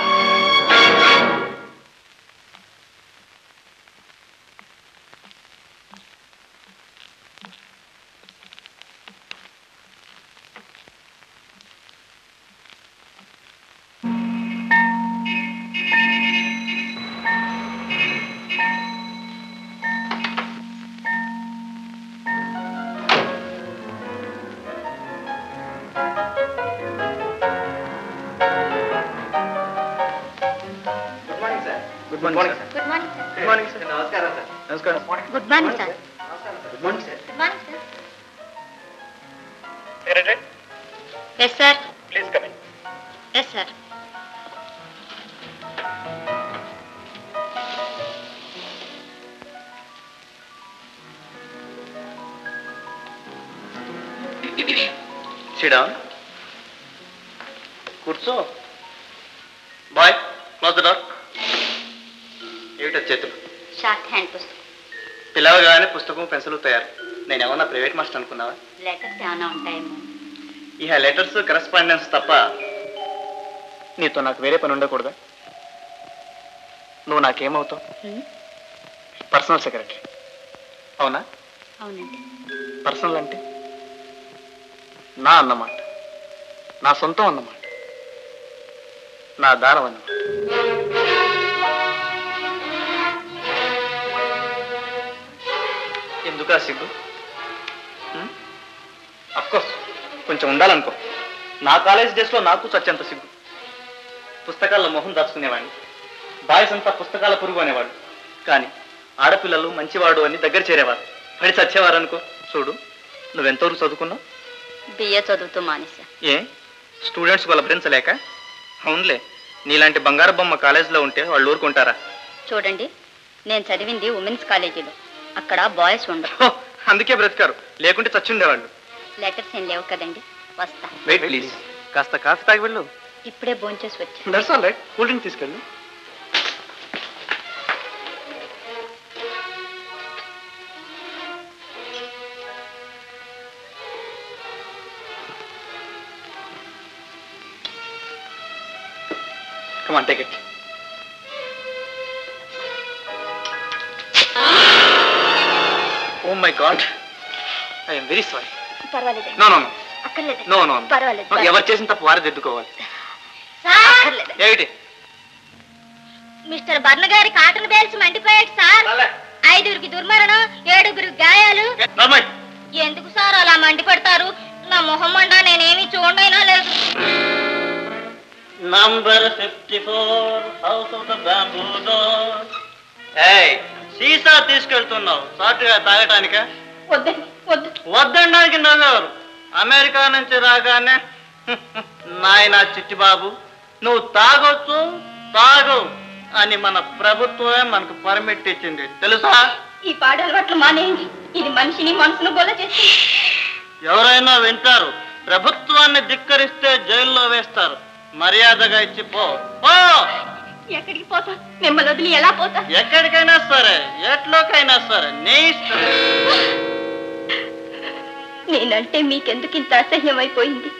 good morning sir good morning sir good morning sir నమస్కారం సార్ నమస్కారం good morning sir good morning sir good morning sir yes sir please come in yes sir సిడా కూర్చో బాయ్ క్లోజ్ ద డోర్ ఏమిటో చేతులు షార్ట్ హ్యాండ్ పుస్తకం పిలవగానే పుస్తకం pencil తయారు నేను ఏమన్నా ప్రైవేట్ మాస్టర్ అనుకున్నావా లెటర్స్ ఏమైనా ఉంటాయేమో ఇహ లెటర్స్ కరెస్పాండెన్స్ తప్ప నీతో నాకు వేరే పని ఉండకూడదా నువ్వు నాకేమవుతావు హ్మ్? పర్సనల్ సెక్రటరీ అవునా అవునండి పర్సనల్ అంటే నా అన్నమాట నా సొంతం అన్నమాట నా దారం అన్నమాట ఎందుకా సిగ్గు అఫ్కోర్స్ కొంచెం ఉండాలనుకో నా కాలేజ్ డేస్లో నాకు చచ్చేంత సిగ్గు పుస్తకాల్లో మొహం దాచుకునేవాడిని బాయ్స్ అంతా పుస్తకాల పురుగు అనేవాడు కానీ ఆడపిల్లలు మంచివాడు అని దగ్గర చేరేవారు పడి చచ్చేవారు అనుకో చూడు నువ్వెంతవరకు చదువుకున్నావు బిఏ చదువుతూ మానేశా ఏ స్టూడెంట్స్ వాళ్ళ ఫ్రెండ్స్ లేక అవునులే నీలాంటి బంగారు బొమ్మ కాలేజీలో ఉంటే వాళ్ళు ఊరుకుంటారా చూడండి నేను చదివింది ఉమెన్స్ కాలేజీలో అక్కడ బాయ్స్ ఉండరు హో, అందుకే బ్రతికారు లేకుంటే చచ్చుండేవాళ్ళు లెటర్స్ ఏం లేవు కదండి వస్తా వెయిట్ ప్లీజ్ కాస్త కాఫీ తాగి వెళ్ళు ఇప్పుడే భోంచేసి వచ్చా that's all right cool drink తీసుకెళ్ళు Come on, take it. Oh my God. I am very sorry. పర్వాలేదు No, no, no. అక్కర్లేదు No, no, no. పర్వాలేదు No, ఎవరు చేసిన తప్పు వారే దిద్దుకోవాలి అక్కర్లేదు ఏమిటి మిస్టర్ బర్ణ గారి కాటన్ బేల్స్ మండిపోయాడు సార్ ఐదుగురికి దుర్మరణం ఏడుగురికి గాయాలు నార్మల్ ఎందుకు సార్ అలా మండిపడతారు నా మొహం మండా నేనేమి చూడైనా లేదు number fifty four house of the bamboo door ఏయ్ సీసా తీసుకెళ్తున్నావు సాటుగా తాగటానిక వద్దండి వద్దు వద్దనడానికి నవ్వెవరు అమెరికా నుంచి రాగానే నాయన చిట్టిబాబు నువ్వు తాగొచ్చు తాగు అని మన ప్రభుత్వమే మనకు పర్మిట్ ఇచ్చింది తెలుసా ఈ పాడు అలవాట్లు మానేయండి ఇది మనిషిని మనసును గొల్ల చేసి ఎవరైనా వింటారు ప్రభుత్వాన్ని ధిక్కరిస్తే జైల్లో వేస్తారు మర్యాదగా ఇచ్చి పో పో ఎక్కడికి పోతా మిమ్మల్ని వదిలి ఎలా పోతా ఎక్కడికైనా సరే ఎట్లోకైనా సరే నీ ఇష్టం నేనంటే మీకెందుకు ఇంత అసహ్యం అయిపోయింది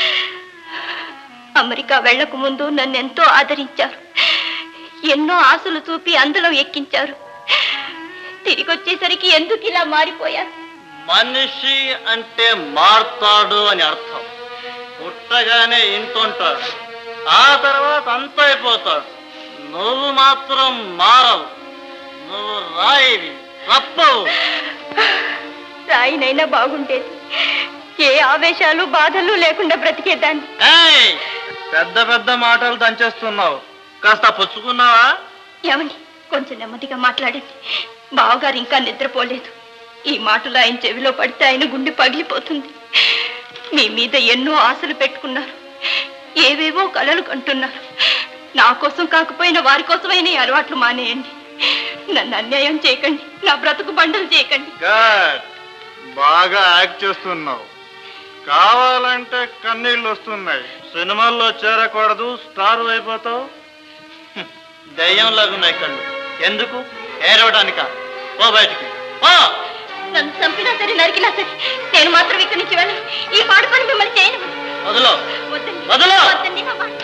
అమెరికా వెళ్ళక ముందు నన్ను ఎంతో ఆదరించారు ఎన్నో ఆశలు చూపి అందులో ఎక్కించారు తిరిగి వచ్చేసరికి ఎందుకు ఇలా మారిపోయారు మనిషి అంటే మారుతాడు అని అర్థం పుట్టగానే ఇంతుంటాడు ఆ తర్వాత అంత అయిపోతాడు నువ్వు మాత్రం మారవు నువ్వు రాయివి తప్పవు రాయినైనా బాగుండేది ఏ ఆవేశాలు బాధలు లేకుండా బ్రతికేదాన్ని ఏయ్! పెద్ద పెద్ద మాటలు దంచేస్తున్నావు కాస్త పుచ్చుకున్నావా ఏమండి కొంచెం నెమ్మదిగా మాట్లాడండి బావగారు ఇంకా నిద్రపోలేదు ఈ మాటలు ఆయన చెవిలో పడితే ఆయన గుండె పగిలిపోతుంది మీ మీద ఎన్నో ఆశలు పెట్టుకున్నారు ఏవేవో కలలు కంటున్నారు నా కోసం కాకపోయినా వారి కోసమైనా ఈ అలవాట్లు మానేయండి నన్ను అన్యాయం చేయకండి నా బ్రతుకు బండలు చేయకండి గుడ్ బాగా యాక్ట్ చేస్తున్నావు కావాలంటే కన్నీళ్ళు వస్తున్నాయి సినిమాల్లో చేరకూడదు స్టార్ అయిపోతావు హ్మ్. దయ్యం లాగున్నాయి కళ్ళు ఎందుకు ఏడవడానిక ఓ బయటికి ఓ నన్ను చంపినా సరే నరికినా సరే నేను మాత్రం ఇక్కడి నుంచి వెళ్ళను ఈ పాడు పని మిమ్మల్ని చేయను వదలో వద్దండి వదలు! వద్దండి నా మాట.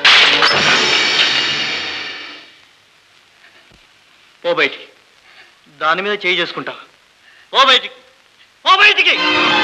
ఓ బయటికి దాని మీద చేయి చేసుకుంటా ఓ బయటికి ఓ బయటికి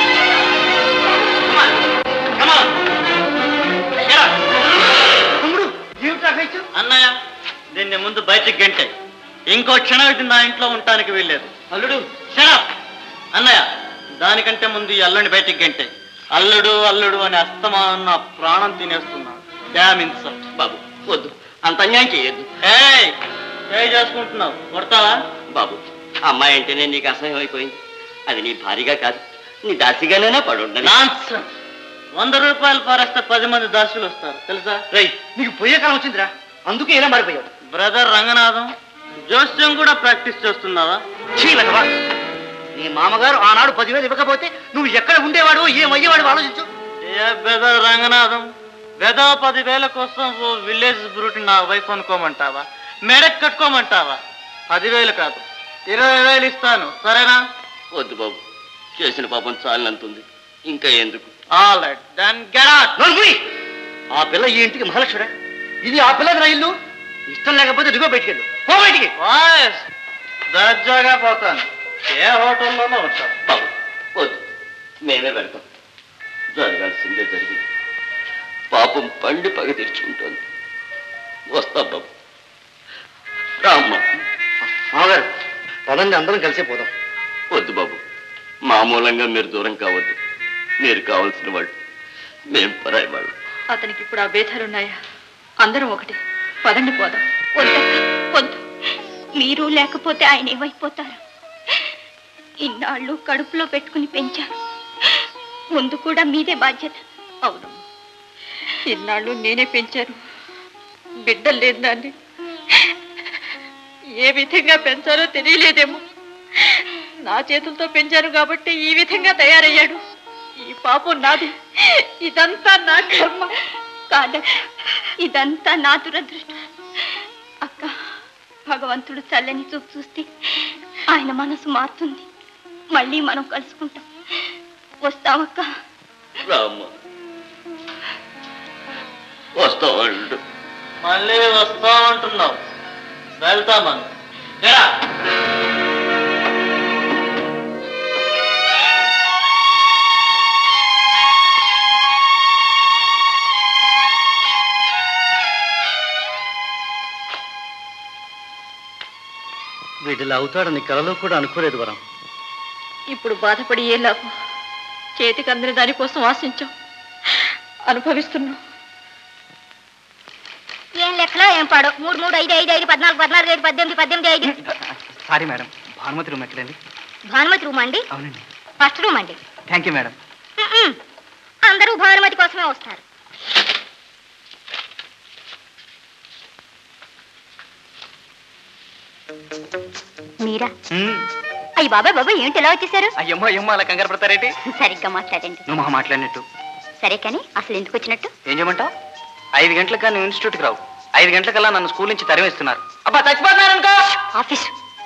అన్నయ్య దీన్ని ముందు బయటికి గంటే ఇంకో క్షణం ఇది నా ఇంట్లో ఉండటానికి వీల్లేదు అల్లుడు షడప్ అన్నయ్య దానికంటే ముందు ఈ అల్లుడిని బయటికి గంటే అల్లుడు అల్లుడు అని అస్తమానం నా ప్రాణం తినేస్తున్నా డ్యామ్ ఇన్సల్ట్ బాబు వద్దు అంత అన్యాయం చేయొద్దు ఏయ్ ఏయ్ చేసుకుంటున్నావు కొడతావా బాబు ఆ అమ్మాయి అంటేనే నీకు అసహ్యం అయిపోయింది అది నీ భారీగా కాదు నీ దాసిగానే పడుండదు నాన్సెన్స్. వంద రూపాయలు పారేస్తే పది మంది దాసులు వస్తారు తెలుసా రై నీకు పోయే కాలం వచ్చిందిరా అందుకే ఇలా మారిపోయావు బ్రదర్ రంగనాథం జోస్యం కూడా ప్రాక్టీస్ చేస్తున్నావా చీలకవా నీ మామగారు ఆనాడు పదివేలు ఇవ్వకపోతే నువ్వు ఎక్కడ ఉండేవాడు ఏమయ్యేవాడు ఆలోచించు ఏ బ్రదర్ రంగనాథం వెదో పది వేల కోసం ఓ విలేజ్ బ్రూట్ నా వైఫ్ అనుకోమంటావా మెడక్ కట్టుకోమంటావా పదివేలు కాదు ఇరవై వేలు ఇస్తాను సరేనా వద్దు బాబు చేసిన పాపం చాలినంతుంది ఇంకా ఎందుకు all right then get out నోర్ముయ్! ఆ పిల్ల ఈ ఇంటికి మహాలక్ష్మిరా ఇది ఆ పిల్లది నా ఇల్లు ఇష్టం లేకపోతే దిగో బయటికెళ్ళు పో బయటికి వాయస్ దర్జాగా పోతాను ఏ హోటల్లోనూ ఉంటాను బాబు వద్దు మేమే వెళ్తాం జరగాల్సిందే జరిగింది పాపం పండి పగ తీర్చుకుంటోంది వస్తాం బాబు రామ్మా మామగారు పదండి అందరం కలిసే పోదాం వద్దు బాబు మామూలంగా మీరు దూరం కావద్దు మీరు కావాల్సిన వాళ్ళు మేం పరాయి వాళ్ళు అతనికి ఇప్పుడు ఆ భేదాలున్నాయా అందరం ఒకటి పదండి పోదాం వద్దక్క వద్దు మీరు లేకపోతే ఆయన ఏమైపోతారు ఇన్నాళ్ళు కడుపులో పెట్టుకుని పెంచారు ముందు కూడా మీదే బాధ్యత అవును ఇన్నాళ్ళు నేనే పెంచాను బిడ్డలు లేదు దాన్ని ఏ విధంగా పెంచాలో తెలియలేదేమో నా చేతులతో పెంచాను కాబట్టి ఈ విధంగా తయారయ్యాడు ఈ పాపం నాది ఇదంతా నా కర్మ కాదక్క ఇదంతా నా దురదృష్టం అక్క భగవంతుడు చల్లని చూపు చూస్తే ఆయన మనసు మారుతుంది మళ్ళీ మనం కలుసుకుంటాం వస్తామక్క రామ్మ వస్తాం వాళ్ళు మళ్ళీ వస్తామంటున్నావు వెళ్తామని ఎరా వీటిలో అవుతాడని కలలో కూడా అనుకోలేదు వరం ఇప్పుడు బాధపడి ఏ లాభం చేతికి అందిన దానికోసం ఆశించాం అనుభవిస్తున్నాం ఏం లెక్కలో ఏం పాడో మూడు మూడు ఐదు ఐదు ఐదు పద్నాలుగు పద్నాలుగు ఐదు పద్దెనిమిది పద్దెనిమిది ఐదు సారీ మేడం భానుమతి రూమ్ ఎక్కడండి భానుమతి రూమ్ అండి అవునండి ఫస్ట్ రూమ్ అండి థ్యాంక్ యూ మేడం మ్మ్. అందరూ భానుమతి కోసమే వస్తారు మీరా అయ్యి బాబాయ్ బాబాయ్ ఏంటి ఎలా వచ్చేసారు అయ్యమ్మో అయ్యమ్మో అలా కంగారు పడతారేంటి సరిగ్గా మాట్లాడండి నువ్వు మహా మాట్లాడినట్టు సరే కానీ అసలు ఎందుకు వచ్చినట్టు ఏం చేయమంటావు ఐదు గంటలకు నువ్వు ఇన్స్టిట్యూట్కి రావు ఐదు గంటలకల్లా నన్ను స్కూల్ నుంచి తరివేస్తున్నారు అబ్బా చచ్చిపోతున్నాను అనుకో ఆఫీస్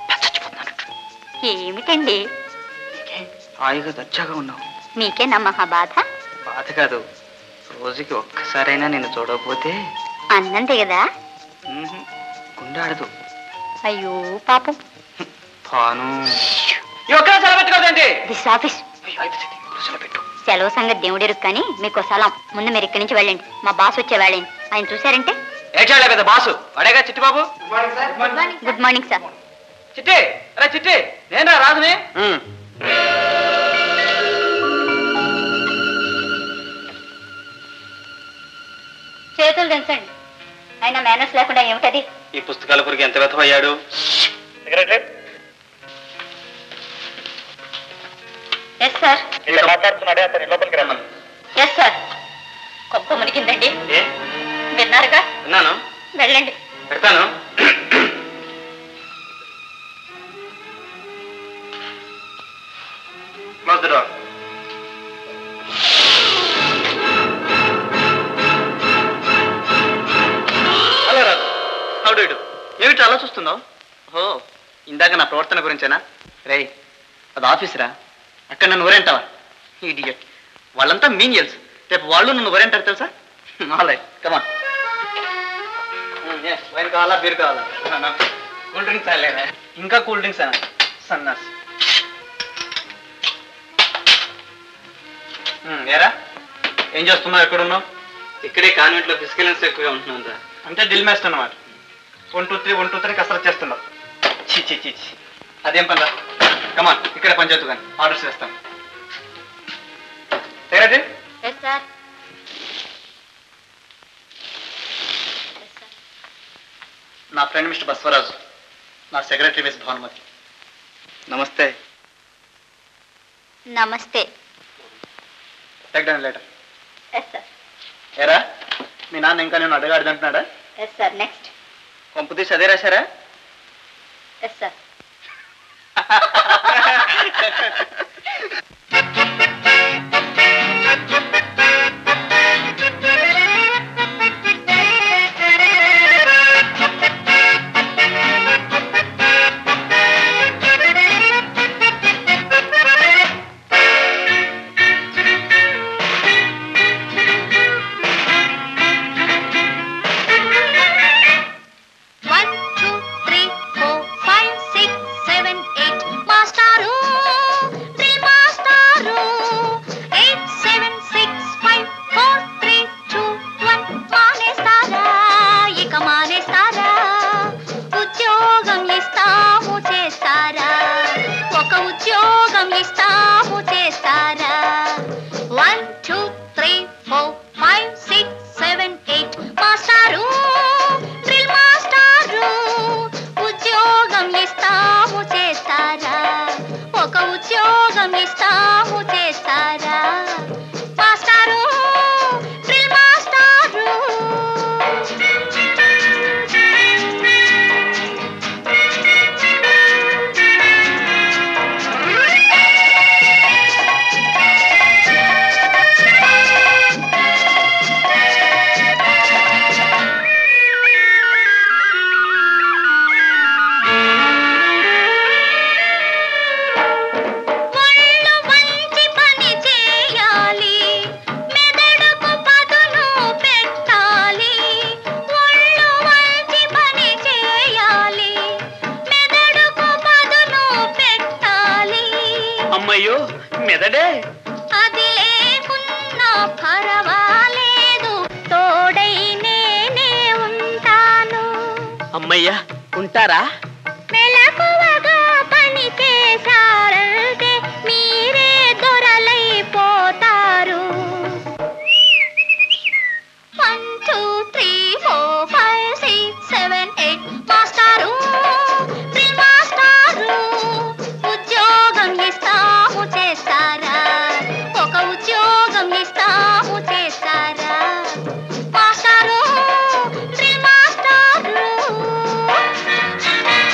ఏమిటండి హాయిగా దర్జాగా ఉన్నావు మీకే నా మహా బాధ బాధ కాదు రోజుకి ఒక్కసారైనా నేను చూడకపోతే అన్నంతే కదా మ్మ్హ్, గుండె ఆడదు అయ్యో పాపం పాను ఈ ఒక్కరా సెలవు పెట్టుకోదండి దిస్ ఆఫీస్ సెలవు సంగతి దేవుడిరు కానీ మీకు సలాం ముందు మీరు ఇక్కడి నుంచి వెళ్ళండి మా బాస్ వచ్చే వెళ్ళండి ఆయన చూశారంటే ఏడ్చాడే పెద్ద బాసు అడేగా Chittibabu good morning sir Chitti అరే చిట్టి నేనా రాజుని చేతులు దించండి ఆయన మేనర్స్ లేకుండా ఏమిటది ఈ పుస్తకాల పురికి ఎంత వ్యర్థమయ్యాడు ఎస్ సార్ మాట్లాడుతున్నాడే అతని లోపలికి రమ్మను ఎస్ సార్ కొంప మునిగిందండి ఏ విన్నారుగా విన్నాను వెళ్ళండి పెడతాను close the door hello Raju how do ఏమిటి అలా చూస్తున్నావు ఓ ఇందాక నా ప్రవర్తన గురించేనా రే అది ఆఫీస్ రా అక్కడ నన్ను ఊరేంటావా ఇడియట్ వాళ్ళంతా మీనియల్స్ రేపు వాళ్ళు నన్ను ఊరేంటారు తెలుసా ఆలై కమా వైన్ కావాలా బీర్ కావాలా కూల్ డ్రింక్స్ అలేరా ఇంకా కూల్ డ్రింక్స్ అనా సన్నాస్ ఏరా ఏం చేస్తున్నావు ఎక్కడున్నావు ఇక్కడే కాన్వెంట్ లో ఫిజికల్ ఎక్కువగా ఉంటున్నాను రా అంటే దిల్ మేస్ట్ అన్నమాట one two three one two three కసరత్ చేస్తున్నావు చీ చీ చీ చీ అదేం పని కమాన్ ఇక్కడ పంచాయతీ కానీ ఆర్డర్స్ వేస్తాం తేరాజీ ఎస్ సార్ నా ఫ్రెండ్ మిస్టర్ బస్వరాజు నా secretary miss Bhanumathi namaste namaste take down letter yes sir ఏరా మీ నాన్న ఇంకా నేను అడగాడు అంటున్నాడా ఎస్ సార్ నెక్స్ట్ కొంపు తీసి అదే రాశారా yes sir one two three four five six seven eight మాస్టారు డ్రిల్ మాస్టారు eight seven six five four three two one మానేస్తారా ఇక మానేస్తారా ఉద్యోగం ఇస్తాము చేస్తారా ఒక ఉద్యోగం ఇస్తాము చేస్తారా one two three four five six seven eight మాస్టారు డ్రిల్ మాస్టారు ఉద్యోగం ఇస్తాము చేస్తారా ఒక ఉద్యోగం ఇస్తాము చేస్తారా మాస్టారు డ్రిల్ మాస్టారు ఒళ్ళు వంచి పని చేయాలి మెదడుకు పదును పెట్టాలి ఒళ్ళు వంచి పని చేయాలి మెదడుకు పదును పెట్టాలి అమ్మయ్యో మెదడే అది లేకున్నా పర్వాలేదు తోడై నేనే ఉంటాను అమ్మయ్యా ఉంటారా మెలకువగా పని చేశారంటే మీరే దొరలైపోతారు one two three four five six seven eight మాస్టారు డ్రిల్ మాస్టారు ఉద్యోగం ఇస్తాము చేస్తారా ఒక ఉద్యోగం ఇస్తాము చేస్తారా మాస్టారు డ్రిల్ మాస్టారు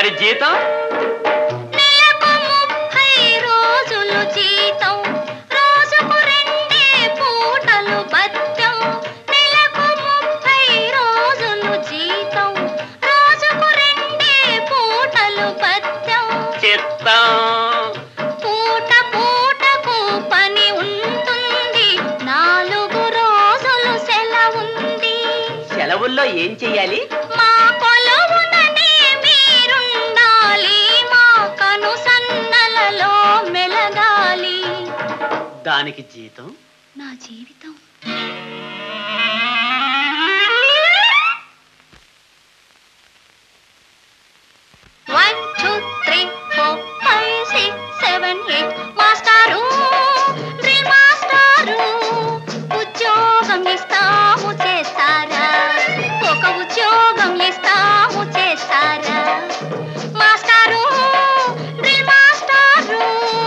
మరి జీతం నెలకు ముప్పై రోజులు జీతం రోజుకు రెండే పూటలు బత్యం నెలకు ముప్పై రోజులు జీతం రోజుకు రెండే పూటలు బత్యం చిత్తం పూట పూటకు పని ఉంటుంది నాలుగు రోజులు సెలవుంది సెలవుల్లో ఏం చెయ్యాలి మా కొలువుననే మీరుండాలి మా కను సన్నలలో మెలగాలి దానికి జీతం నా జీవితం one two three four five six seven eight మాస్టారు డ్రిల్ మాస్టారు ఉద్యోగం ఇస్తాము చేస్తారా ఒక ఉద్యోగం ఇస్తాము చేస్తారా మాస్టారు డ్రిల్ మాస్టారు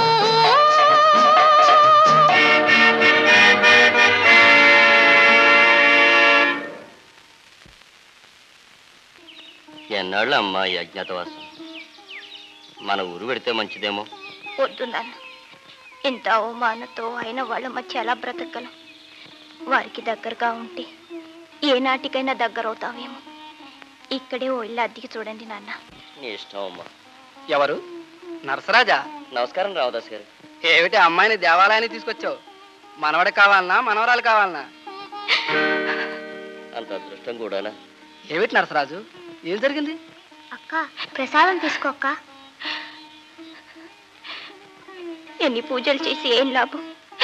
ఎన్నాళ్ళు అమ్మా ఈ అజ్ఞాతవాసం మన ఊరు పెడితే మంచిదేమో వద్దు నాన్న ఇంత అవమానతో అయిన వాళ్ళ మధ్య ఎలా బ్రతకగలం వారికి దగ్గరగా ఉంటే ఏ నాటికైనా దగ్గర అవుతావేమో ఇక్కడే ఓ ఇల్లు అద్దెకి చూడండి నాన్న నీ ఇష్టం అమ్మా ఎవరు నరసరాజా నమస్కారం రామదాస్ గారు ఏమిటి అమ్మాయిని దేవాలయానికి తీసుకొచ్చావు మనవడు కావాలనా మనవరాలు కావాలనా అంత అదృష్టం కూడానా ఏమిటి నరసరాజు ఏం జరిగింది అక్క ప్రసాదం తీసుకో అక్క ఎన్ని పూజలు చేసి ఏం లాభం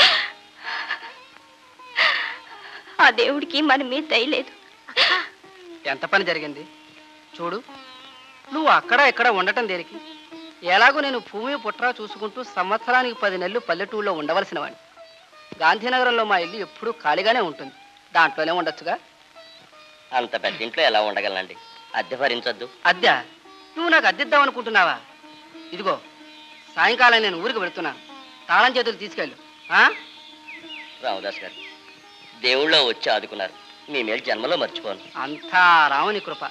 ఆ దేవుడికి మన మీద దయలేదు ఎంత పని జరిగింది చూడు నువ్వు అక్కడ ఇక్కడ ఉండటం దేనికి ఎలాగో నేను భూమి పుట్రా చూసుకుంటూ సంవత్సరానికి పది నెలలు పల్లెటూళ్ళలో ఉండవలసిన వాడిని గాంధీనగరంలో మా ఇల్లు ఎప్పుడూ ఖాళీగానే ఉంటుంది దాంట్లోనే ఉండొచ్చుగా అంత పెద్ద ఇంట్లో ఎలా ఉండగలనండి అద్దె భరించొద్దు అద్దె నువ్వు నాకు అద్దెద్దాం అనుకుంటున్నావా ఇదిగో సాయంకాలం నేను ఊరికి వెళుతున్నాను తాళం చేతులు తీసుకెళ్ళు ఆ? రామదాస్ గారు దేవుళ్ళో వచ్చి ఆదుకున్నారు మీ మేలు జన్మలో మర్చిపోను అంతా రాముని కృప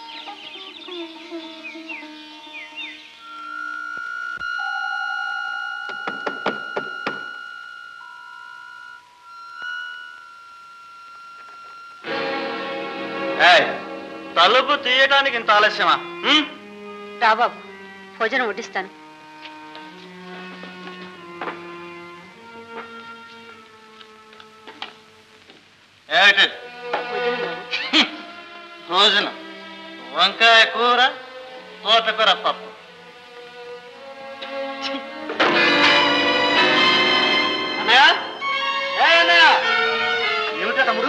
తలుపు తీయటానికి ఇంత ఆలస్యమా ఉమ్? రా బాబు భోజనం వడ్డిస్తాను ఏమిటి భోజనం వంకాయ కూర తోటకూర పప్పు అన్నయ్య ఏ అన్నయ్య ఏమిటా తమ్ముడు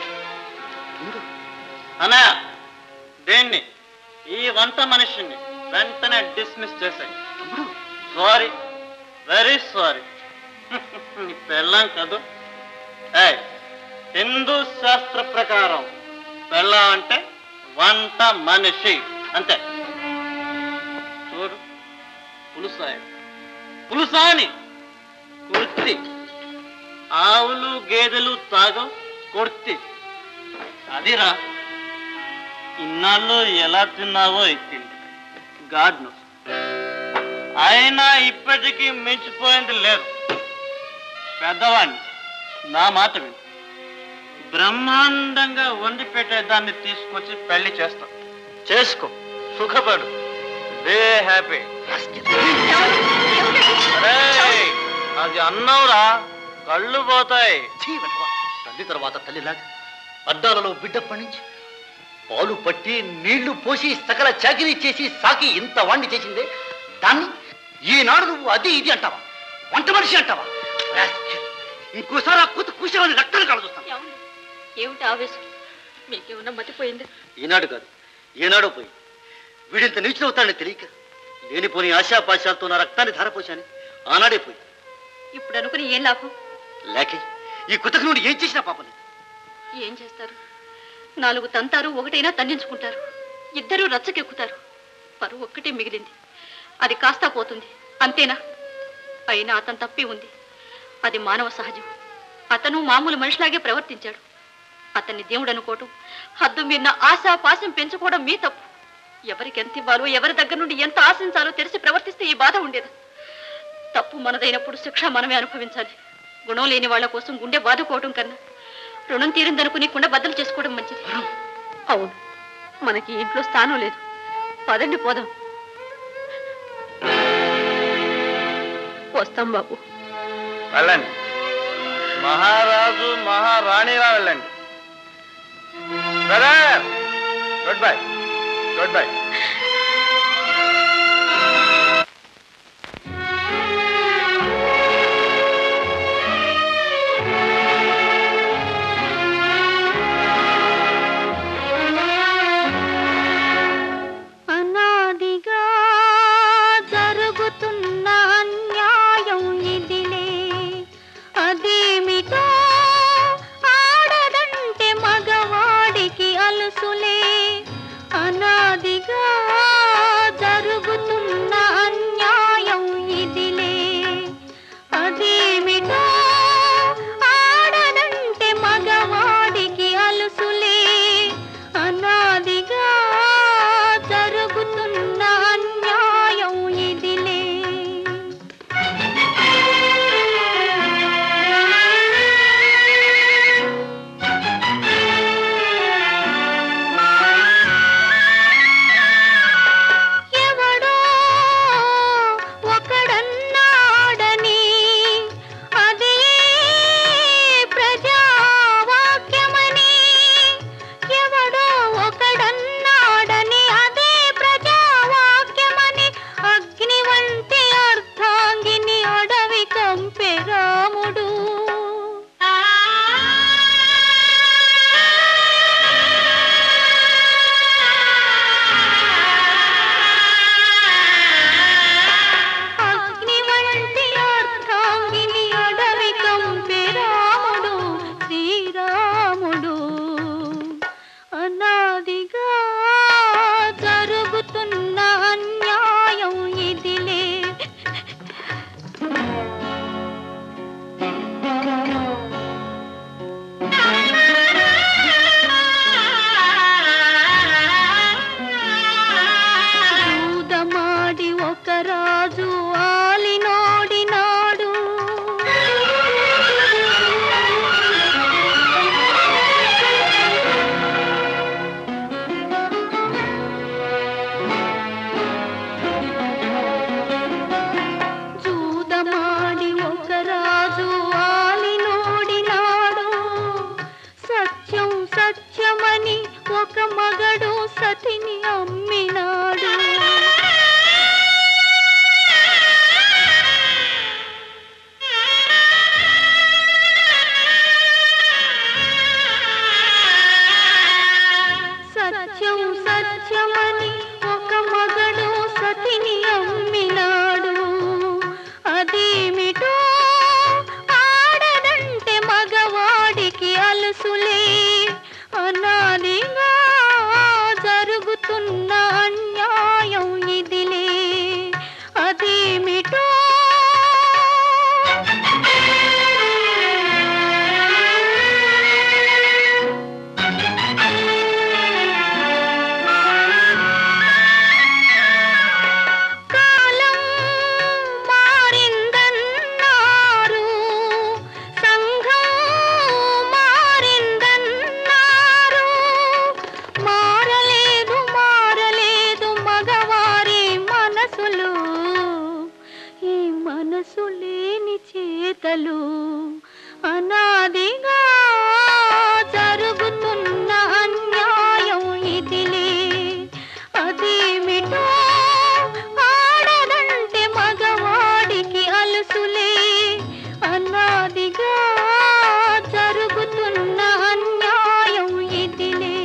అన్నయ్య దేన్ని ఈ వంట మనిషిని వెంటనే డిస్మిస్ చేశాయి సారీ వెరీ సారీ నీ పెళ్ళాం కదూ ఏయ్ హిందూ శాస్త్ర ప్రకారం పెళ్ళాం అంటే వంట మనిషి అంతే చూడు పులుసాయ పులుసాని కుర్తి ఆవులు గేదెలు తాగం కొర్తి అదిరా ఇన్నాళ్ళు ఎలా తిన్నావో తిండి గాడ్ నో అయినా ఇప్పటికీ మించిపోయింది లేదు పెద్దవాణ్ణి నా మాట విను బ్రహ్మాండంగా వండి పెట్టేదాన్ని తీసుకొచ్చి పెళ్లి చేస్తాం చేసుకో సుఖపడు వే హ్యాపీ అది అన్నవురా కళ్ళు పోతాయి తల్లి తర్వాత తల్లిలాగా అద్దాలలో బిడ్డ పండించి పాలు పట్టి నీళ్లు పోసి సకల చాకిరీ చేసి సాకి ఇంత వాణ్ణి చేసిందే దాన్ని ఈనాడు నువ్వు అది ఇది అంటావా వంట మనిషి అంటావా Rascal. ఇంకోసారి ఆ కూతు కూసేవాడిని రక్తాలు కలుగుతాను ఏమిటి ఆవేశం మీకేమన్నా మతిపోయింది ఈనాడు కాదు ఏనాడో పోయి వీడింత నీచులవుతాడని తెలియక లేనిపోని ఆశాపాశాలతో నా రక్తాన్ని ధారపోశాను ఆనాడే పోయి ఇప్పుడు అనుకుని ఏం లాభం లేకే ఈ కుతకు నుండి ఏం చేసినా పాపం లేదు. ఏం చేస్తారు నాలుగు తంతారు ఒకటైనా తండించుకుంటారు ఇద్దరూ రచ్చకెక్కుతారు పరువు ఒక్కటే మిగిలింది అది కాస్తా పోతుంది అంతేనా అయినా అతను తప్పి ఉంది అది మానవ సహజం అతను మామూలు మనిషిలాగే ప్రవర్తించాడు అతన్ని దేవుడు అనుకోవటం హద్దు మీరిన ఆశ పాశం పెంచుకోవడం మీ తప్పు ఎవరికి ఎంత ఇవ్వాలో ఎవరి దగ్గర నుండి ఎంత ఆశించాలో తెలిసి ప్రవర్తిస్తే ఈ బాధ ఉండేది తప్పు మనదైనప్పుడు శిక్ష మనమే అనుభవించాలి గుణం లేని వాళ్ళ కోసం గుండె బాదుకోవడం కన్నా రుణం తీరిందనుకుని కుండ బద్దలు చేసుకోవడం మంచిది అవును మనకి ఈ ఇంట్లో స్థానం లేదు పదండి పోదాం వస్తాం బాబు వెళ్ళండి మహారాజు మహారాణిలా వెళ్ళండి brother good bye good bye అనాదిగా జరుగుతున్న అన్యాయం ఇదిలే అదేమిటో ఆడదంటే మగవాడికి అలుసులే అనాదిగా జరుగుతున్న అన్యాయం ఇదిలే అదేమిటో ఆడదంటే మగవాడికి అలుసులే అనాదిగా జరుగుతున్న అన్యాయం ఇదిలే ఎవడో ఒకడన్నాడని అది ప్రజావాక్యమని ఎవడో ఒకడన్నాడని అదే ప్రజావాక్యమని అగ్ని వంటి అర్ధాంగిని అడవి కంపె రాముడు అగ్ని వంటి అర్ధాంగిని అడవి కంపె రాముడు శ్రీరాముడు అనాదిగా జరుగుతున్న అన్యాయం ఇదిలే దూదమాడి ఒక రాజు ఆలినోడినాడు జూదమాడి ఒక రాజు ఆలినోడినాడు సత్యం సత్యమని ఒక మగడు సతిని అమ్మినాడు సత్యం సత్యమని ఒక మగడు సతిని అమ్మినాడు అదేమిటో ఆడదంటే మగవాడికి అలుసులే అనాదిగా జరుగుతున్న అన్యాయం ఇదిలే అదేమిటో కాలం మారిందన్నారు సంఘం మారిందన్నారు మారలేదు మారలేదు మగవారి మనసులు ఈ మనసు లేని చేతలు అనాదిగా జరుగుతున్న అన్యాయం ఇదిలే అదేమిటో ఆడదంటే మగవాడికి అలుసులే అనాదిగా జరుగుతున్న అన్యాయం ఇదిలే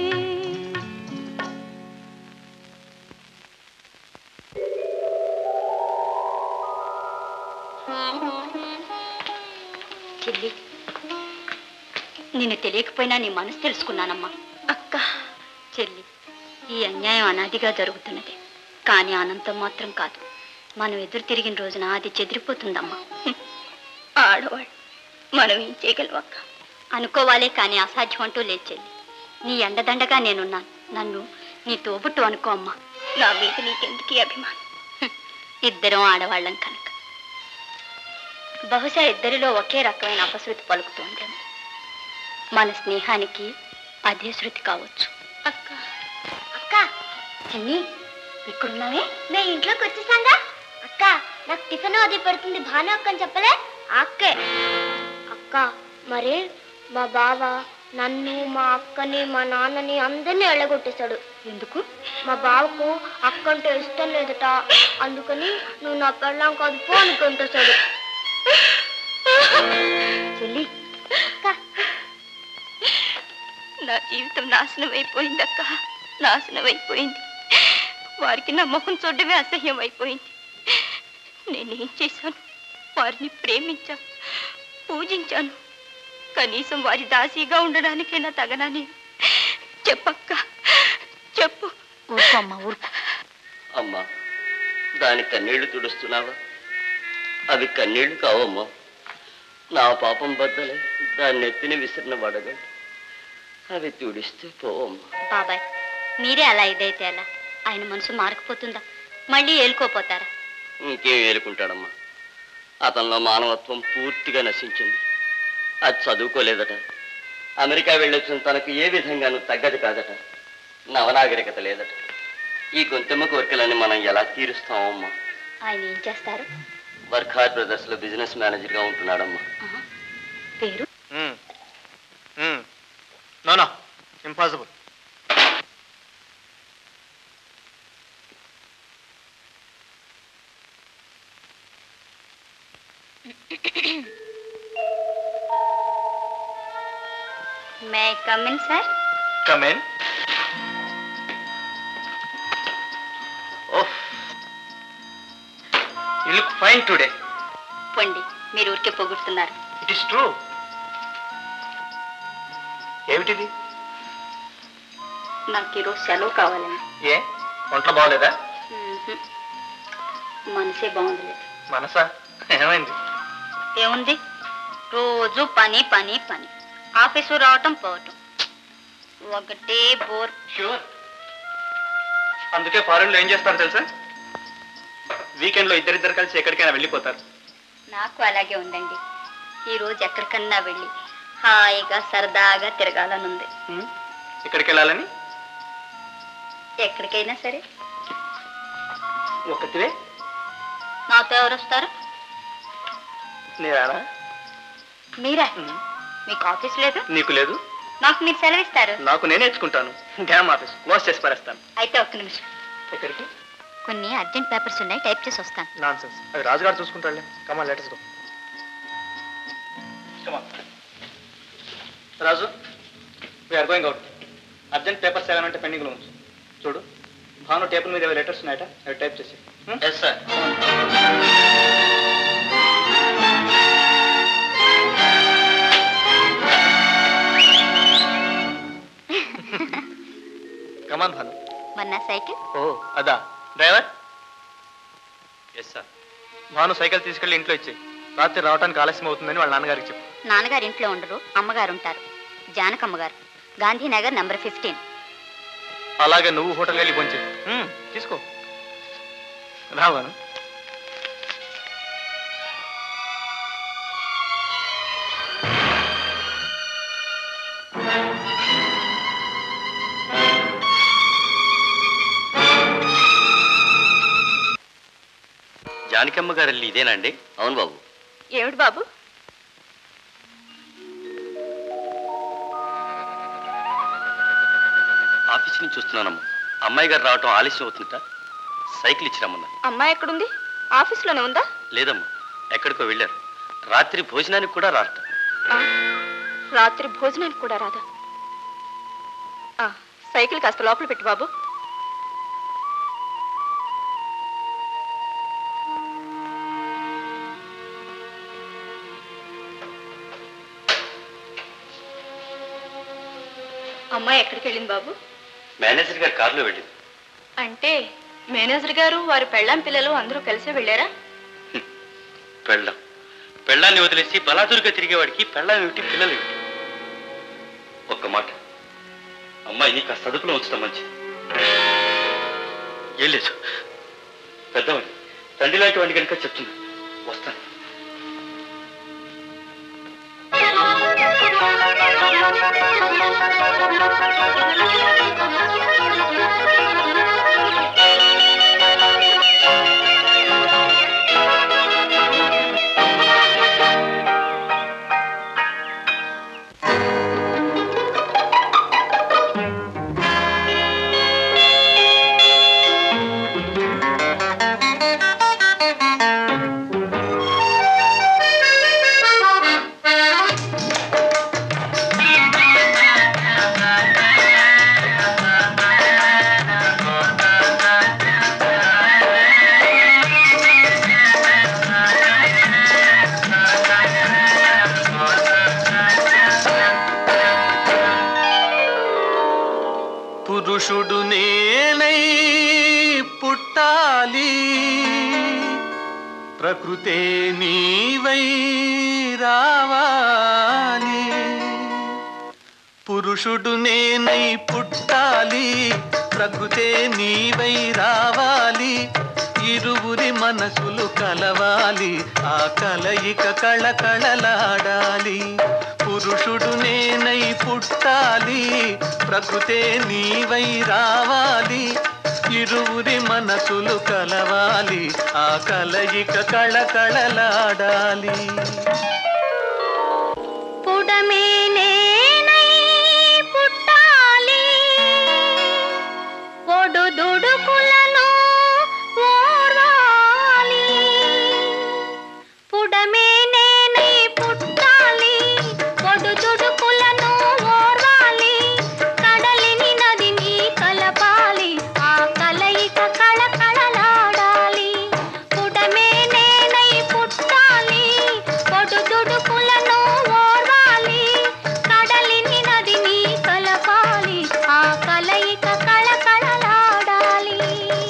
చెల్లి నిన్ను తెలియకపోయినా నీ మనసు తెలుసుకున్నానమ్మా అక్క చెల్లి ఈ అన్యాయం అనాదిగా జరుగుతున్నది కానీ అనంతం మాత్రం కాదు మనం ఎదురు తిరిగిన రోజున అది చెదిరిపోతుందమ్మా ఆడవాళ్ళు మనం ఏం చేయగలం అక్క అనుకోవాలే కానీ అసాధ్యం అంటూ లేదు చెల్లి నీ ఎండదండగా నేనున్నాను నన్ను నీ తోబుట్టు అనుకో అమ్మా నా మీద నీకెందుకు ఈ అభిమానం హ్మ్. ఇద్దరం ఆడవాళ్ళం కనుక బహుశా ఇద్దరిలో ఒకే రకమైన అపశృతి పలుకుతోందేమో మన స్నేహానికి అదే శృతి కావచ్చు అక్క అక్క చిన్ని ఇక్కడున్నావే నేను ఇంట్లోకి వచ్చేసాగా అక్క నాకు టిఫిన్ అది పెడుతుంది భాను అక్క అని చెప్పలే ఆ అక్కే అక్క మరి మా బావ నన్ను మా అక్కని మా నాన్నని అందరినీ ఎళ్ళగొట్టేశాడు ఎందుకు మా బావకు అక్క అంటే ఇష్టం లేదట అందుకని నువ్వు నా పెళ్ళాం కాదు పో అని కొంటేశాడు చెల్లి అక్క నా జీవితం నాశనం అయిపోయింది అక్క నాశనం అయిపోయింది వారికి నా ముఖం చూడడమే అసహ్యం అయిపోయింది నేనేం చేశాను వారిని ప్రేమించాను పూజించాను కనీసం వారి దాసీగా ఉండడానికైనా తగనా నేను చెప్పక్క చెప్పు ఊరుకోమ్మా ఊరుకో అమ్మా దాని కన్నీళ్లు తుడుస్తున్నావా అవి కన్నీళ్లు కావమ్మా నా పాపం బద్దలే దాన్ని ఎత్తిని విసిరిన వడగండి అవి తుడిస్తే పోవమ్మా బాబాయ్ మీరే అలా ఇదైతే ఎలా ఆయన మనసు మారకపోతుందా మళ్ళీ ఏలుకోపోతారా ఇంకేం ఏలుకుంటాడమ్మా అతనిలో మానవత్వం పూర్తిగా నశించింది అది చదువుకోలేదట అమెరికా వెళ్ళొచ్చిన తనకు ఏ విధంగానూ తగ్గదు కాదట నవనాగరికత లేదట ఈ గొంతెమ్మ కోరికలని మనం ఎలా తీరుస్తామమ్మా ఆయన ఏం చేస్తారు వర్ఖార్ బ్రదర్స్ లో బిజినెస్ మేనేజర్ గా ఉంటున్నాడమ్మా పేరు no no impossible may come in sir come in oh you look fine today పొండి మీరు ఊరికే పొగుడుతున్నారు ఇట్ ఇస్ ట్రూ ఏమిటిది నాకు ఈరోజు సెలవు కావాలండి ఏ ఒంట్లో బాగోలేదా మ్మ్హ్మ్. మనసే బాగుండలేదు మనసా ఏమైంది ఏముంది రోజు పని పని పని ఆఫీసు రావటం పోవటం ఒకటే బోర్ షూర్ అందుకే ఫారెన్ లో ఏం చేస్తారు తెలుసా వీకెండ్ లో ఇద్దరిద్దరు కలిసి ఎక్కడికైనా వెళ్ళిపోతారు నాకు అలాగే ఉందండి ఈ రోజు ఎక్కడికన్నా వెళ్ళి హాయిగా సరదాగా తిరగాలనుంది ఎక్కడికి వెళ్ళాలని ఎక్కడికైనా సరే ఒకటివే నాతో ఎవరు వస్తారు నేరానా మీరా మీకు ఆఫీస్ లేదు నీకు లేదు నాకు మీరు సెలవిస్తారు నాకు నేనే నేర్చుకుంటాను డ్యామ్ ఆఫీస్ క్లోజ్ చేసి పారేస్తాను అయితే ఒక్క నిమిషం ఎక్కడికి కొన్ని అర్జెంట్ పేపర్స్ ఉన్నాయి టైప్ చేసి వస్తాను నాన్ సెన్స్ అవి రాజుగారు చూసుకుంటాడులే కమా letters go Raju we're going out urgent papers ఏమైనా ఉంటే పెండింగ్లో ఉంచు చూడు భాను టేబుల్ మీద లెటర్స్ ఉన్నాయట అవి టైప్ చేసి ఎస్ సార్ కమాన్ భాను మరి నా సైకిల్ ఓ అదా driver yes sir Bhanu cycle తీసుకెళ్ళి ఇంట్లో ఇచ్చి రాత్రి రావడానికి ఆలస్యం అవుతుందని వాళ్ళ నాన్నగారికి చెప్పు నాన్నగారు ఇంట్లో ఉండరు అమ్మగారు ఉంటారు జానకమ్మ గారు గాంధీనగర్ నంబర్ ఫిఫ్టీన్ అలాగే నువ్వు హోటల్కి వెళ్ళి పొంచి తీసుకో రా భాను జానకమ్మ గారి ఇల్లు ఇదేనండి అవును బాబు ఏమిటి బాబు ఆఫీస్ నుంచి చూస్తున్నానమ్మా అమ్మాయి గారు రావటం ఆలస్యం అవుతుంట సైకిల్ ఇచ్చి రమ్మన్నా అమ్మాయి ఎక్కడుంది ఆఫీస్లోనే ఉందా లేదమ్మా ఎక్కడికో వెళ్ళారు రాత్రి భోజనానికి కూడా రారట ఆ, రాత్రి భోజనానికి కూడా రాదా ఆ, సైకిల్ కాస్త లోపల పెట్టు బాబు అమ్మాయి ఎక్కడికి వెళ్ళింది బాబు మేనేజర్ గారు కారులో వెళ్ళింది అంటే మేనేజర్ గారు వారి పెళ్ళాం పిల్లలు అందరూ కలిసే వెళ్ళారా పెళ్ళం పెళ్ళాన్ని వదిలేసి బలాదురుగా తిరిగేవాడికి పెళ్ళం ఏమిటి పిల్లలు ఏమిటి ఒక్క మాట అమ్మాయిని కాస్త అదుపులో ఉంచడం మంచిది ఏం లేదు పెద్దవాడిని తండ్రి లాంటి వాడిని కనుక చెప్తున్నా వస్తాను పురుషుడు నేనై పుట్టాలి ప్రకృతే నీవై రావాలి పురుషుడు నేనై పుట్టాలి ప్రకృతే నీవై రావాలి ఇరువురి మనసులు కలవాలి ఆ కలయిక కళకళలాడాలి పురుషుడు నేనై పుట్టాలి ప్రకృతే నీవై రావాలి ఇరువురి మనసులు కలవాలి ఆ కలయిక కళకళలాడాలి పుడమే నేనై పుట్టాలి ఒడు దుడుకులను ఓర్వాలి పుడమే నేనై పుట్టాలి ఒడు దుడుకులను ఓర్వాలి కడలిని నదిని కలపాలి ఆ కలయిక కళకళలాడాలి పుడమే నేనై పుట్టాలి ఒడు దుడుకులను ఓర్వాలి కడలిని నదిని కలపాలి ఆ కలయిక కళకళలాడాలి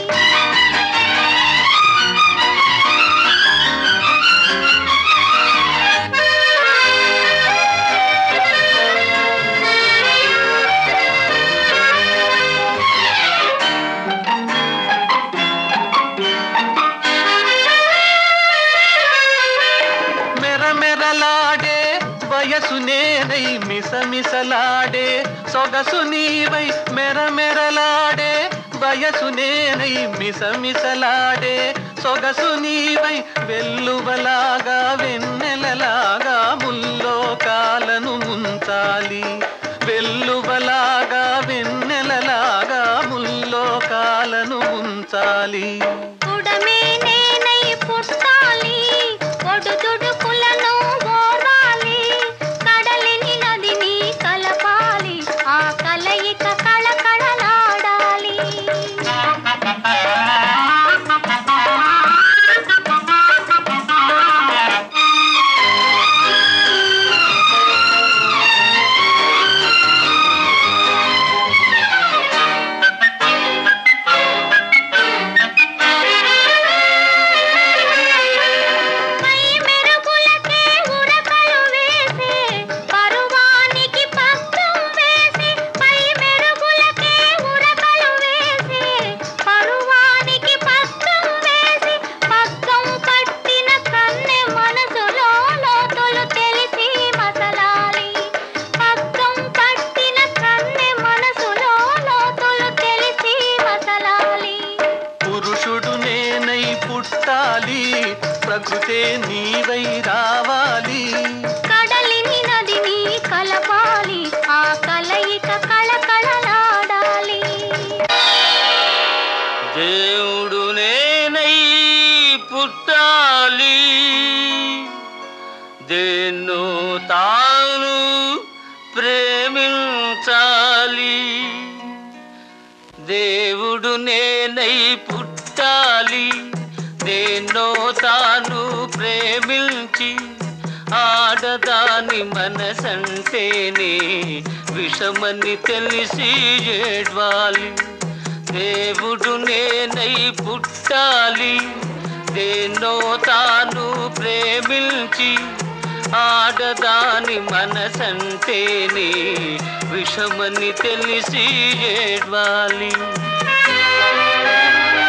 మెరమెరలాడే వయసు నేనై మిసమిసలాడే సొగసు నీవై మెరమెరలాడే వయసు నేనై మిసమిసలాడే సొగసు నీవై వెల్లువలాగా వెన్నెలలాగా ముల్లోకాలను ముంచాలి వెల్లువలాగా వెన్నెలలాగా ముల్లోకాలను ముంచాలి పుడమే నేనై పుట్టాలి ఒడు దుడుకులను ఓర్వాలి కడలిని నదిని కలపాలి ఆ కలయిక కళకళలాడాలి పై మెరుగులకే ఉరకలు వేసి పరువానికి పక్కం వేసి పై మెరుగులకే ఉరకలు వేసి పరువానికి పక్కం వేసి పక్కం పట్టిన కన్నె మనసులో లోతులు తెలిసి మసలాలి పక్కం పట్టిన కన్నె మనసులో లోతులు తెలిసి మసలాలి పురుషుడు నేనై పుట్టాలి ప్రకృతే నీవై రావాలి కడలిని నదిని కలపాలి ఆ కలయిక కళకళలాడాలి దేవుడు నేనై పుట్టాలి దేన్నో తాను ప్రేమించాలి దేవుడు నేనై పుట్టాలి దేన్నో తాను ప్రేమించి ఆడదాని మనసంటేనే విషమని తెలిసి ఏడ్వాలి దేవుడు నేనై పుట్టాలి దేన్నో తాను ప్రేమించి ఆడదాని మనసంటేనే విషమని తెలిసి ఏడ్వాలి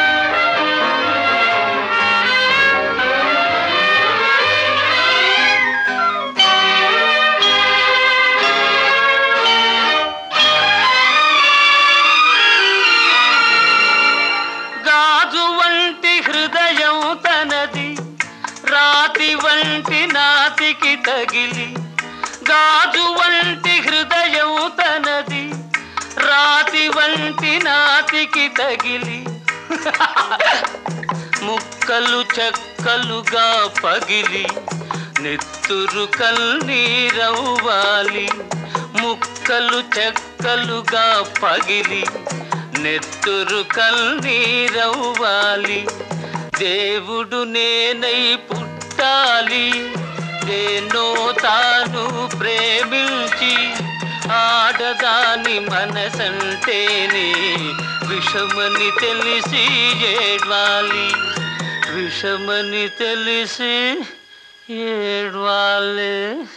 తగిలి గాజు వంటి హృదయం తనది రాతి వంటి నాతికి తగిలి ముక్కలు చెక్కలుగా పగిలి నెత్తురు కల్నీరవ్వాలి ముక్కలు చెక్కలుగా పగిలి నెత్తురు కల్నీరవ్వాలి దేవుడు నేనై పుట్టాలి దేన్నో తాను ప్రేమించి ఆడదాని మనసంటేనే విషమని తెలిసి ఏడ్వాలి విషమని తెలిసి ఏడ్వాలి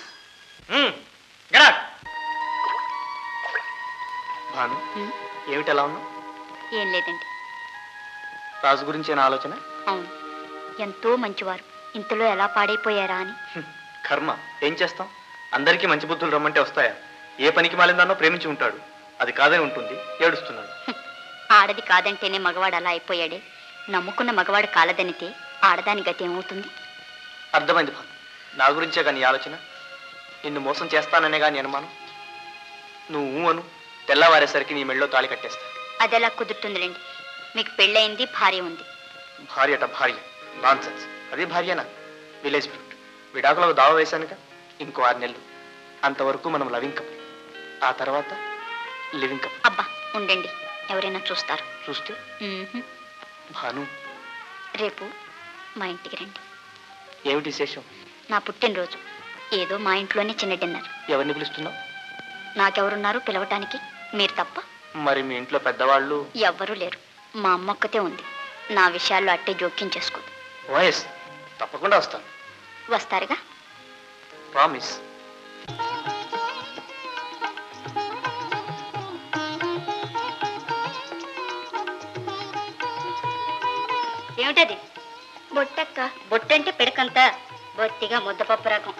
భాను ఏమిటి ఎలా ఉన్నావు ఏం లేదండి రాజు గురించి ఏనా ఆలోచన అవును ఎంతో మంచివారు ఇంతలో ఎలా పాడైపోయారా అని కర్మ ఏం చేస్తాం అందరికీ మంచి బుద్ధులు రమ్మంటే వస్తాయా ఏ పనికి మాలిందానో ప్రేమించి ఉంటాడు అది కాదని ఉంటుంది ఏడుస్తున్నాడు ఆడది కాదంటేనే మగవాడు అలా అయిపోయాడే నమ్ముకున్న మగవాడు కాలదనితే ఆడదాని గతి ఏమవుతుంది అర్థమైంది భాను నా గురించే కానీ ఈ ఆలోచన నిన్ను మోసం చేస్తాననే కానీ అనుమానం నువ్వు ఊ అను తెల్లవారేసరికి నీ మెళ్ళో తాళి కట్టేస్తా అదెలా కుదురుతుందిలేండి మీకు పెళ్ళయింది భార్య ఉంది భార్యట భార్య నాన్ సెన్స్ అది భార్యనా విలేజ్ ఫ్రూట్ విడాకులకు దావ వేశానుక ఇంకో ఆరు నెలలు అంతవరకు మనం లవింగ్ కప్ ఆ తర్వాత లివింగ్ కప్ అబ్బా ఉండండి ఎవరైనా చూస్తారు చూస్తే మ్మ్హ్మ్. భాను రేపు మా ఇంటికి రండి ఏమిటి విశేషం నా పుట్టినరోజు ఏదో మా ఇంట్లోనే చిన్న డిన్నర్ ఎవరిని పిలుస్తున్నావు నాకెవరున్నారు పిలవటానికి మీరు తప్ప మరి మీ ఇంట్లో పెద్దవాళ్ళు ఎవ్వరూ లేరు మా అమ్మ ఒక్కతే ఉంది నా విషయాల్లో అట్టే జోక్యం చేసుకోదు వాయస్ తప్పకుండా వస్తాను వస్తారుగా ప్రామిస్ ఏమిటది బొట్టక్క బొట్టంటే పిడకంత బొత్తిగా ముద్దపప్పు రకం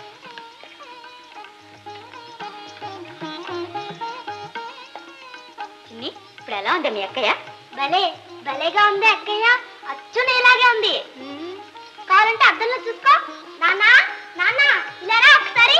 చిన్ని ఇప్పుడు ఎలా ఉంది మీ అక్కయ్య భలే భలేగా ఉంది అక్కయ్య అచ్చు నీలాగే ఉంది కావాలంటే అద్దంలో చూసుకో నాన్న నాన్న ఇలా రా ఒకసారి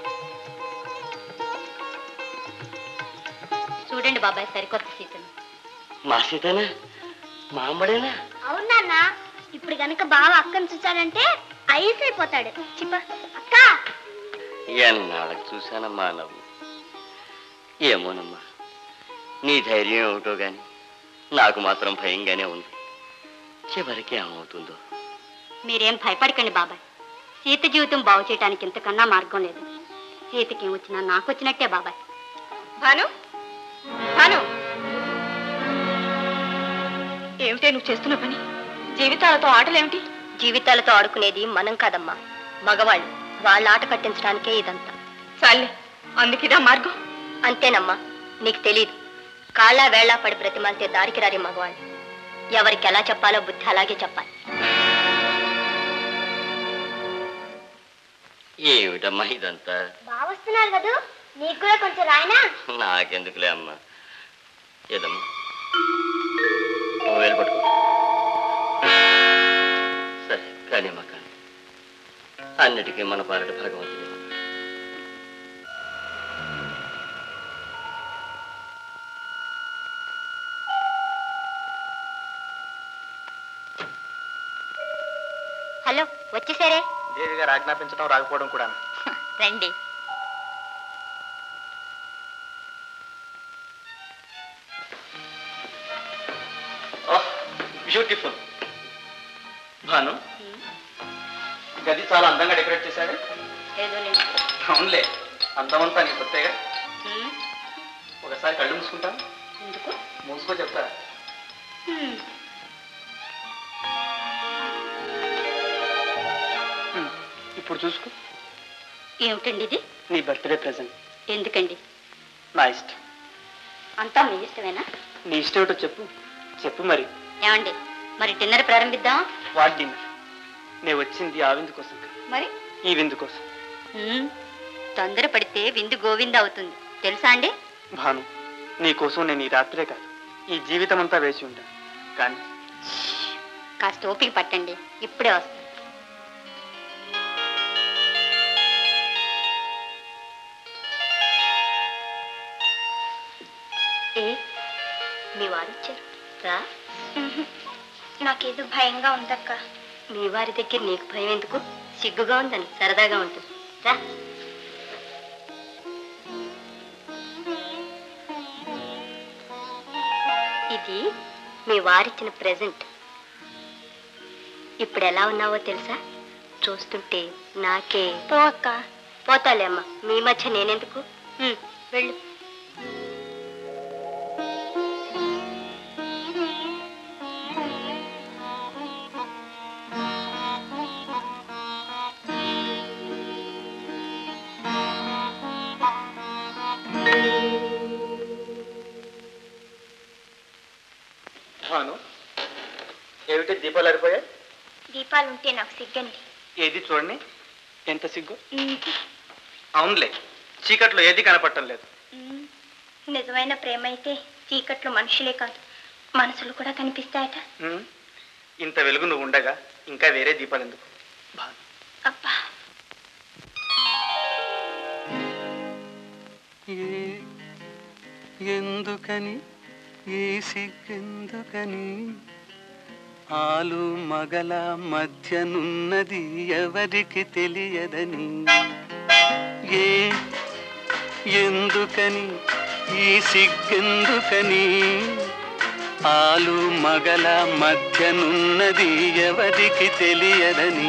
చూడండి బాబాయ్ సరికొత్త సీతను మా సీతనా మా అమ్మడేనా అవును నాన్న ఇప్పుడు గనుక బావ అక్కను చూశాడంటే ఐస్ అయిపోతాడు చిప్ప అక్క ఎన్నాళ్ళకి చూశానమ్మా నవ్వు ఏమోనమ్మా నీ ధైర్యం ఏమిటో గాని నాకు మాత్రం భయంగానే ఉంది చివరికి ఏమవుతుందో మీరేం భయపడకండి బాబాయ్ సీత జీవితం బాగు చేయడానికి ఇంతకన్నా మార్గం లేదు సీతకి వచ్చినా నాకు వచ్చినట్టే బాబాయ్ భాను భాను ఏమిటే నువ్వు చేస్తున్న పని జీవితాలతో ఆటలేమిటి జీవితాలతో ఆడుకునేది మనం కాదమ్మా మగవాళ్ళు వాళ్ళ ఆట కట్టించడానికే ఇదంతా చాలే అందుకిదా మార్గం అంతేనమ్మా నీకు తెలీదు కాళ్ళ వేళ్ళ పడి బ్రతిమాలితే దారికి రారి మగవాళ్ళు ఎవరికి ఎలా చెప్పాలో బుద్ధి అలాగే చెప్పాలి ఏమిటమ్మా ఇదంతా బావ వస్తున్నారు కదూ నీకు కూడా కొంచెం రాయనా నాకెందుకులే అమ్మా ఏదమ్మా ఓ వేలు పట్టుకో సరే కానీ అమ్మా కానీ అన్నిటికీ మన పాలట భగవంతుడే హలో వచ్చేసారే దేవి గారు ఆజ్ఞాపించడం రాకపోవడం కూడా రండి బ్యూటిఫుల్ భాను గది చాలా అందంగా డెకరేట్ చేశాడు ఏదో అవునులే అందమంతా నీ కొత్తగా ఒకసారి కళ్ళు మూసుకుంటాను ఎందుకు మూసుకో చెప్తా ఇప్పుడు చూసుకో ఏమిటండి ఇది నీ బర్త్డే ప్రెజెంట్ ఎందుకండి నా ఇష్టం అంతా మీ ఇష్టమేనా నీ ఇష్టం ఏమిటో చెప్పు చెప్పు మరి ఏమండి మరి డిన్నర్ ప్రారంభిద్దాం వాట్ డిన్నర్ నేను వచ్చింది ఆ విందు కోసం కాదు, మరి ఈ విందు కోసం మ్మ్. తొందర పడితే విందు గోవింద అవుతుంది తెలుసా అండి భాను నీ కోసం నేను ఈ రాత్రే కాదు ఈ జీవితం అంతా వేసి ఉంటాను కానీ కాస్త ఓపిక పట్టండి ఇప్పుడే వస్తాను ఏ మీ వారిచ్చారు రా నాకేదో భయంగా ఉందక్క మీ వారి దగ్గర నీకు భయం ఎందుకు సిగ్గుగా ఉందని సరదాగా ఉంటుంది రా ఇది మీ వారిచ్చిన ప్రెజెంట్ ఇప్పుడు ఎలా ఉన్నావో తెలుసా చూస్తుంటే నాకే పో అక్క పోతాలే అమ్మ మీ మధ్య నేనెందుకు ఉమ్, వెళ్ళు భాను ఏమిటి దీపాలు ఆరిపోయాయి దీపాలుంటే నాకు సిగ్గండి ఏది చూడండి ఎంత సిగ్గు అవునులే చీకట్లో ఏది కనపడటం లేదు ఉమ్, నిజమైన ప్రేమ అయితే చీకట్లో మనుషులే కాదు మనసులు కూడా కనిపిస్తాయట ఉమ్, ఇంత వెలుగు నువ్వు ఉండగా ఇంకా వేరే దీపాలు ఎందుకు అబ్బా ఎందుకని ఈ సిగ్గెందుకని ఆలు మగల మధ్యనున్నది ఎవరికి తెలియదని ఏ ఎందుకని ఈ సిగ్గెందుకని ఆలు మగల మధ్యనున్నది ఎవరికి తెలియదని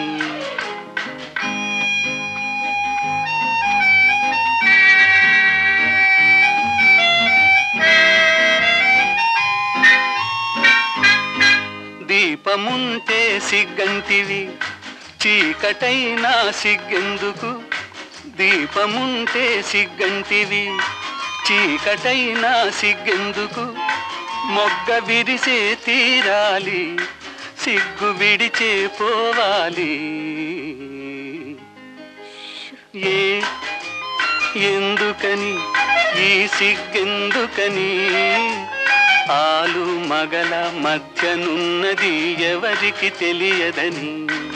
దీపముంటే సిగ్గంటివి చీకటైనా సిగ్గెందుకు దీపముంటే సిగ్గంటివి చీకటైనా సిగ్గెందుకు మొగ్గ విరిసే తీరాలి సిగ్గు విడిచే పోవాలి ఏ ఎందుకని ఈ సిగ్గెందుకని ఆలు మగల మధ్యనున్నది ఎవరికి తెలియదని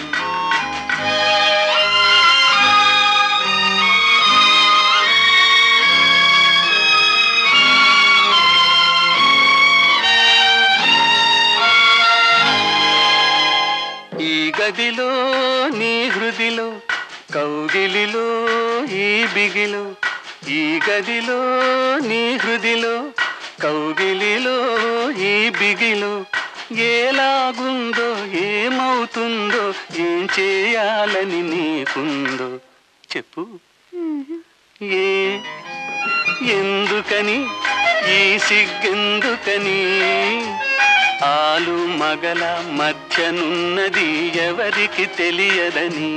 ఈ గదిలో నీ హృదిలో కౌగిలిలో ఈ బిగిలో ఈ గదిలో నీ హృదిలో కౌగిలిలో ఈ బిగిలో ఎలాగుందో ఏమవుతుందో ఏం చేయాలని నీకుందో చెప్పు ఏ ఎందుకని ఈ సిగ్గెందుకని ఆలు మగల మధ్యనున్నది ఎవరికి తెలియదని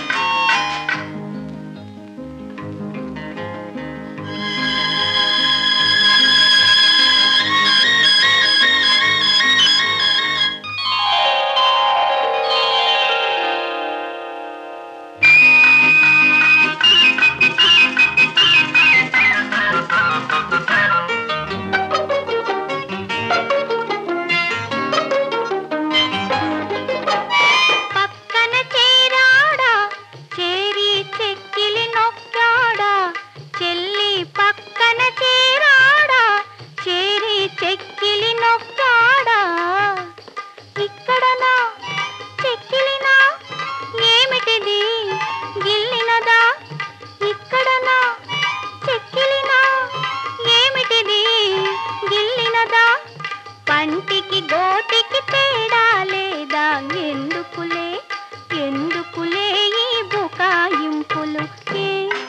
పక్కన చేరాడా చేరి చెక్కిలి నొక్కాడా చెల్లి పక్కన చేరాడా చేరి చెక్కిలి నొక్కాడా ఇక్కడనా చెక్కిలినా ఏమిటిది గిల్లినదా ఇక్కడనా చెక్కిలినా ఏమిటిది గిల్లినదా పంటికి గోటికి తేడా లేదా ఎందుకులే ఎందుకులే ఈ బుకాయింపులు ఏ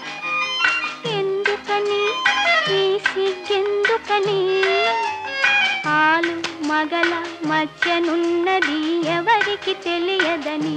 ఎందుకని ఈ సిగ్గెందుకని ఆలు మగల మధ్యనున్నది ఎవరికి తెలియదని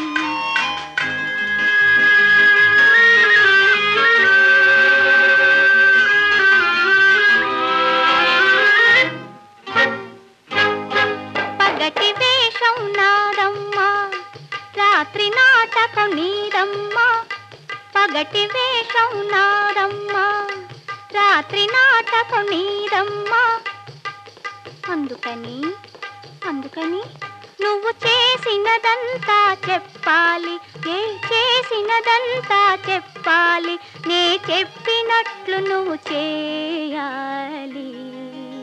పగటి వేషం నాదమ్మా రాత్రి నాటకం నీదమ్మా పగటి వేషం నాదమ్మా రాత్రి నాటకం నీదమ్మా అందుకని అందుకని నువ్వు చేసినదంతా చెప్పాలి ఏ చేసినదంతా చెప్పాలి నే చెప్పినట్లు నువ్వు చేయాలి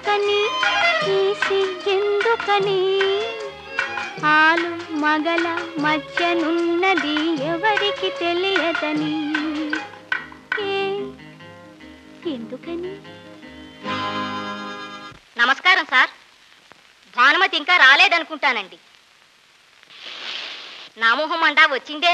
ఎందుకని ఈ సిగ్గెందుకని ఆలు మగల మధ్యనున్నది ఎవరికి తెలియదని ఏ ఎందుకని నమస్కారం సార్ భానుమతి ఇంకా రాలేదనుకుంటానండి నా మొహం అంటా వచ్చిందే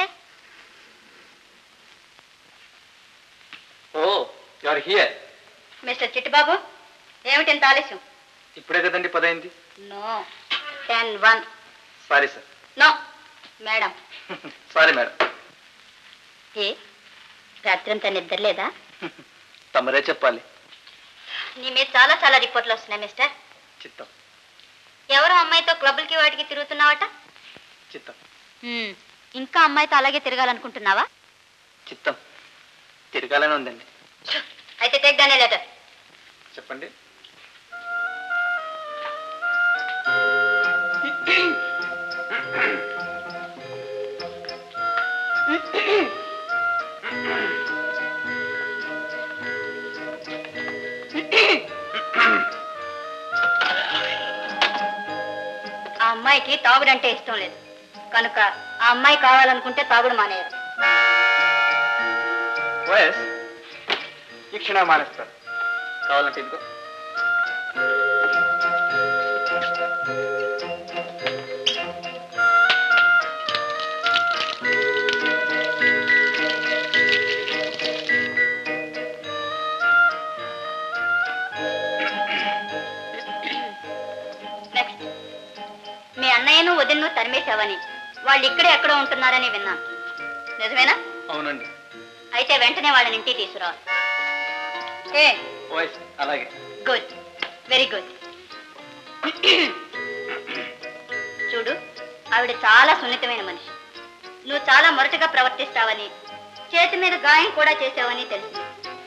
oh your here mister Chittibabu ఏమిటి ఇంత ఆలస్యం ఇప్పుడే కదండి పదైంది no ten one sorry sir no madam sorry madam ఏ రాత్రంతా నిద్రలేదా తమరే చెప్పాలి నీ మీద చాలా చాలా రిపోర్ట్లు వస్తున్నాయి మిస్టర్ చిత్తం ఎవరో అమ్మాయితో క్లబ్బులకి వాటికి తిరుగుతున్నావట చిత్తం హ్మ్, ఇంకా అమ్మాయితో అలాగే తిరగాలనుకుంటున్నావా చిత్తం తిరగాలని ఉందండి అయితే టేక్ దానే లెటర్ చెప్పండి ఆ అమ్మాయికి తాగుడంటే ఇష్టం లేదు కనుక ఆ అమ్మాయి కావాలనుకుంటే తాగుడు మానేయరు వయస్ ఈ క్షణ మానేస్తారు కావాలంటే ఇంకో నెక్స్ట్ మీ అన్నయ్యను వదిన్ను తరిమేశావని వాళ్ళు ఇక్కడే ఎక్కడో ఉంటున్నారని విన్నాను నిజమేనా అవునండి అయితే వెంటనే వాళ్ళని ఇంటికి తీసుకురావాలి ఏ వాయిస్ అలాగే గుడ్ వెరీ గుడ్ చూడు ఆవిడ చాలా సున్నితమైన మనిషి నువ్వు చాలా మొరటుగా ప్రవర్తిస్తావని చేతి మీద గాయం కూడా చేసావని తెలిసింది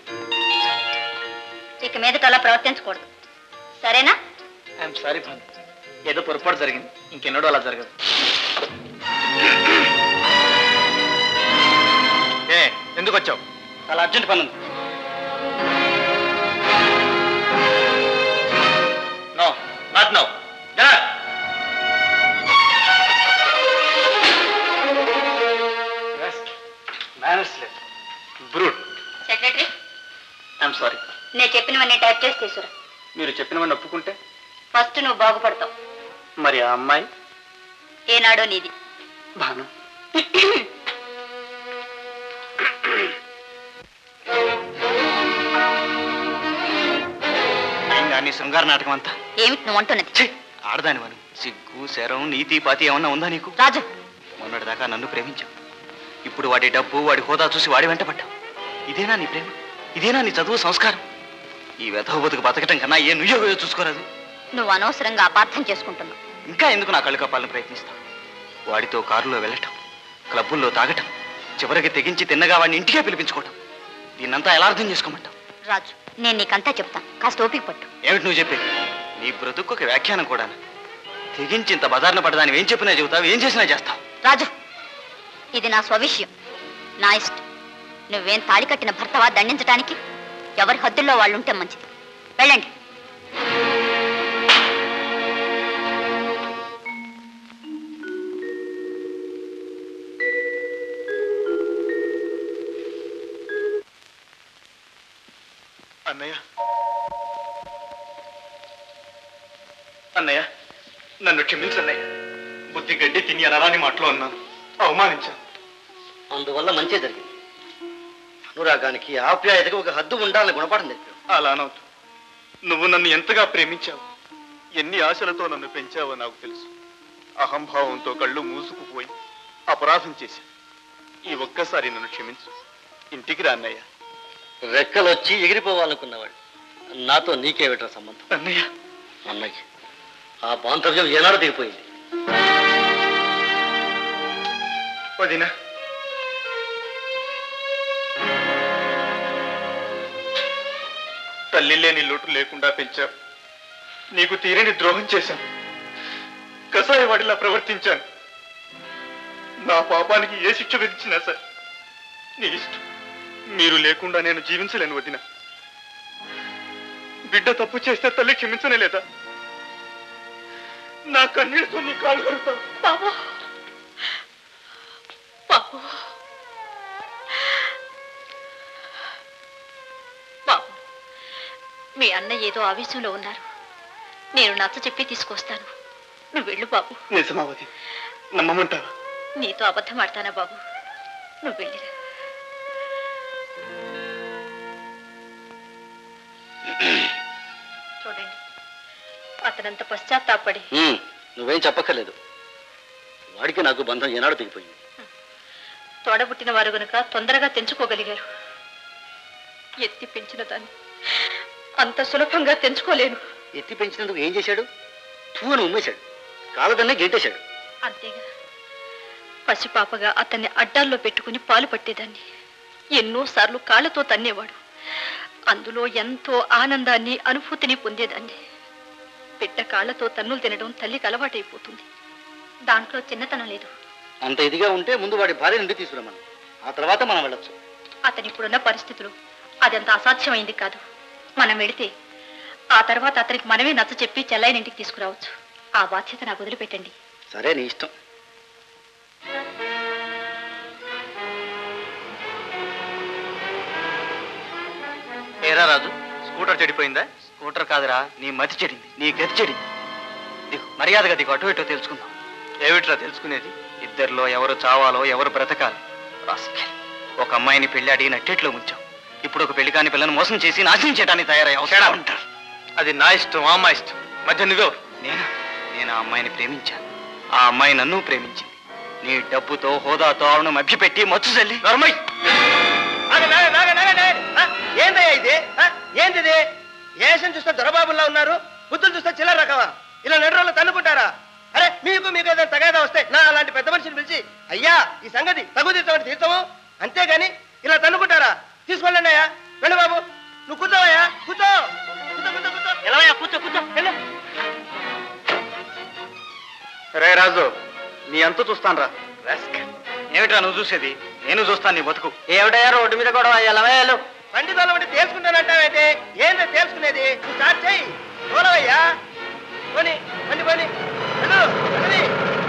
ఇక మీదట అలా ప్రవర్తించకూడదు సరేనా ఐఎమ్ సారీ భాను ఏదో పొరపాటు జరిగింది ఇంకెన్నడూ అలా జరగదు ఏ ఎందుకు వచ్చావు చాలా అర్జెంట్ పని ఉంది నో నాట్ నో మేనర్స్ లేదు బ్రూట్ సెక్రటరీ ఐఎమ్ సారీ నేను చెప్పినవన్నీ టైప్ చేసి తీసుకురా మీరు చెప్పినవన్నీ ఒప్పుకుంటే ఫస్ట్ నువ్వు బాగుపడతావు మరి ఆ అమ్మాయి ఏనాడో నీది భాను అయిందా నీ శృంగార నాటకం అంతా ఏమిటి నువ్వు అంటున్నది ఆడదాని మనం సిగ్గు శరం నీతి పాతి ఏమన్నా ఉందా నీకు రాజు మొన్నటిదాకా నన్ను ప్రేమించావు ఇప్పుడు వాడి డబ్బు వాడి హోదా చూసి వాడి వెంట పడ్డావు ఇదేనా నీ ప్రేమ ఇదేనా నీ చదువు సంస్కారం ఈ వెధవ బతుకు బతకటం కన్నా ఏ నుయ్యో చూసుకోరాదు నువ్వు అనవసరంగా అపార్థం చేసుకుంటున్నావు ఇంకా ఎందుకు నా కళ్ళు కప్పాలని ప్రయత్నిస్తావు వాడితో కారులో వెళ్ళటం క్లబ్బుల్లో తాగటం చివరికి తెగించి తిన్నగా వాడిని ఇంటికే పిలిపించుకోవటం దీన్నంతా ఎలా అర్థం చేసుకోమంటావు రాజు నేను నీకంతా చెప్తాను కాస్త ఓపిక పట్టు ఏమిటి నువ్వు చెప్పేది నీ బ్రతుకు ఒక వ్యాఖ్యానం కూడా తెగించి ఇంత బజార్న పడదాని ఏం చెప్పినా చెబుతావు ఏం చేసినా చేస్తావు రాజు ఇది నా స్వవిషయం నా ఇష్టం నువ్వేం తాళి కట్టిన భర్తవా దండించడానికి ఎవరి హద్దుల్లో వాళ్ళు ఉంటే మంచిది వెళ్ళండి అన్నయ్య అన్నయ్య నన్ను క్షమించన్నయ్య బుద్ధి గడ్డి తిని అనరాని మాటలో ఉన్నాను అవమానించాను అందువల్ల మంచి జరిగింది అనురాగానికి ఆప్యాయతకి ఒక హద్దు ఉండాలని గుణపాఠం చెప్పావు అలా అనవద్దు నువ్వు నన్ను ఎంతగా ప్రేమించావు ఎన్ని ఆశలతో నన్ను పెంచావో నాకు తెలుసు అహంభావంతో కళ్ళు మూసుకుపోయి అపరాధం చేశా ఈ ఒక్కసారి నన్ను క్షమించు ఇంటికి రా అన్నయ్య రెక్కలొచ్చి ఎగిరిపోవాలనుకున్నవాడు నాతో నీకేమిట్రా సంబంధం అన్నయ్య అన్నయ్య ఆ బాంధవ్యం ఏనాడు దిగిపోయింది వదినా తల్లి లేని లోటు లేకుండా పెంచావు నీకు తీరని ద్రోహం చేశాను కసాయవాడిలా ప్రవర్తించాను నా పాపానికి ఏ శిక్ష విధించినా సరే నీ ఇష్టం మీరు లేకుండా నేను జీవించలేను వదిన బిడ్డ తప్పు చేస్తే తల్లి క్షమించనే లేదా నా కన్నీళ్ళతో నీ కాళ్ళు కడుగుతావు బాబు బాబు బాబు మీ అన్న ఏదో ఆవేశంలో ఉన్నారు నేను నచ్చ చెప్పి తీసుకొస్తాను నువ్వు వెళ్ళు బాబు నిజమావతి నమ్మమంటావా నీతో అబద్ధం ఆడతానా బాబు నువ్వు వెళ్ళిరా చూడండి అతనంత పశ్చాత్తాపడి ఉమ్, నువ్వేం చెప్పక్కర్లేదు వాడికి నాకు బంధం ఏనాడు తెగిపోయింది తోడబుట్టిన వారు గనుక తొందరగా తెంచుకోగలిగారు ఎత్తి పెంచిన దాన్ని అంత సులభంగా తెంచుకోలేను ఎత్తి పెంచినందుకు ఏం చేశాడు తూను ఉమ్మేశాడు కాలదన్నే గెంటేశాడు అంతేగా పసిపాపగా అతన్ని అడ్డాల్లో పెట్టుకుని పాలు పట్టేదాన్ని ఎన్నోసార్లు కాళ్ళతో తన్నేవాడు అందులో ఎంతో ఆనందాన్ని అనుభూతిని పొందేదాన్ని బిడ్డ కాళ్ళతో తన్నులు తినడం తల్లికి అలవాటైపోతుంది దాంట్లో చిన్నతనం లేదు అంత ఇదిగా ఉంటే ముందు వాడి భార్య నుండి తీసుకురమ్మను ఆ తర్వాత మనం వెళ్ళొచ్చు అతని ఇప్పుడున్న పరిస్థితులు అదంత అసాధ్యమైంది కాదు మనం వెళితే ఆ తర్వాత అతనికి మనమే నచ్చ చెప్పి చెల్లైన ఇంటికి తీసుకురావచ్చు ఆ బాధ్యత నాకు వదిలిపెట్టండి సరే నీ ఇష్టం ఏరా రాజు స్కూటర్ చెడిపోయిందా స్కూటర్ కాదురా నీ మతి చెడింది నీ గతి చెడింది దిగు మర్యాదగా దిగు అటు ఇటు తెలుసుకుందాం ఏమిట్రా తెలుసుకునేది ఇద్దరిలో ఎవరు చావాలో ఎవరు బ్రతకాలి రాస్కెల్. ఒక అమ్మాయిని పెళ్లి అడిగి నట్టేట్లో ఉంచాం ఇప్పుడు ఒక పెళ్లి కాని పిల్లని మోసం చేసి నాశనం చేయడానికి తయారయ్యావు ఉంటారు అది నా ఇష్టం ఆ అమ్మాయి ఇష్టం మధ్య నువ్వే నేను నేను ఆ అమ్మాయిని ప్రేమించాను ఆ అమ్మాయి నన్ను ప్రేమించింది నీ డబ్బుతో హోదాతో ఆవిడ మభ్యపెట్టి మచ్చు చల్లి నర్మయ్ ఏందయ్యా ఇది ఆ? ఏందిది ఏసం చూస్తే దొరబాబుల్లా ఉన్నారు బుద్ధులు చూస్తే చిల్లర రకమా ఇలా నెడు రోజులు తన్నుకుంటారా అరే మీకు మీకు ఏదైనా తగాదా వస్తే నా అలాంటి పెద్ద మనిషిని పిలిచి అయ్యా ఈ సంగతి తగు తీర్చమని తీర్చము అంతేగాని ఇలా తన్నుకుంటారా తీసుకెళ్ళండి అయ్యా వెళ్ళు బాబు నువ్వు కూర్చోవయ్యా కూర్చో కూర్చో కూర్చో కూర్చో ఎలా కూర్చో కూర్చో వెళ్ళు. రే రాజు నీ అంత చూస్తాను రా ఏమిట్రా నువ్వు చూసేది నేను చూస్తాను నీ బతుకు ఏమిటయ్యా రోడ్డు మీద కూడా ఎలా వేయాలి బండి తోలబడి తేల్చుకుంటానంటావైతే ఏందో తేల్చుకునేది నువ్వు స్టార్ట్ చేయి తోలవయ్యా పోని బండి పోని వెళ్ళు వెళ్ళని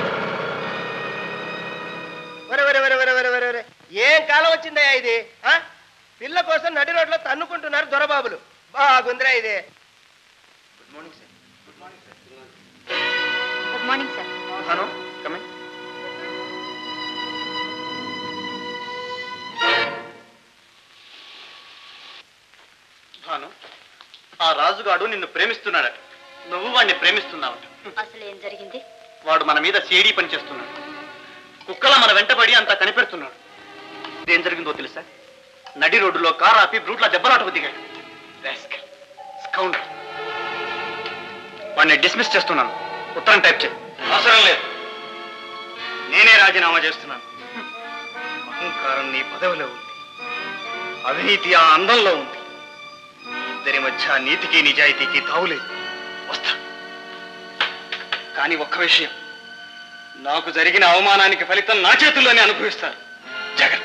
ఒరే ఒరే ఒరే ఒరే ఒరే ఒరే ఒరే ఏం కాలం వచ్చిందయ్యా ఇది ఆ? పిల్ల కోసం నడి రోడ్లో తన్నుకుంటున్నారు దొరబాబులు బాగుందిరా ఇది good morning sir good morning sir good morning sir hello coming Bhanu ఆ రాజుగాడు నిన్ను ప్రేమిస్తున్నాడట నువ్వు వాడిని ప్రేమిస్తున్నావట అసలు ఏం జరిగింది వాడు మన మీద సీడీ పని చేస్తున్నాడు కుక్కల మన వెంటబడి అంతా కనిపెడుతున్నాడు ఏం జరిగిందో తెలుసా నడి రోడ్డులో కారు ఆపి బ్రూట్ల దెబ్బలాటకు దిగాడు Rascal. Scoundrel. వాడిని డిస్మిస్ చేస్తున్నాను ఉత్తరం టైప్ చేయి అవసరం లేదు నేనే రాజీనామా చేస్తున్నాను అహంకారం నీ పదవిలో ఉంది అవినీతి ఆ అందంలో ఉంది ఈ ఇద్దరి మధ్య నీతికి నిజాయితీకి తావులేదు వస్తా కానీ ఒక్క విషయం నాకు జరిగిన అవమానానికి ఫలితం నా చేతుల్లోనే అనుభవిస్తాను జాగ్రత్త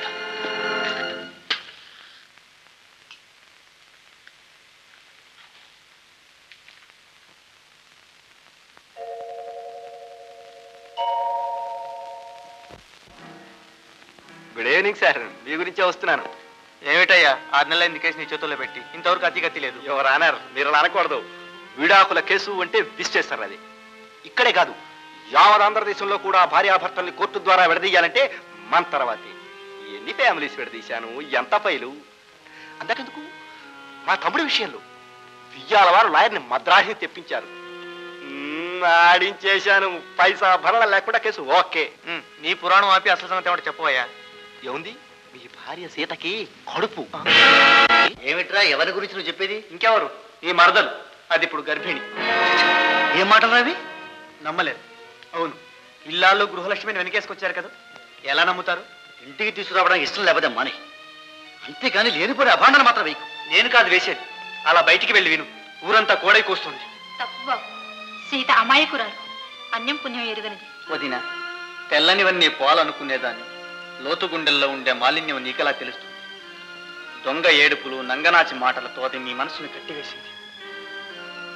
గుడ్ ఈవినింగ్ సార్ మీ గురించే వస్తున్నాను ఏమిటయ్యా ఆరు నెలల ఇంది కేసు నీ చేతుల్లో పెట్టి ఇంతవరకు అతి గతి లేదు ఎవరు అన్నారు మీరు అనకూడదు విడాకుల కేసు అంటే విస్ చేస్తారు అది ఇక్కడే కాదు యావత్ ఆంధ్రదేశంలో కూడా భార్యాభర్తల్ని కోర్టు ద్వారా విడదీయాలంటే మన తర్వాతే ఎన్ని ఫ్యామిలీస్ విడదీశాను ఎంత ఫైలు అంతకెందుకు మా తమ్ముడి విషయంలో వియ్యాల వారు లాయర్ని మద్రాసి తెప్పించారు మ్మ్, ఆడించేశాను పైసా భరణ లేకుండా కేసు ఓకే నీ పురాణం ఆపి అసలు సంగతి ఏమిటో చెప్పవయ్యా ఏముంది మీ భార్య సీతకి కడుపు ఏమిట్రా ఎవరి గురించి నువ్వు చెప్పేది ఇంకెవరు ఈ మరదలు అది ఇప్పుడు గర్భిణి ఏం మాటలు అవి నమ్మలేదు అవును ఇల్లాళ్ళు గృహలక్ష్మిని వెనకేసుకొచ్చారు కదా ఎలా నమ్ముతారు ఇంటికి తీసుకురావడానికి ఇష్టం లేకపోతే మానే అంతేగాని లేనిపోయి అభాండన మాత్రం వేయకు నేను కాదు వేసేది అలా బయటికి వెళ్ళి విను ఊరంతా కోడై కూస్తుంది తప్పు బాబు సీత అమాయకురాలు అన్యం పుణ్యం ఎరుగనిది వదిన తెల్లనివన్నీ పోవాలనుకునేదాన్ని లోతు గుండెల్లో ఉండే మాలిన్యం నీకెలా తెలుస్తుంది దొంగ ఏడుపులు నంగనాచి మాటలతో అది మీ మనసుని కట్టివేసింది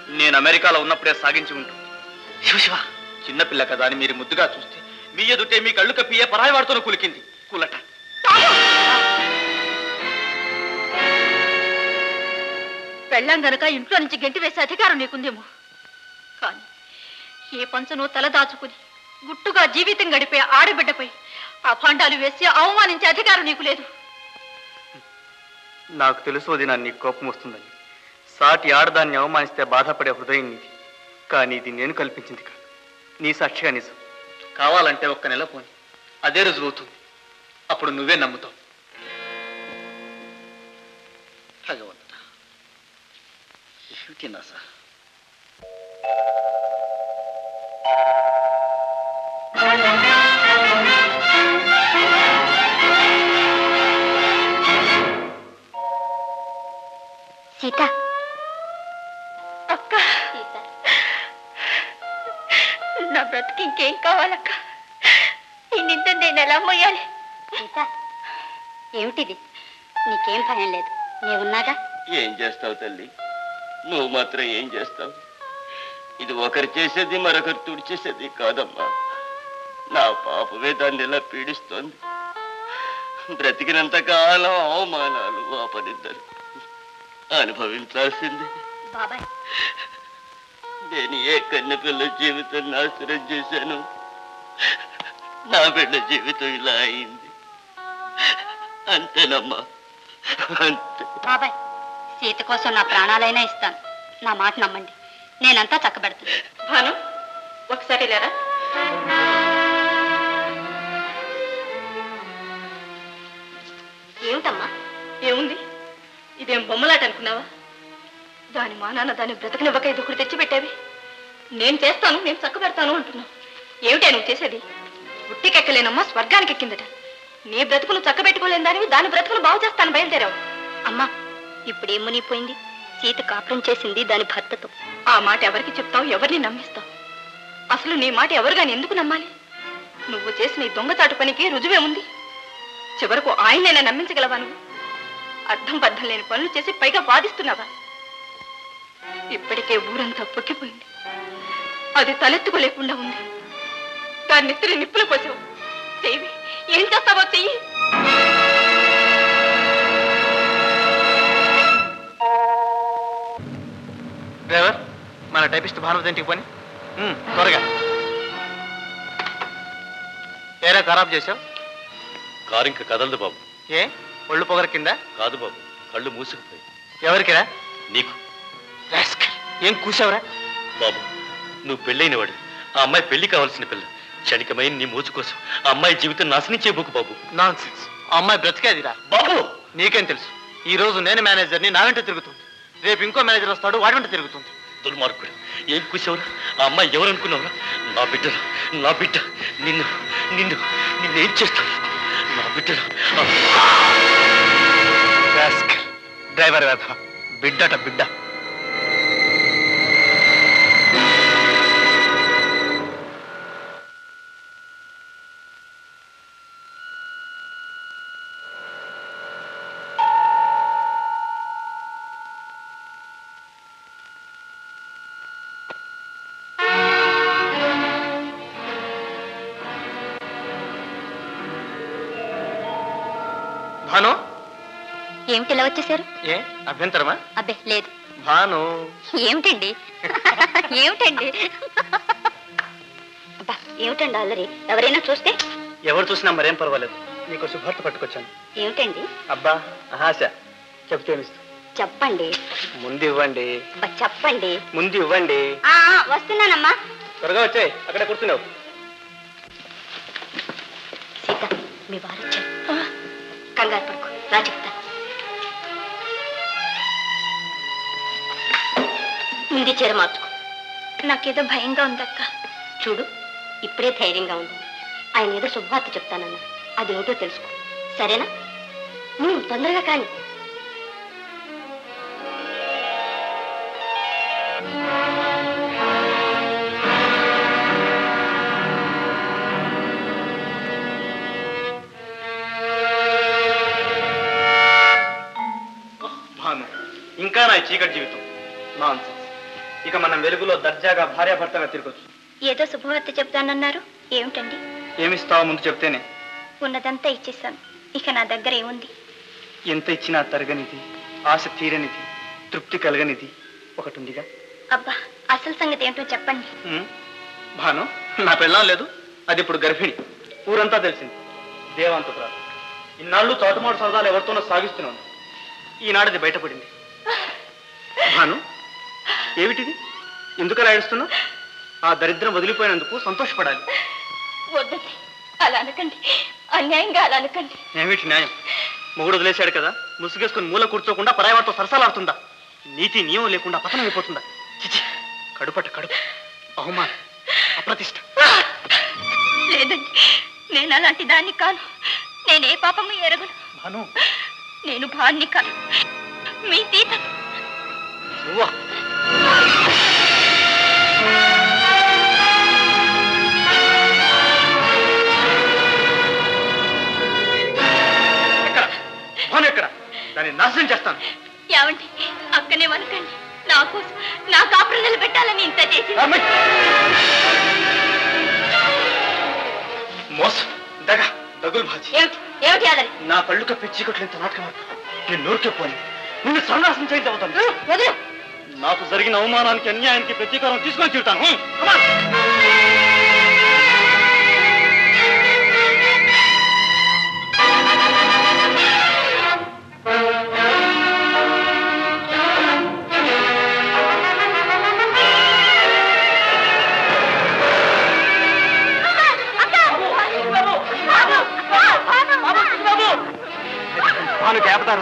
నేను అమెరికాలో ఉన్నప్పుడే సాగించి ఉంటుంది శివ శివ చిన్నపిల్ల కదా అని మీరు ముద్దుగా చూస్తే మీ ఎదుటే మీ కళ్ళు కప్పియే పరాయి వాడుతూనే కులికింది కులట పెళ్ళాం గనక ఇంట్లో నుంచి గెంటి వేసే అధికారం నీకుందేమో కానీ ఏ పంచను తల దాచుకుని గుట్టుగా జీవితం గడిపే ఆడబిడ్డపై అభాండాలు వేసి అవమానించే అధికారం నీకు లేదు నాకు తెలుసు వదినా నీకు కోపం వస్తుందని సాటి ఆడదాన్ని అవమానిస్తే బాధపడే హృదయం నీది కానీ ఇది నేను కల్పించింది కాదు నీ సాక్షిగా నిజం కావాలంటే ఒక్క నెల పోని అదే రుజువు అవుతుంది అప్పుడు నువ్వే నమ్ముతావు భగవంతుడా ఏమిటి నా సార్ సీత అక్క నా బ్రతికి ఇంకేం కావాలక్క ఈ నింద నేను ఎలా మోయాలి సీత ఏమిటిది నీకేం భయం లేదు నీవున్నాగా ఏం చేస్తావు తల్లి నువ్వు మాత్రం ఏం చేస్తావు ఇది ఒకరు చేసేది మరొకరు తుడిచేసేది కాదమ్మా నా పాపమే దాన్ని ఇలా పీడిస్తోంది బ్రతికినంత కాలం అవమానాలు ఆపనిద్దరు అనుభవించాల్సిందే బాబాయ్ నేను ఏ కన్నె పిల్ల జీవితం నాశనం చేశాను నా బిడ్డ జీవితం ఇలా అయింది అంతేనమ్మా అంతే బాబాయ్ సీత కోసం నా ప్రాణాలైనా ఇస్తాను నా మాట నమ్మండి నేనంతా చక్కబెడతాను భాను ఒకసారి లేరా ఏమిటమ్మా ఏముంది ఇదేం బొమ్మలాట అనుకున్నావా దాని మా నాన్న దాన్ని బ్రతకనివ్వక ఇది ఒకటి తెచ్చిపెట్టావి నేను చేస్తాను నేను చక్క పెడతాను అంటున్నావు ఏమిటే నువ్వు చేసేది ఉట్టికెక్కలేనమ్మా స్వర్గానికి ఎక్కిందట నీ బ్రతుకును చక్క పెట్టుకోలేని దానివి దాని బ్రతుకును బాగు చేస్తాను బయలుదేరావు అమ్మా ఇప్పుడు ఏం మునిగిపోయింది సీత కాపురం చేసింది దాని భర్తతో ఆ మాట ఎవరికి చెప్తావు ఎవరిని నమ్మిస్తావు అసలు నీ మాట ఎవరు గాని ఎందుకు నమ్మాలి నువ్వు చేసిన ఈ దొంగచాటు పనికి రుజువే ఉంది చివరకు ఆయనైనా నమ్మించగలవా నువ్వు అర్థం బద్ధం లేని పనులు చేసి పైగా వాదిస్తున్నావా ఇప్పటికే ఊరంతా పొక్కిపోయింది అది తలెత్తుకోలేకుండా ఉంది దాన్ని నెత్తిని నిప్పుల పోసావు చెయ్యి ఏం చేస్తావో చెయ్యి డ్రైవర్ మన టైపిస్ట్ భానుమతి ఇంటికి పని ఉమ్, త్వరగా ఏరా ఖరాబ్ చేసావు కారు ఇంకా కదలదు బాబు ఏ ఒళ్ళు పొగర కింద కాదు బాబు కళ్ళు మూసుకుపోయి ఎవరికిరా నీకు రాస్కల్. ఏం కూసావురా బాబు నువ్వు పెళ్ళైన వాడు ఆ అమ్మాయి పెళ్లి కావాల్సిన పిల్ల క్షణికమైన నీ మోజు కోసం ఆ అమ్మాయి జీవితం నాశనం చేయబోకు బాబు నాన్ సెన్స్ ఆ అమ్మాయి బ్రతికేదిరా బాబు నీకేం తెలుసు ఈ రోజు నేను మేనేజర్ని నా వెంట తిరుగుతుంది రేపు ఇంకో మేనేజర్ వస్తాడు వాడి వెంట తిరుగుతుంది దుర్మార్గుడు ఏం కూసావురా ఆ అమ్మాయి ఎవరు అనుకున్నావురా నా బిడ్డరా నా బిడ్డ నిన్ను నిన్ను నిన్నేం చేస్తాను నా బిడ్డరా రాస్కల్. డ్రైవర్ వేధ బిడ్డట బిడ్డ భాను ఏమిటి ఇలా వచ్చేసారు ఏ అభ్యంతరమా అబ్బే లేదు భాను ఏమిటండి ఏమిటండి అబ్బా, ఏమిటండి అల్లరి ఎవరైనా చూస్తే ఎవరు చూసినా మరేం పర్వాలేదు నీకు శుభార్త పట్టుకొచ్చాను ఏమిటండి అబ్బా ఆశ చెప్తే ఏమిస్తూ చెప్పండి ముందు ఇవ్వండి అబ్బా, చెప్పండి ముందు ఇవ్వండి ఆ, ఆ, వస్తున్నానమ్మా త్వరగా వచ్చాయి అక్కడ కూర్చున్నావు సీత మీ వారు వచ్చారు కంగారు పడుకో రా చెప్తా ముందు చీర మార్చుకో నాకేదో భయంగా ఉందక్క చూడు ఇప్పుడే ధైర్యంగా ఉంది ఆయన ఏదో శుభవార్త చెప్తానన్నా అదేమిటో తెలుసుకో సరేనా ఉమ్, తొందరగా కానీ భాను ఇంకా నా చీకటి జీవితం నాన్ ఇక మనం వెలుగులో దర్జాగా భార్యాభర్తగా తిరగొచ్చు ఏదో శుభవార్త చెప్తానన్నారు ఏమిటండి ఏమిస్తావో ముందు చెప్తేనే ఉన్నదంతా ఇచ్చేసాను ఇక నా దగ్గర ఏముంది ఎంత ఇచ్చినా తరగనిది ఆశ తీరనిది తృప్తి కలగనిది ఒకటి ఉందిగా అబ్బా అసలు సంగతి ఏంటో చెప్పండి ఉమ్, భాను నా పెళ్ళం లేదు అది ఇప్పుడు గర్భిణి ఊరంతా తెలిసింది దేవాంతపురాలు ఇన్నాళ్ళు తోటమాడు సరదాలు ఎవరితోనో సాగిస్తున్నాను ఈనాడది బయటపడింది భాను ఏమిటిది ఎందుకలా ఏడుస్తున్నావు ఆ దరిద్రం వదిలిపోయినందుకు సంతోషపడాలి వద్దండి అలా అనకండి అన్యాయంగా అలా అనకండి ఏమిటి న్యాయం మొగుడు వదిలేశాడు కదా ముసుగేసుకుని మూల కూర్చోకుండా పరాయవాడితో సరసాలాడుతుందా నీతి నియమం లేకుండా పతనం అయిపోతుందా చిచి కడుపట కడుపు అవమానం అప్రతిష్ట లేదండి నేను అలాంటి దాన్ని కాను నేనే పాపము ఎరగను భాను నేను భాన్ని కాను మీ సీత నువ్వా ఎక్కడ భాను ఎక్కడ దాన్ని నాశనం చేస్తాను ఏమండి అక్కనే వనకండి నా కోసం నా కాపురం నిలబెట్టాలని ఇంత చేసి మోసం దగ దగులు బాజీ ఏమిటి ఏమిటి అదని నా కళ్ళు కప్పి చీకట్లు ఇంత నాటకం ఆడతావు. నేను నోరుకే పోని నిన్ను సన్నాసం చేయించి అవుతాను వదిలు నాకు జరిగిన అవమానానికి అన్యాయానికి ప్రతీకారం తీసుకొని తీరుతాను హ్మ్, come on. భాను కేపతారు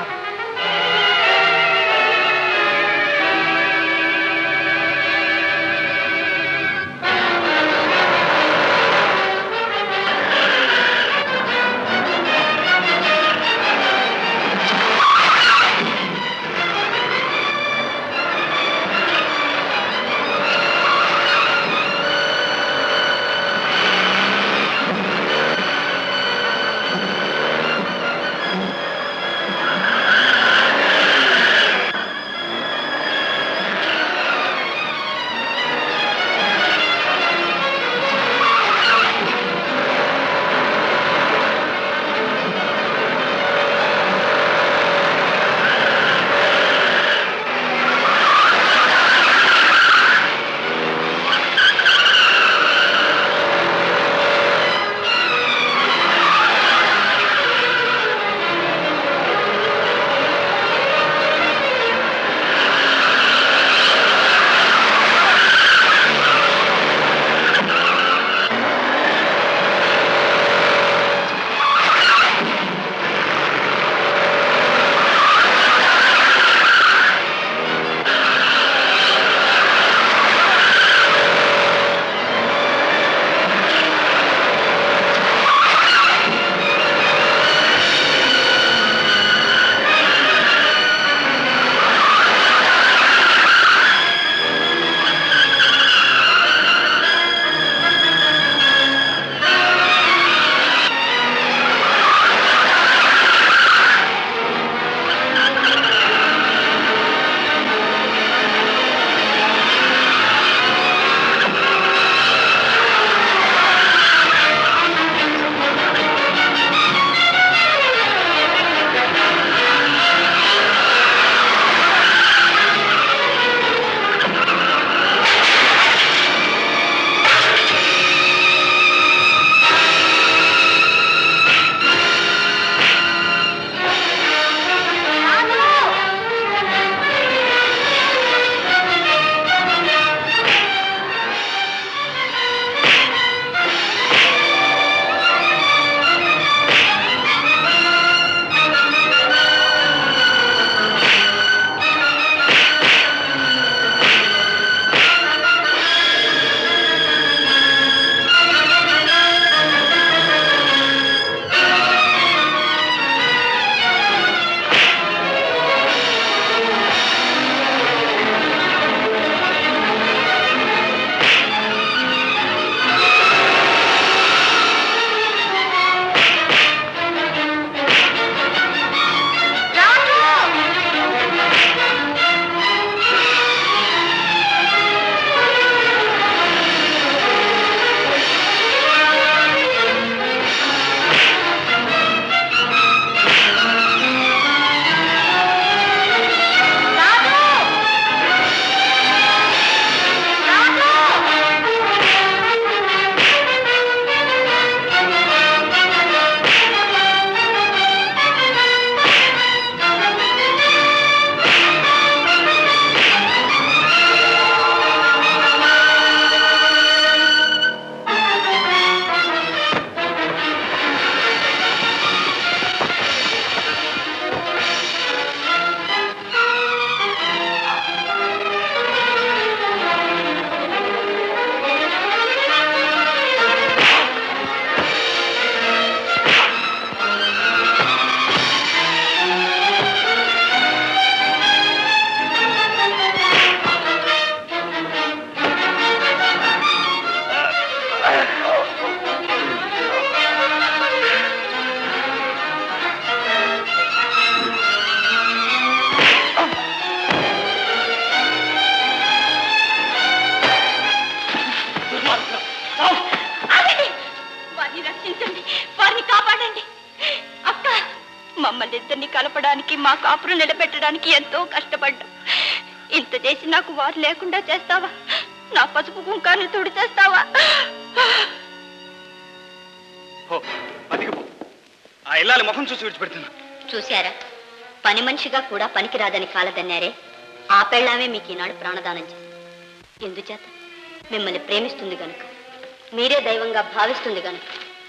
ఆ మా కాపురం నిలబెట్టడానికి ఎంతో కష్టపడ్డా ఇంత చేసి నాకు వారు లేకుండా చేస్తావా నా పసుపు కుంకాన్ని తుడి చేస్తావా పో బతికి పో ఆ ఇల్లాలి ముఖం చూసి విడిచిపెడుతున్నా చూశారా పని మనిషిగా కూడా పనికిరాదని కాలదన్నారే ఆ పెళ్ళామే మీకు ఈనాడు ప్రాణదానం చేసింది ఎందుచేత మిమ్మల్ని ప్రేమిస్తుంది గనుక మీరే దైవంగా భావిస్తుంది గనుక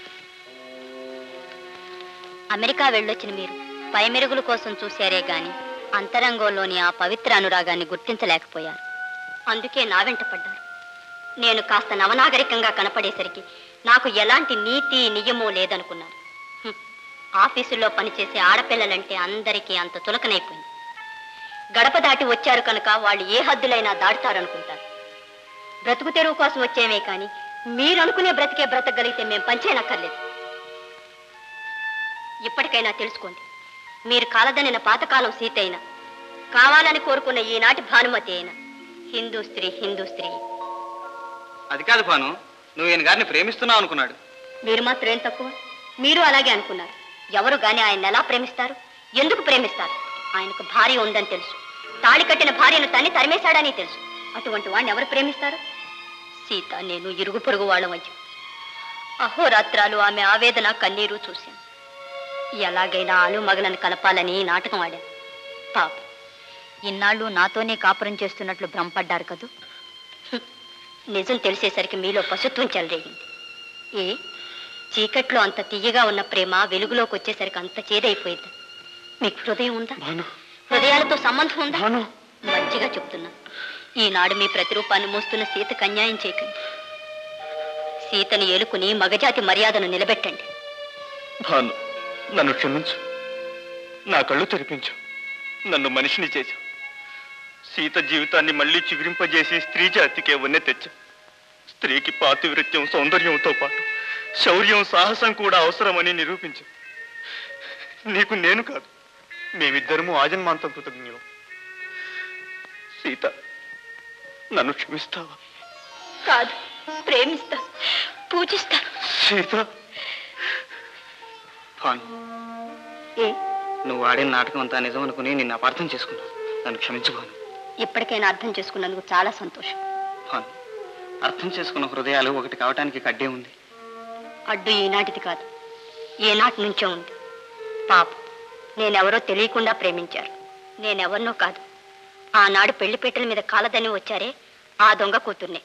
అమెరికా వెళ్ళొచ్చిన మీరు పై మెరుగుల కోసం చూశారే గాని అంతరంగంలోని ఆ పవిత్ర అనురాగాన్ని గుర్తించలేకపోయారు అందుకే నా వెంట పడ్డారు నేను కాస్త నవనాగరికంగా కనపడేసరికి నాకు ఎలాంటి నీతి నియమో లేదనుకున్నారు హ్మ్. ఆఫీసుల్లో పనిచేసే ఆడపిల్లలంటే అందరికీ అంత చులకనైపోయింది గడప దాటి వచ్చారు కనుక వాళ్ళు ఏ హద్దులైనా దాటుతారనుకుంటారు బ్రతుకు తెరువు కోసం వచ్చేమే కానీ మీరు అనుకునే బ్రతికే బ్రతకగలిగితే మేము పంచేనక్కర్లేదు ఇప్పటికైనా తెలుసుకోండి మీరు కాలదనిన పాతకాలం సీత అయినా కావాలని కోరుకున్న ఈనాటి భానుమతి అయినా హిందూ స్త్రీ హిందూ స్త్రీ అది కాదు భాను నువ్వు ఈయన గారిని ప్రేమిస్తున్నావు అనుకున్నాడు మీరు మాత్రం ఏం తక్కువ మీరు అలాగే అనుకున్నారు ఎవరు గాని ఆయన ఎలా ప్రేమిస్తారు ఎందుకు ప్రేమిస్తారు ఆయనకు భార్య ఉందని తెలుసు తాళి కట్టిన భార్యను తన్ని తరిమేశాడని తెలుసు అటువంటి వాడిని ఎవరు ప్రేమిస్తారు సీత నేను ఇరుగు పొరుగు వాళ్ళం అయ్యు అహోరాత్రాలు ఆమె ఆవేదన కన్నీరు చూశాను ఎలాగైనా ఆలు మగలను కలపాలని ఈ నాటకం ఆడాను పాప ఇన్నాళ్ళు నాతోనే కాపురం చేస్తున్నట్లు భ్రమపడ్డారు కదూ హ్మ్. నిజం తెలిసేసరికి మీలో పశుత్వం చెలరేగింది ఏ చీకట్లో అంత తీయగా ఉన్న ప్రేమ వెలుగులోకి వచ్చేసరికి అంత చేదైపోయింది మీకు హృదయం ఉందా హృదయాలతో సంబంధం ఉందా మంచిగా చెప్తున్నా ఈనాడు మీ ప్రతిరూపాన్ని మోస్తున్న సీతకు అన్యాయం చేయకండి సీతని ఏలుకుని మగజాతి మర్యాదను నిలబెట్టండి భాను నన్ను క్షమించు నా కళ్ళు తెరిపించు నన్ను మనిషిని చేశావు సీత జీవితాన్ని మళ్ళీ చిగురింపజేసి స్త్రీ జాతికే వన్నె తెచ్చా స్త్రీకి పాతివృత్యం సౌందర్యంతో పాటు శౌర్యం సాహసం కూడా అవసరమని నిరూపించు నీకు నేను కాదు మేమిద్దరము ఆజన్మాంతం కృతజ్ఞులం సీత నన్ను క్షమిస్తావా కాదు ప్రేమిస్తా పూజిస్తా సీత భాను ఏ నువ్వు ఆడిన నాటకం అంతా నిజం అనుకుని నిన్ను అపార్థం చేసుకున్నాను నన్ను క్షమించు భాను ఇప్పటికైనా అర్థం చేసుకున్నందుకు చాలా సంతోషం భాను అర్థం చేసుకున్న హృదయాలు ఒకటి కావటానికి కడ్డే ఉంది అడ్డు ఈనాటిది కాదు ఏనాటి నుంచో ఉంది పాప నేనెవరో తెలియకుండా ప్రేమించారు నేనెవరినో కాదు ఆనాడు పెళ్లిపీటల మీద కాలదని వచ్చారే ఆ దొంగ కూతుర్నే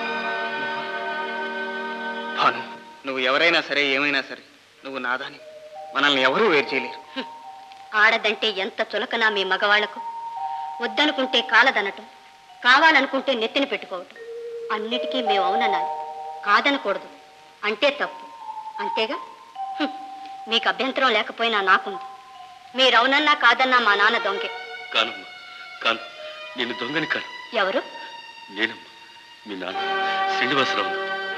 భాను నువ్వు ఎవరైనా సరే ఏమైనా సరే నువ్వు నాదాని మనల్ని ఎవరూ వేరు చేయలేరు ఆడదంటే ఎంత చులకనా మీ మగవాళ్లకు వద్దనుకుంటే కాలదనటం కావాలనుకుంటే నెత్తిన పెట్టుకోవటం అన్నిటికీ మేము అవుననాలి కాదనకూడదు అంటే తప్పు అంతేగా హ్మ్. మీకు అభ్యంతరం లేకపోయినా నాకుంది మీరవునన్నా కాదన్నా మా నాన్న దొంగే కానమ్మా కాను నేను దొంగని కాను ఎవరు నేనమ్మా మీ నాన్న శ్రీనివాసరావు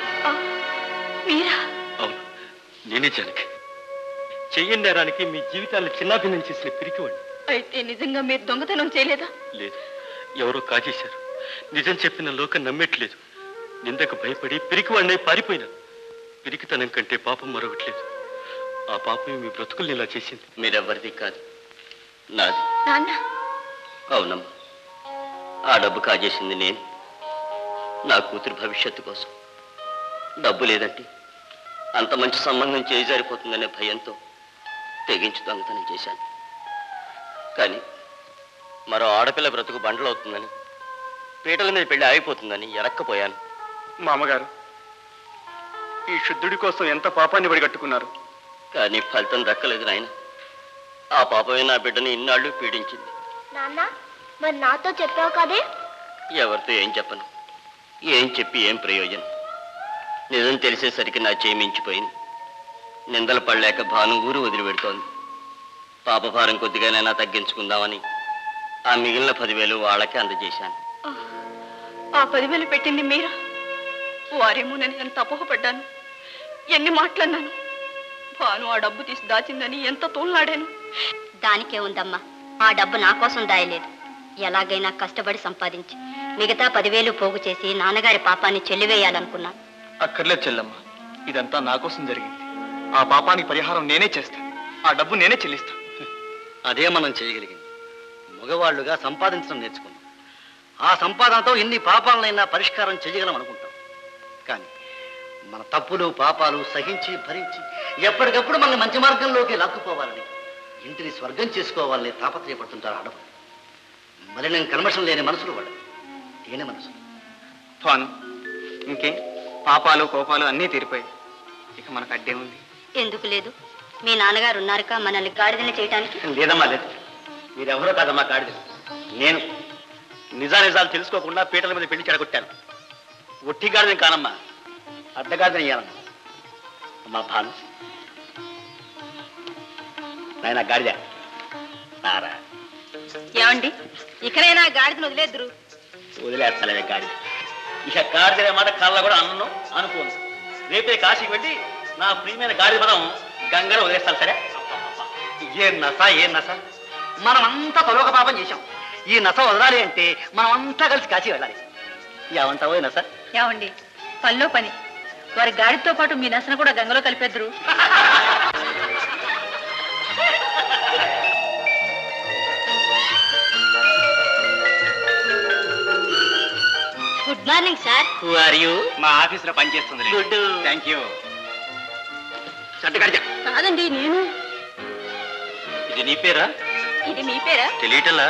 మీరా అవును నేనే జానకి చెయ్యని నేరానికి మీ జీవితాన్ని చిన్నాభిన్నం చేసిన పిరికివాడిని అయితే నిజంగా మీరు దొంగతనం చేయలేదా లేదు ఎవరో కాజేశారు నిజం చెప్పిన లోకం నమ్మట్లేదు నిందకు భయపడి పిరికివాడినై పారిపోయినాను పిరికితనం కంటే పాపం మరొకట్లేదు ఆ పాపం మీ బ్రతుకుల్ని ఇలా చేసింది మీరెవ్వరిది కాదు నాది నాన్న అవునమ్మా ఆ డబ్బు కాజేసింది నేను నా కూతురు భవిష్యత్తు కోసం డబ్బు లేదంటే అంత మంచి సంబంధం చేజారిపోతుందనే భయంతో తెగించి దొంగతనం చేశాను కానీ మరో ఆడపిల్ల బ్రతుకు బండలవుతుందని పీటల మీద పెళ్లి ఆగిపోతుందని ఎరక్కపోయాను మామగారు ఈ శుద్ధుడి కోసం ఎంత పాపాన్ని పడిగట్టుకున్నారు కానీ ఫలితం దక్కలేదు నాయన ఆ పాపమే నా బిడ్డని ఇన్నాళ్ళు పీడించింది నాన్న మరి నాతో చెప్పావు కదే ఎవరితో ఏం చెప్పను ఏం చెప్పి ఏం ప్రయోజనం నిజం తెలిసేసరికి నా చేయి మించిపోయింది నిందలు పడలేక భాను ఊరు వదిలిపెడుతోంది పాపభారం కొద్దిగానైనా తగ్గించుకుందామని ఆ మిగిలిన పదివేలు వాళ్ళకే అందజేశాను ఆ పదివేలు పెట్టింది మీరా వారేమో నేను ఎంత అపోహపడ్డాను ఎన్ని మాట్లాడినాను భాను ఆ డబ్బు తీసి దాచిందని ఎంత తోలాడాను దానికే ఉందమ్మా ఆ డబ్బు నా కోసం దాయలేదు ఎలాగైనా కష్టపడి సంపాదించి మిగతా పదివేలు పోగు చేసి నాన్నగారి పాపాన్ని చెల్లివేయాలనుకున్నా అక్కర్లేదు చెల్లమ్మ ఇదంతా నా కోసం జరిగింది ఆ పాపానికి పరిహారం నేనే చేస్తాను ఆ డబ్బు నేనే చెల్లిస్తాను అదే మనం చేయగలిగింది మగవాళ్ళుగా సంపాదించడం నేర్చుకున్నాం ఆ సంపాదనతో ఎన్ని పాపాలనైనా పరిష్కారం చేయగలం అనుకుంటాం కానీ మన తప్పులు పాపాలు సహించి భరించి ఎప్పటికప్పుడు మన మంచి మార్గంలోకి లాక్కుపోవాలని ఇంటిని స్వర్గం చేసుకోవాలని తాపత్రయపడుతుంటారు ఆడవాళ్ళు మలినం కల్మషం లేని మనసులు వాళ్ళు తేనె మనసు భాను ఇంకే పాపాలు కోపాలు అన్నీ తీరిపోయాయి ఇక మనకు అడ్డే ఉంది ఎందుకు లేదు మీ నాన్నగారు ఉన్నారుగా మనల్ని గాడిదలు చేయటానికి లేదమ్మా లేదు మీరెవరో కాదమ్మా కాడిది నేను నిజా నిజాలు తెలుసుకోకుండా పీటల మీద పెళ్లి చెడగొట్టాను ఒట్టి గాడిదని కానమ్మా అడ్డగాడిదని ఇయ్యాలమ్మా అమ్మా భాను నాయన గాడిద నారా ఏమండి ఇకనైనా గాడిదని వదిలేద్దురు వదిలేస్తలేవే గాడిద ఇక గాడిద మాట కళ్ళ కూడా అన్ను అనుకోను రేపే కాశీకి వెళ్ళి నా ప్రియమైన గాడిద పదం గంగలో వదిలేస్తాను సరే ఏ నస ఏ నస మనమంతా తొలక పాపం చేశాం ఈ నస వదలాలి అంటే మనమంతా కలిసి కాశీ వెళ్ళాలి ఏమంటావో ఈ నస ఏమండి పనిలో పని వారి గాడితో పాటు మీ నసన కూడా గంగలో కలిపేద్దరు good morning sir who are you మా ఆఫీసులో పనిచేస్తుంది గుడ్ థ్యాంక్ యూ చట్టగడిచ కాదండి నేను ఇది నీ పేరా ఇది మీ పేరా తెలియటలా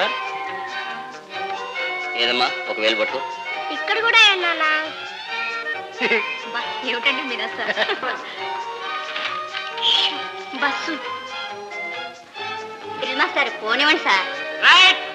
ఏదమ్మా ఒక వేలు పట్టు ఇక్కడ కూడా ఏనా బా, ఏమిటండి మీ నస బస్సు డ్రిల్ మాస్టర్ పోనివ్వండి సార్ రైట్